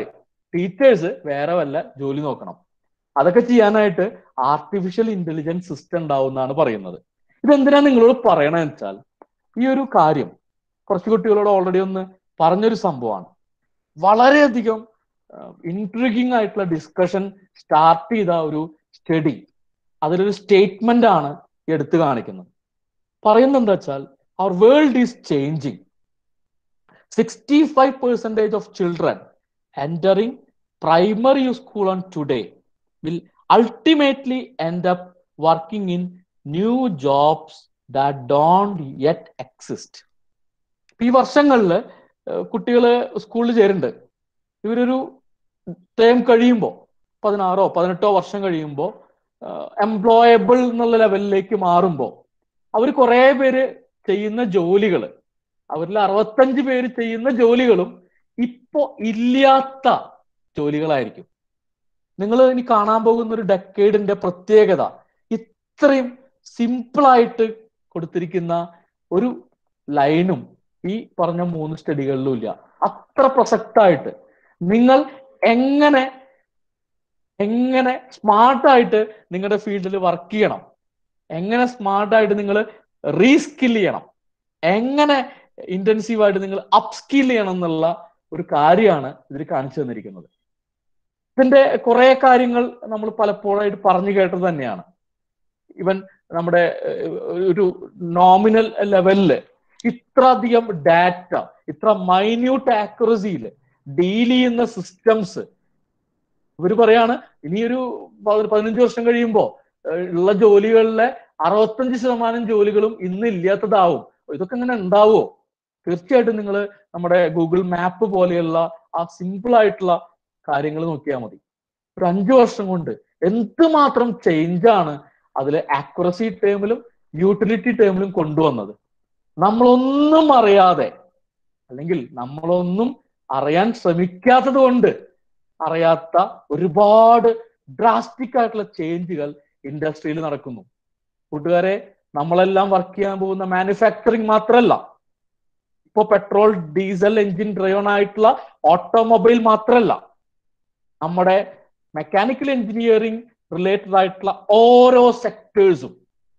ടീച്ചേഴ്സ് വേറെ വല്ല ജോലി നോക്കണം അതൊക്കെ ചെയ്യാനായിട്ട് ആർട്ടിഫിഷ്യൽ ഇന്റലിജൻസ് സിസ്റ്റം ഉണ്ടാവും എന്നാണ് പറയുന്നത് ഇതെന്തിനാ നിങ്ങളോട് പറയണമെന്ന് വെച്ചാൽ ഈ ഒരു കാര്യം കുറച്ച് കുട്ടികളോട് ഓൾറെഡി ഒന്ന് പറഞ്ഞൊരു സംഭവമാണ് വളരെയധികം ഇൻട്രിഗിങ് ആയിട്ടുള്ള ഡിസ്കഷൻ സ്റ്റാർട്ട് ചെയ്ത ഒരു സ്റ്റഡി അതിലൊരു സ്റ്റേറ്റ്മെന്റ് ആണ് എടുത്തു കാണിക്കുന്നത് പറയുന്നത് എന്താ വെച്ചാൽ അവർ world is changing sixty five percentage of children entering primary school on today will ultimately end up working in new jobs that don't yet exist. ഈ വർഷങ്ങളിൽ കുട്ടികൾ സ്കൂളിൽ ചേരുന്നുണ്ട് ഇവരൊരു ടേം കഴിയുമ്പോൾ പതിനാറോ പതിനെട്ടോ വർഷം കഴിയുമ്പോൾ എംപ്ലോയബിൾ എന്നുള്ള ലെവലിലേക്ക് മാറുമ്പോൾ അവർ കുറേ പേര് ചെയ്യുന്ന ജോലികൾ അവരിൽ അറുപത്തഞ്ച് പേര് ചെയ്യുന്ന ജോലികളും ഇപ്പോ ഇല്ലാത്ത ജോലികളായിരിക്കും നിങ്ങൾ ഇനി കാണാൻ പോകുന്ന ഒരു ഡെക്കേഡിന്റെ പ്രത്യേകത ഇത്രയും സിമ്പിളായിട്ട് കൊടുത്തിരിക്കുന്ന ഒരു ലൈനും ഈ പറഞ്ഞ മൂന്ന് സ്റ്റഡികളിലും ഇല്ല അത്ര പ്രസക്തമായിട്ട് നിങ്ങൾ എങ്ങനെ എങ്ങനെ സ്മാർട്ടായിട്ട് നിങ്ങളുടെ ഫീൽഡിൽ വർക്ക് ചെയ്യണം എങ്ങനെ സ്മാർട്ടായിട്ട് നിങ്ങൾ റീസ്കിൽ ചെയ്യണം എങ്ങനെ ഇന്റൻസീവായിട്ട് നിങ്ങൾ അപ്സ്കിൽ ചെയ്യണം എന്നുള്ള ഒരു കാര്യമാണ് ഇതിൽ കാണിച്ചു തന്നിരിക്കുന്നത് ഇതിന്റെ കുറെ കാര്യങ്ങൾ നമ്മൾ പലപ്പോഴായിട്ട് പറഞ്ഞു കേട്ടത് തന്നെയാണ് ഇവൻ നമ്മുടെ ഒരു നോമിനൽ ലെവലില് ഇത്ര അധികം ഡാറ്റ ഇത്ര മൈന്യൂട്ട് ആക്യുറസിയിൽ ഡീൽ ചെയ്യുന്ന സിസ്റ്റംസ് ഇവർ പറയാണ് ഇനിയൊരു പതിനഞ്ച് വർഷം കഴിയുമ്പോൾ ഉള്ള ജോലികളിലെ അറുപത്തഞ്ച് ശതമാനം ജോലികളും ഇന്ന് ഇല്ലാത്തതാവും ഇതൊക്കെ ഇങ്ങനെ ഉണ്ടാവുമോ തീർച്ചയായിട്ടും നിങ്ങൾ നമ്മുടെ ഗൂഗിൾ മാപ്പ് പോലെയുള്ള ആ സിമ്പിൾ ആയിട്ടുള്ള കാര്യങ്ങൾ നോക്കിയാൽ മതി ഒരു അഞ്ചു വർഷം കൊണ്ട് എന്തുമാത്രം ചേഞ്ച് ആണ് അതിൽ ആക്യുറസി ടേമിലും യൂട്ടിലിറ്റി ടേമിലും കൊണ്ടുവന്നത് നമ്മളൊന്നും അറിയാതെ അല്ലെങ്കിൽ നമ്മളൊന്നും അറിയാൻ ശ്രമിക്കാത്തത് കൊണ്ട് അറിയാത്ത ഒരുപാട് ഡ്രാസ്റ്റിക് ആയിട്ടുള്ള ചേഞ്ചുകൾ ഇൻഡസ്ട്രിയിൽ നടക്കുന്നു കൂട്ടുകാരെ നമ്മളെല്ലാം വർക്ക് ചെയ്യാൻ പോകുന്ന മാനുഫാക്ചറിങ് മാത്രമല്ല ഇപ്പൊ പെട്രോൾ ഡീസൽ എഞ്ചിൻ ഡ്രൈവൺ ആയിട്ടുള്ള ഓട്ടോമൊബൈൽ മാത്രമല്ല നമ്മുടെ മെക്കാനിക്കൽ എഞ്ചിനീയറിംഗ് റിലേറ്റഡ് ആയിട്ടുള്ള ഓരോ സെക്ടേഴ്സും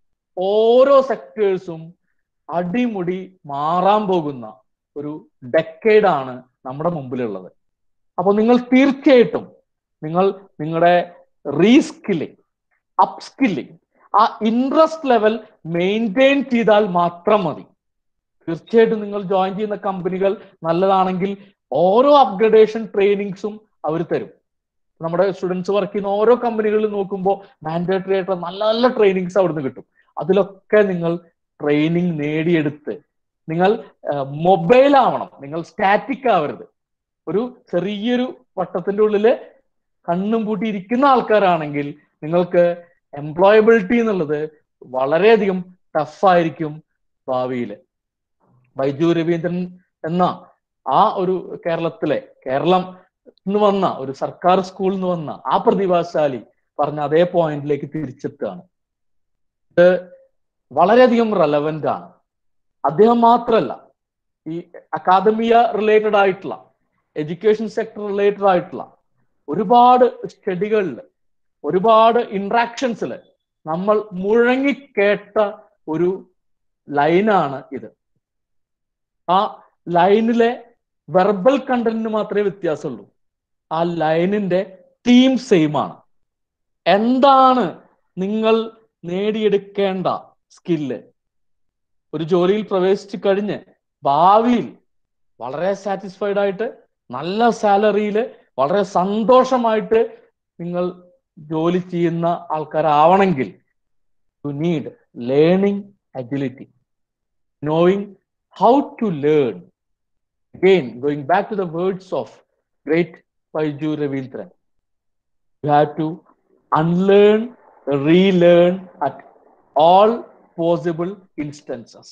ഓരോ സെക്ടേഴ്സും അടിമുടി മാറാൻ പോകുന്ന ഒരു ഡെക്കേഡാണ് നമ്മുടെ മുമ്പിലുള്ളത് അപ്പോൾ നിങ്ങൾ തീർച്ചയായിട്ടും നിങ്ങൾ നിങ്ങളുടെ റീസ്കില്ലിംഗ് അപ്സ്കില്ലിംഗ് ആ ഇൻട്രസ്റ്റ് ലെവൽ മെയിൻറ്റെയിൻ ചെയ്താൽ മാത്രം മതി തീർച്ചയായിട്ടും നിങ്ങൾ ജോയിൻ ചെയ്യുന്ന കമ്പനികൾ നല്ലതാണെങ്കിൽ ഓരോ അപ്ഗ്രഡേഷൻ ട്രെയിനിങ്സും അവർ തരും നമ്മുടെ സ്റ്റുഡൻസ് വർക്ക് ചെയ്യുന്ന ഓരോ കമ്പനികളിൽ നോക്കുമ്പോൾ മാൻഡേറ്ററി ആയിട്ടുള്ള നല്ല നല്ല ട്രെയിനിങ്സ് അവിടുന്ന് കിട്ടും അതിലൊക്കെ നിങ്ങൾ ട്രെയിനിങ് നേടിയെടുത്ത് നിങ്ങൾ മൊബൈൽ ആവണം നിങ്ങൾ സ്റ്റാറ്റിക് ആവരുത് ഒരു ചെറിയൊരു വട്ടത്തിന്റെ ഉള്ളില് കണ്ണും പൂട്ടി ഇരിക്കുന്ന ആൾക്കാരാണെങ്കിൽ നിങ്ങൾക്ക് എംപ്ലോയബിലിറ്റി എന്നുള്ളത് വളരെയധികം ടഫായിരിക്കും ഭാവിയിൽ ബൈജു രവീന്ദ്രൻ എന്ന ആ ഒരു കേരളത്തിലെ കേരളം നിന്ന് വന്ന ഒരു സർക്കാർ സ്കൂളിൽ നിന്ന് വന്ന ആ പ്രതിഭാശാലി പറഞ്ഞ അതേ പോയിന്റിലേക്ക് തിരിച്ചെത്തുകയാണ് ഇത് വളരെയധികം റെലവെന്റ് ആണ് അദ്ദേഹം മാത്രമല്ല ഈ അക്കാദമിയ റിലേറ്റഡ് ആയിട്ടുള്ള എഡ്യൂക്കേഷൻ സെക്ടർ റിലേറ്റഡ് ആയിട്ടുള്ള ഒരുപാട് സ്റ്റഡികളിൽ ഒരുപാട് ഇന്ററാക്ഷൻസിൽ നമ്മൾ മുഴങ്ങിക്കേട്ട ഒരു ലൈനാണ് ഇത് ആ ലൈനിലെ വെർബൽ കണ്ടന്റിന് മാത്രമേ വ്യത്യാസമുള്ളൂ ആ ലൈനിന്റെ തീം സെയിം ആണ് എന്താണ് നിങ്ങൾ നേടിയെടുക്കേണ്ട സ്കില്ല് ഒരു ജോലിയിൽ പ്രവേശിച്ചു കഴിഞ്ഞ് ഭാവിയിൽ വളരെ സാറ്റിസ്ഫൈഡ് ആയിട്ട് നല്ല സാലറിയിൽ വളരെ സന്തോഷമായിട്ട് നിങ്ങൾ ജോലി ചെയ്യുന്ന ആൾക്കാരാവണമെങ്കിൽ you need learning agility knowing how to learn again going back to the words of great Baiju Ravindran you have to unlearn relearn at all possible instances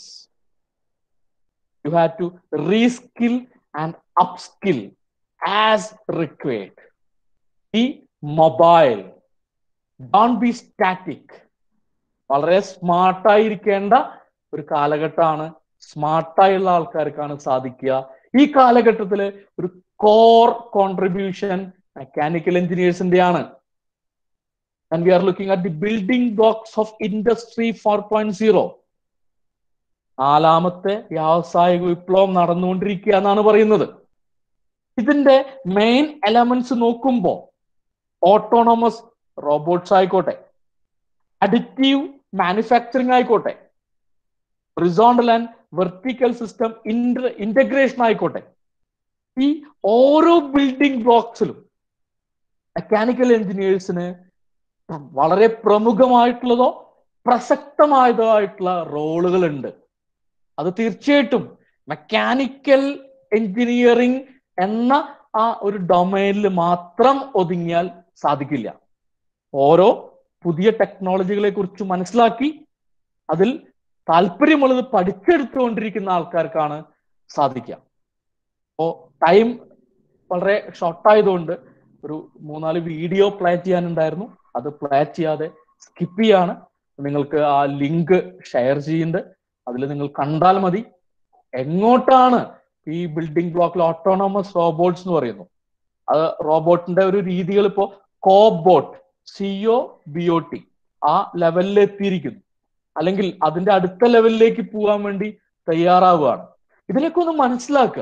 you have to reskill and upskill as required be mobile don't be static വളരെ സ്മാർട്ടായിരിക്കേണ്ട ഒരു കാലഘട്ടമാണ് സ്മാർട്ടായുള്ള ആൾക്കാർക്കാണ് സാധിക്കുക ഈ കാലഘട്ടത്തിൽ ഒരു core contribution mechanical എഞ്ചിനീയേഴ്സിന്റെ ആണ് and we are looking at the building blocks of industry four point zero നാലാമത്തെ വ്യാവസായിക വിപ്ലവം നടന്നുകൊണ്ടിരിക്കുക എന്നാണ് പറയുന്നത് ഇതിന്റെ മെയിൻ എലമെന്റ്സ് നോക്കുമ്പോൾ ഓട്ടോണോമസ് റോബോട്ട്സ് ആയിക്കോട്ടെ അഡിറ്റീവ് മാനുഫാക്ചറിങ് ആയിക്കോട്ടെ horizontal and vertical system inter integration ആയിക്കോട്ടെ ഈ ഓരോ ബിൽഡിംഗ് ബ്ലോക്സിലും മെക്കാനിക്കൽ എഞ്ചിനീയേഴ്സിന് വളരെ പ്രമുഖമായിട്ടുള്ളതോ പ്രസക്തമായതോ ആയിട്ടുള്ള റോളുകൾ ഉണ്ട് അത് തീർച്ചയായിട്ടും മെക്കാനിക്കൽ എഞ്ചിനീയറിംഗ് എന്ന ആ ഒരു ഡൊമൈനിൽ മാത്രം ഒതുങ്ങിയാൽ സാധിക്കില്ല ഓരോ പുതിയ ടെക്നോളജികളെ കുറിച്ച് മനസ്സിലാക്കി അതിൽ താല്പര്യമുള്ളത് പഠിച്ചെടുത്തുകൊണ്ടിരിക്കുന്ന ആൾക്കാർക്കാണ് സാധിക്കുക അപ്പോ ടൈം വളരെ ഷോർട്ടായതുകൊണ്ട് ഒരു മൂന്നാല് വീഡിയോ പ്ലേ ചെയ്യാനുണ്ടായിരുന്നു അത് പ്ലേ ചെയ്യാതെ സ്കിപ്പ് ചെയ്യാണ് നിങ്ങൾക്ക് ആ ലിങ്ക് ഷെയർ ചെയ്യുന്നുണ്ട് അതിൽ നിങ്ങൾ കണ്ടാൽ മതി എങ്ങോട്ടാണ് ഈ ബിൽഡിംഗ് ബ്ലോക്കിൽ ഓട്ടോണോമസ് റോബോട്ട്സ് എന്ന് പറയുന്നു അത് റോബോട്ടിന്റെ ഒരു രീതികൾ ഇപ്പോ cobot C O B O T ലെവലിൽ എത്തിയിരിക്കുന്നു അല്ലെങ്കിൽ അതിന്റെ അടുത്ത ലെവലിലേക്ക് പോകാൻ വേണ്ടി തയ്യാറാവുകയാണ് ഇതിനൊക്കെ ഒന്ന് മനസ്സിലാക്കുക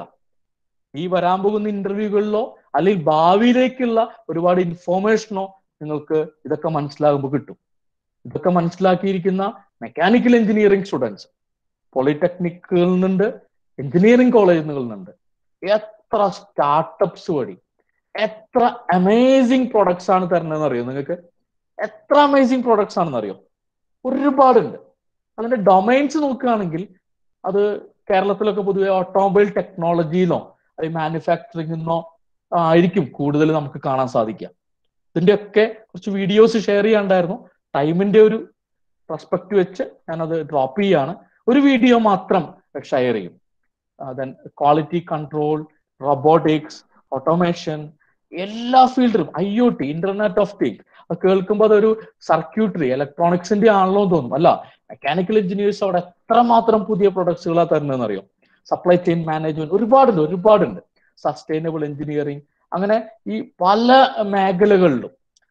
ഈ വരാൻ പോകുന്ന ഇന്റർവ്യൂകളിലോ അല്ലെങ്കിൽ ഭാവിയിലേക്കുള്ള ഒരുപാട് ഇൻഫോർമേഷനോ നിങ്ങൾക്ക് ഇതൊക്കെ മനസ്സിലാകുമ്പോൾ കിട്ടും ഇതൊക്കെ മനസ്സിലാക്കിയിരിക്കുന്ന മെക്കാനിക്കൽ എഞ്ചിനീയറിംഗ് സ്റ്റുഡൻസ് പോളിടെക്നിക്കുകളിൽ നിന്നുണ്ട് എഞ്ചിനീയറിംഗ് കോളേജുകളിൽ നിന്നുണ്ട് എത്ര സ്റ്റാർട്ടപ്സ് വഴി എത്ര അമേസിങ് പ്രൊഡക്ട്സ് ആണ് തരുന്നതെന്ന് അറിയോ നിങ്ങൾക്ക് എത്ര അമേസിങ് പ്രൊഡക്ട്സ് ആണെന്ന് അറിയോ ഒരുപാടുണ്ട് അതിന്റെ ഡൊമൈൻസ് നോക്കുകയാണെങ്കിൽ അത് കേരളത്തിലൊക്കെ പൊതുവെ ഓട്ടോമൊബൈൽ ടെക്നോളജിയിലോ അല്ലെങ്കിൽ മാനുഫാക്ചറിങ്ങിനോ ആയിരിക്കും കൂടുതൽ നമുക്ക് കാണാൻ സാധിക്കുക ഇതിന്റെയൊക്കെ കുറച്ച് വീഡിയോസ് ഷെയർ ചെയ്യാണ്ടായിരുന്നു ടൈമിന്റെ ഒരു റെസ്പെക്ട് വെച്ച് ഞാനത് ഡ്രോപ്പ് ചെയ്യാണ് ഒരു വീഡിയോ മാത്രം ഷെയർ ചെയ്യും then quality control robotics automation എല്ലാ ഫീൽഡിലും I O T internet of thing അത് കേൾക്കുമ്പോൾ അതൊരു സർക്യൂട്ടറി ഇലക്ട്രോണിക്സിന്റെ ആണല്ലോ എന്ന് തോന്നും അല്ല മെക്കാനിക്കൽ എഞ്ചിനീയേഴ്സ് അവിടെ എത്രമാത്രം പുതിയ പ്രൊഡക്ട്സുകളാണ് തരുന്നതെന്ന് അറിയോ സപ്ലൈ ചെയിൻ മാനേജ്മെന്റ് ഒരുപാടുണ്ട് ഒരുപാടുണ്ട് സസ്റ്റൈനബിൾ എഞ്ചിനീയറിംഗ് അങ്ങനെ ഈ പല മേഖലകളിലും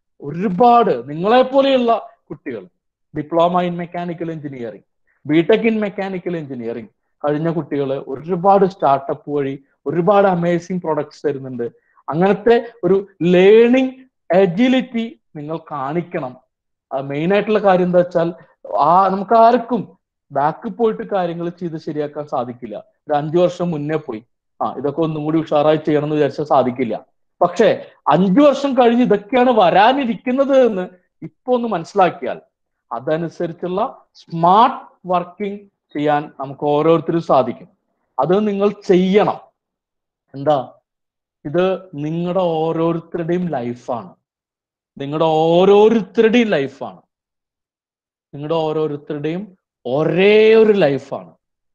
ഒരുപാട് നിങ്ങളെ പോലെയുള്ള കുട്ടികൾ diploma in mechanical engineering B Tech in mechanical engineering കഴിഞ്ഞ കുട്ടികൾ ഒരുപാട് സ്റ്റാർട്ടപ്പ് വഴി ഒരുപാട് അമേസിങ് പ്രൊഡക്ട്സ് തരുന്നുണ്ട് അങ്ങനത്തെ ഒരു ലേണിംഗ് എജിലിറ്റി നിങ്ങൾ കാണിക്കണം മെയിൻ ആയിട്ടുള്ള കാര്യം എന്താ വെച്ചാൽ ആ നമുക്ക് ആർക്കും ബാക്ക് പോയിട്ട് കാര്യങ്ങൾ ചെയ്ത് ശരിയാക്കാൻ സാധിക്കില്ല ഒരു അഞ്ചു വർഷം മുന്നേ പോയി ആ ഇതൊക്കെ ഒന്നും കൂടി ഉഷാറായി ചെയ്യണം എന്ന് വിചാരിച്ചാൽ സാധിക്കില്ല പക്ഷേ അഞ്ചു വർഷം കഴിഞ്ഞ് ഇതൊക്കെയാണ് വരാനിരിക്കുന്നത് എന്ന് ഇപ്പൊ ഒന്ന് മനസ്സിലാക്കിയാൽ അതനുസരിച്ചുള്ള സ്മാർട്ട് വർക്കിംഗ് ചെയ്യാൻ നമുക്ക് ഓരോരുത്തരും സാധിക്കും അത് നിങ്ങൾ ചെയ്യണം എന്താ ഇത് നിങ്ങളുടെ ഓരോരുത്തരുടെയും ലൈഫാണ് നിങ്ങളുടെ ഓരോരുത്തരുടെയും ലൈഫാണ് നിങ്ങളുടെ ഓരോരുത്തരുടെയും ഒരേ ഒരു ലൈഫാണ്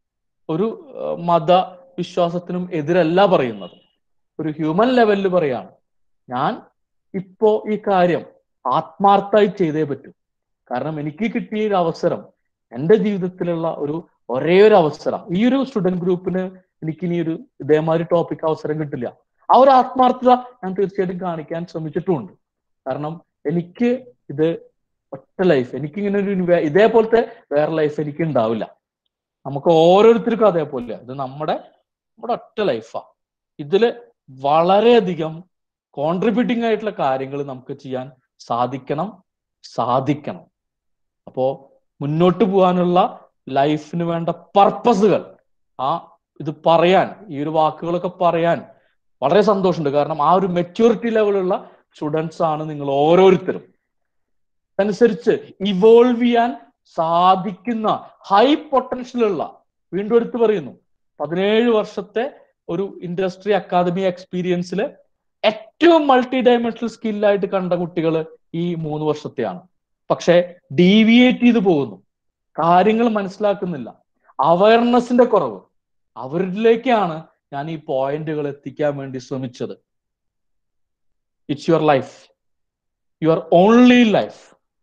ഒരു മത വിശ്വാസത്തിനും എതിരല്ല പറയുന്നത് ഒരു ഹ്യൂമൻ ലെവലിൽ പറയാണ് ഞാൻ ഇപ്പോ ഈ കാര്യം ആത്മാർത്ഥമായി ചെയ്തേ പറ്റൂ കാരണം എനിക്ക് കിട്ടിയ ഒരു അവസരം എൻ്റെ ജീവിതത്തിലുള്ള ഒരു ഒരേ ഒരു അവസരം ഈ ഒരു സ്റ്റുഡന്റ് ഗ്രൂപ്പിന് എനിക്ക് ഇനി ഒരു ഇതേമാതിരി ടോപ്പിക് അവസരം കിട്ടില്ല ആ ഒരു ആത്മാർത്ഥത ഞാൻ തീർച്ചയായിട്ടും കാണിക്കാൻ ശ്രമിച്ചിട്ടുമുണ്ട് കാരണം എനിക്ക് ഇത് ഒറ്റ ലൈഫ് എനിക്കിങ്ങനെ ഒരു ഇതേപോലത്തെ വേറെ ലൈഫ് എനിക്ക് ഉണ്ടാവില്ല നമുക്ക് ഓരോരുത്തർക്കും അതേപോലെ ഇത് നമ്മുടെ നമ്മുടെ ഒറ്റ ലൈഫാ ഇതില് വളരെയധികം കോൺട്രിബ്യൂട്ടിംഗ് ആയിട്ടുള്ള കാര്യങ്ങൾ നമുക്ക് ചെയ്യാൻ സാധിക്കണം സാധിക്കണം അപ്പോ മുന്നോട്ട് പോകാനുള്ള ലൈഫിന് വേണ്ട പർപ്പസുകൾ ആ ഇത് പറയാൻ ഈ ഒരു വാക്കുകളൊക്കെ പറയാൻ വളരെ സന്തോഷമുണ്ട് കാരണം ആ ഒരു മെച്യൂരിറ്റി ലെവലുള്ള സ്റ്റുഡൻസ് ആണ് നിങ്ങൾ ഓരോരുത്തരും അതനുസരിച്ച് ഇവോൾവ് ചെയ്യാൻ സാധിക്കുന്ന ഹൈ പൊട്ടൻഷ്യൽ ഉള്ള വീണ്ടും എടുത്തു പറയുന്നു പതിനേഴ് വർഷത്തെ ഒരു ഇൻഡസ്ട്രി അക്കാദമി എക്സ്പീരിയൻസിൽ ഏറ്റവും മൾട്ടി ഡയമെൻഷണൽ സ്കില്ലായിട്ട് കണ്ട കുട്ടികൾ ഈ മൂന്ന് വർഷത്തെയാണ് പക്ഷെ ഡീവിയേറ്റ് ചെയ്തു പോകുന്നു കാര്യങ്ങൾ മനസ്സിലാക്കുന്നില്ല അവയർനെസിന്റെ കുറവ് അവരിലേക്കാണ് ഞാൻ ഈ പോയിന്റുകൾ എത്തിക്കാൻ വേണ്ടി ശ്രമിച്ചത് it's your life your only life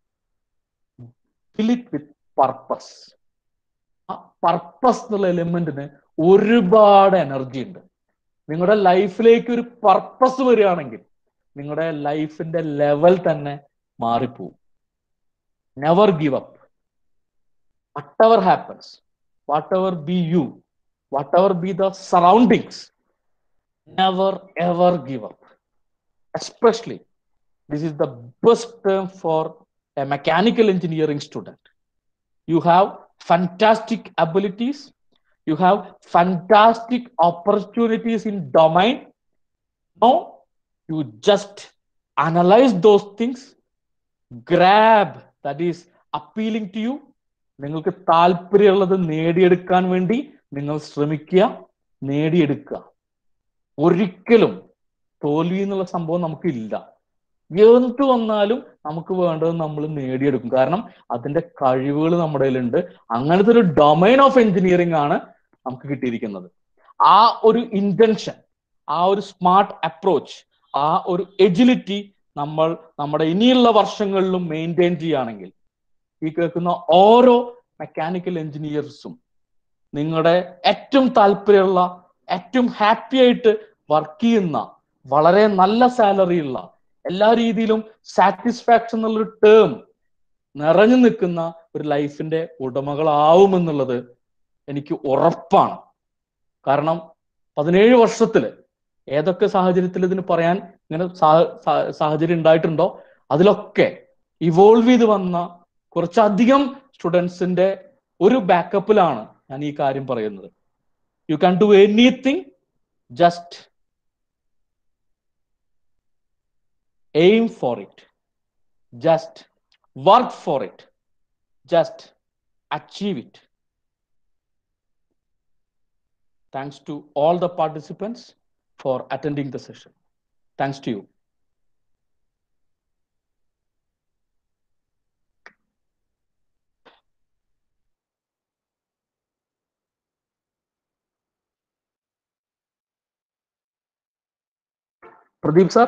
fill it with purpose ആ പർപ്പസ് എന്നുള്ള എലിമെന്റിന് ഒരുപാട് എനർജി ഉണ്ട് നിങ്ങളുടെ ലൈഫിലേക്ക് ഒരു പർപ്പസ് വരികയാണെങ്കിൽ നിങ്ങളുടെ ലൈഫിന്റെ ലെവൽ തന്നെ മാറിപ്പോവും never give up whatever happens whatever be you whatever be the surroundings never ever give up especially this is the best term for a mechanical engineering student you have fantastic abilities you have fantastic opportunities in domain now you just analyze those things grab that is appealing to you നിങ്ങൾക്ക് താല്പര്യമുള്ളത് നേടിയെടുക്കാൻ വേണ്ടി നിങ്ങൾ ശ്രമിക്കുക നേടിയെടുക്കുക ഒരിക്കലും തോൽവി എന്നുള്ള സംഭവം നമുക്കില്ല എന്ത് വന്നാലും നമുക്ക് വേണ്ടത് നമ്മൾ നേടിയെടുക്കും കാരണം അതിന്റെ കഴിവുകൾ നമ്മുടെ കയ്യിലുണ്ട് അങ്ങനത്തെ ഒരു ഡൊമൈൻ ഓഫ് എഞ്ചിനീയറിംഗ് ആണ് നമുക്ക് കിട്ടിയിരിക്കുന്നത് ആ ഒരു ഇന്റൻഷൻ ആ ഒരു സ്മാർട്ട് അപ്രോച്ച് ആ ഒരു എജിലിറ്റി നമ്മൾ നമ്മുടെ ഇനിയുള്ള വർഷങ്ങളിലും മെയിൻറ്റെയിൻ ചെയ്യുകയാണെങ്കിൽ ഈ കേൾക്കുന്ന ഓരോ മെക്കാനിക്കൽ എഞ്ചിനീയേഴ്സും നിങ്ങളുടെ ഏറ്റവും താല്പര്യമുള്ള ഏറ്റവും ഹാപ്പി ആയിട്ട് വർക്ക് ചെയ്യുന്ന വളരെ നല്ല സാലറി ഉള്ള എല്ലാ രീതിയിലും സാറ്റിസ്ഫാക്ഷൻ എന്നുള്ളൊരു ടേം നിറഞ്ഞു നിൽക്കുന്ന ഒരു ലൈഫിന്റെ ഉടമകളാവുമെന്നുള്ളത് എനിക്ക് ഉറപ്പാണ് കാരണം പതിനേഴ് വർഷത്തില് ഏതൊക്കെ സാഹചര്യത്തിൽ ഇതിന് പറയാൻ ഇങ്ങനെ സാ- സാ- സാഹചര്യം ഉണ്ടായിട്ടുണ്ടോ അതിലൊക്കെ ഇവോൾവ് ചെയ്ത് വന്ന കുറച്ചധികം സ്റ്റുഡൻസിന്റെ ഒരു ബാക്കപ്പിലാണ് ഞാൻ ഈ കാര്യം പറയുന്നത് you can do anything just aim for it just work for it just achieve it thanks to all the participants for attending the session thanks to you pradeep sir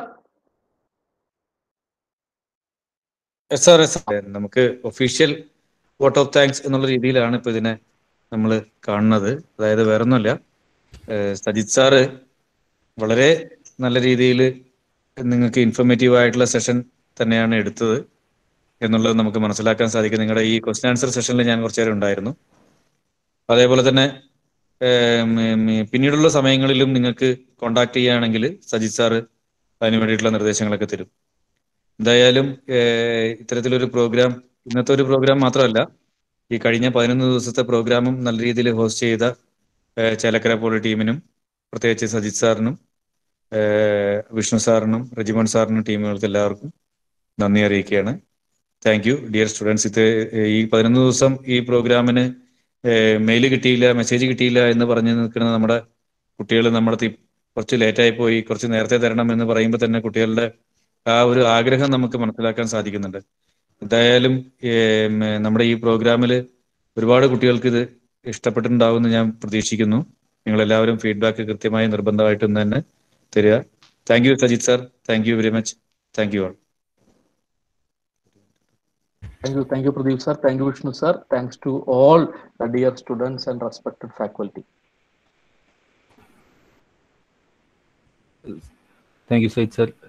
S R S നമുക്ക് official vote of thanks എന്നുള്ള രീതിയിലാണ് ഇപ്പൊ ഇതിനെ നമ്മൾ കാണുന്നത് അതായത് വേറൊന്നുമല്ല ഏഹ് Sajith sir വളരെ നല്ല രീതിയിൽ നിങ്ങൾക്ക് ഇൻഫോർമേറ്റീവ് ആയിട്ടുള്ള സെഷൻ തന്നെയാണ് എടുത്തത് എന്നുള്ളത് നമുക്ക് മനസ്സിലാക്കാൻ സാധിക്കും നിങ്ങളുടെ ഈ ക്വസ്റ്റ്യൻ ആൻസർ സെഷനിൽ ഞാൻ കുറച്ചു നേരം ഉണ്ടായിരുന്നു അതേപോലെ തന്നെ ഏഹ് ഉം, ഉം, പിന്നീടുള്ള സമയങ്ങളിലും നിങ്ങൾക്ക് കോണ്ടാക്ട് ചെയ്യുകയാണെങ്കിൽ സജിത് സാറ് അതിന് വേണ്ടിയിട്ടുള്ള നിർദ്ദേശങ്ങളൊക്കെ തരും എന്തായാലും ഏഹ് ഇത്തരത്തിലൊരു പ്രോഗ്രാം ഇന്നത്തെ ഒരു പ്രോഗ്രാം മാത്രമല്ല ഈ കഴിഞ്ഞ പതിനൊന്ന് ദിവസത്തെ പ്രോഗ്രാമും നല്ല രീതിയിൽ ഹോസ്റ്റ് ചെയ്ത ഏഹ് ചേലക്കര പോളി ടീമിനും പ്രത്യേകിച്ച് സജിത് സാറിനും ഏഹ് വിഷ്ണു സാറിനും റെജിമോൻ സാറിനും ടീമുകൾക്ക് എല്ലാവർക്കും നന്ദി അറിയിക്കുകയാണ് താങ്ക് യു ഡിയർ സ്റ്റുഡൻസ് ഇത് ഈ പതിനൊന്ന് ദിവസം ഈ പ്രോഗ്രാമിന് മെയിൽ കിട്ടിയില്ല മെസ്സേജ് കിട്ടിയില്ല എന്ന് പറഞ്ഞ് നിൽക്കുന്ന നമ്മുടെ കുട്ടികൾ നമ്മുടെ തി- കുറച്ച് ലേറ്റായി പോയി കുറച്ച് നേരത്തെ തരണം എന്ന് പറയുമ്പോൾ തന്നെ കുട്ടികളുടെ ആ ഒരു ആഗ്രഹം നമുക്ക് മനസ്സിലാക്കാൻ സാധിക്കുന്നുണ്ട് എന്തായാലും ഏം, നമ്മുടെ ഈ പ്രോഗ്രാമിൽ ഒരുപാട് കുട്ടികൾക്ക് ഇത് ഇഷ്ടപ്പെട്ടിട്ടുണ്ടാവുമെന്ന് ഞാൻ പ്രതീക്ഷിക്കുന്നു നിങ്ങൾ എല്ലാവരും ഫീഡ്ബാക്ക് കൃത്യമായി നിർബന്ധമായിട്ടും തന്നെ തരിക thank you Sajith sir thank you very much thank you all Thank you, thank you, Pradeep sir. Thank you, Vishnu sir. Thanks to all the dear students and respected faculty. Thank you, Said sir.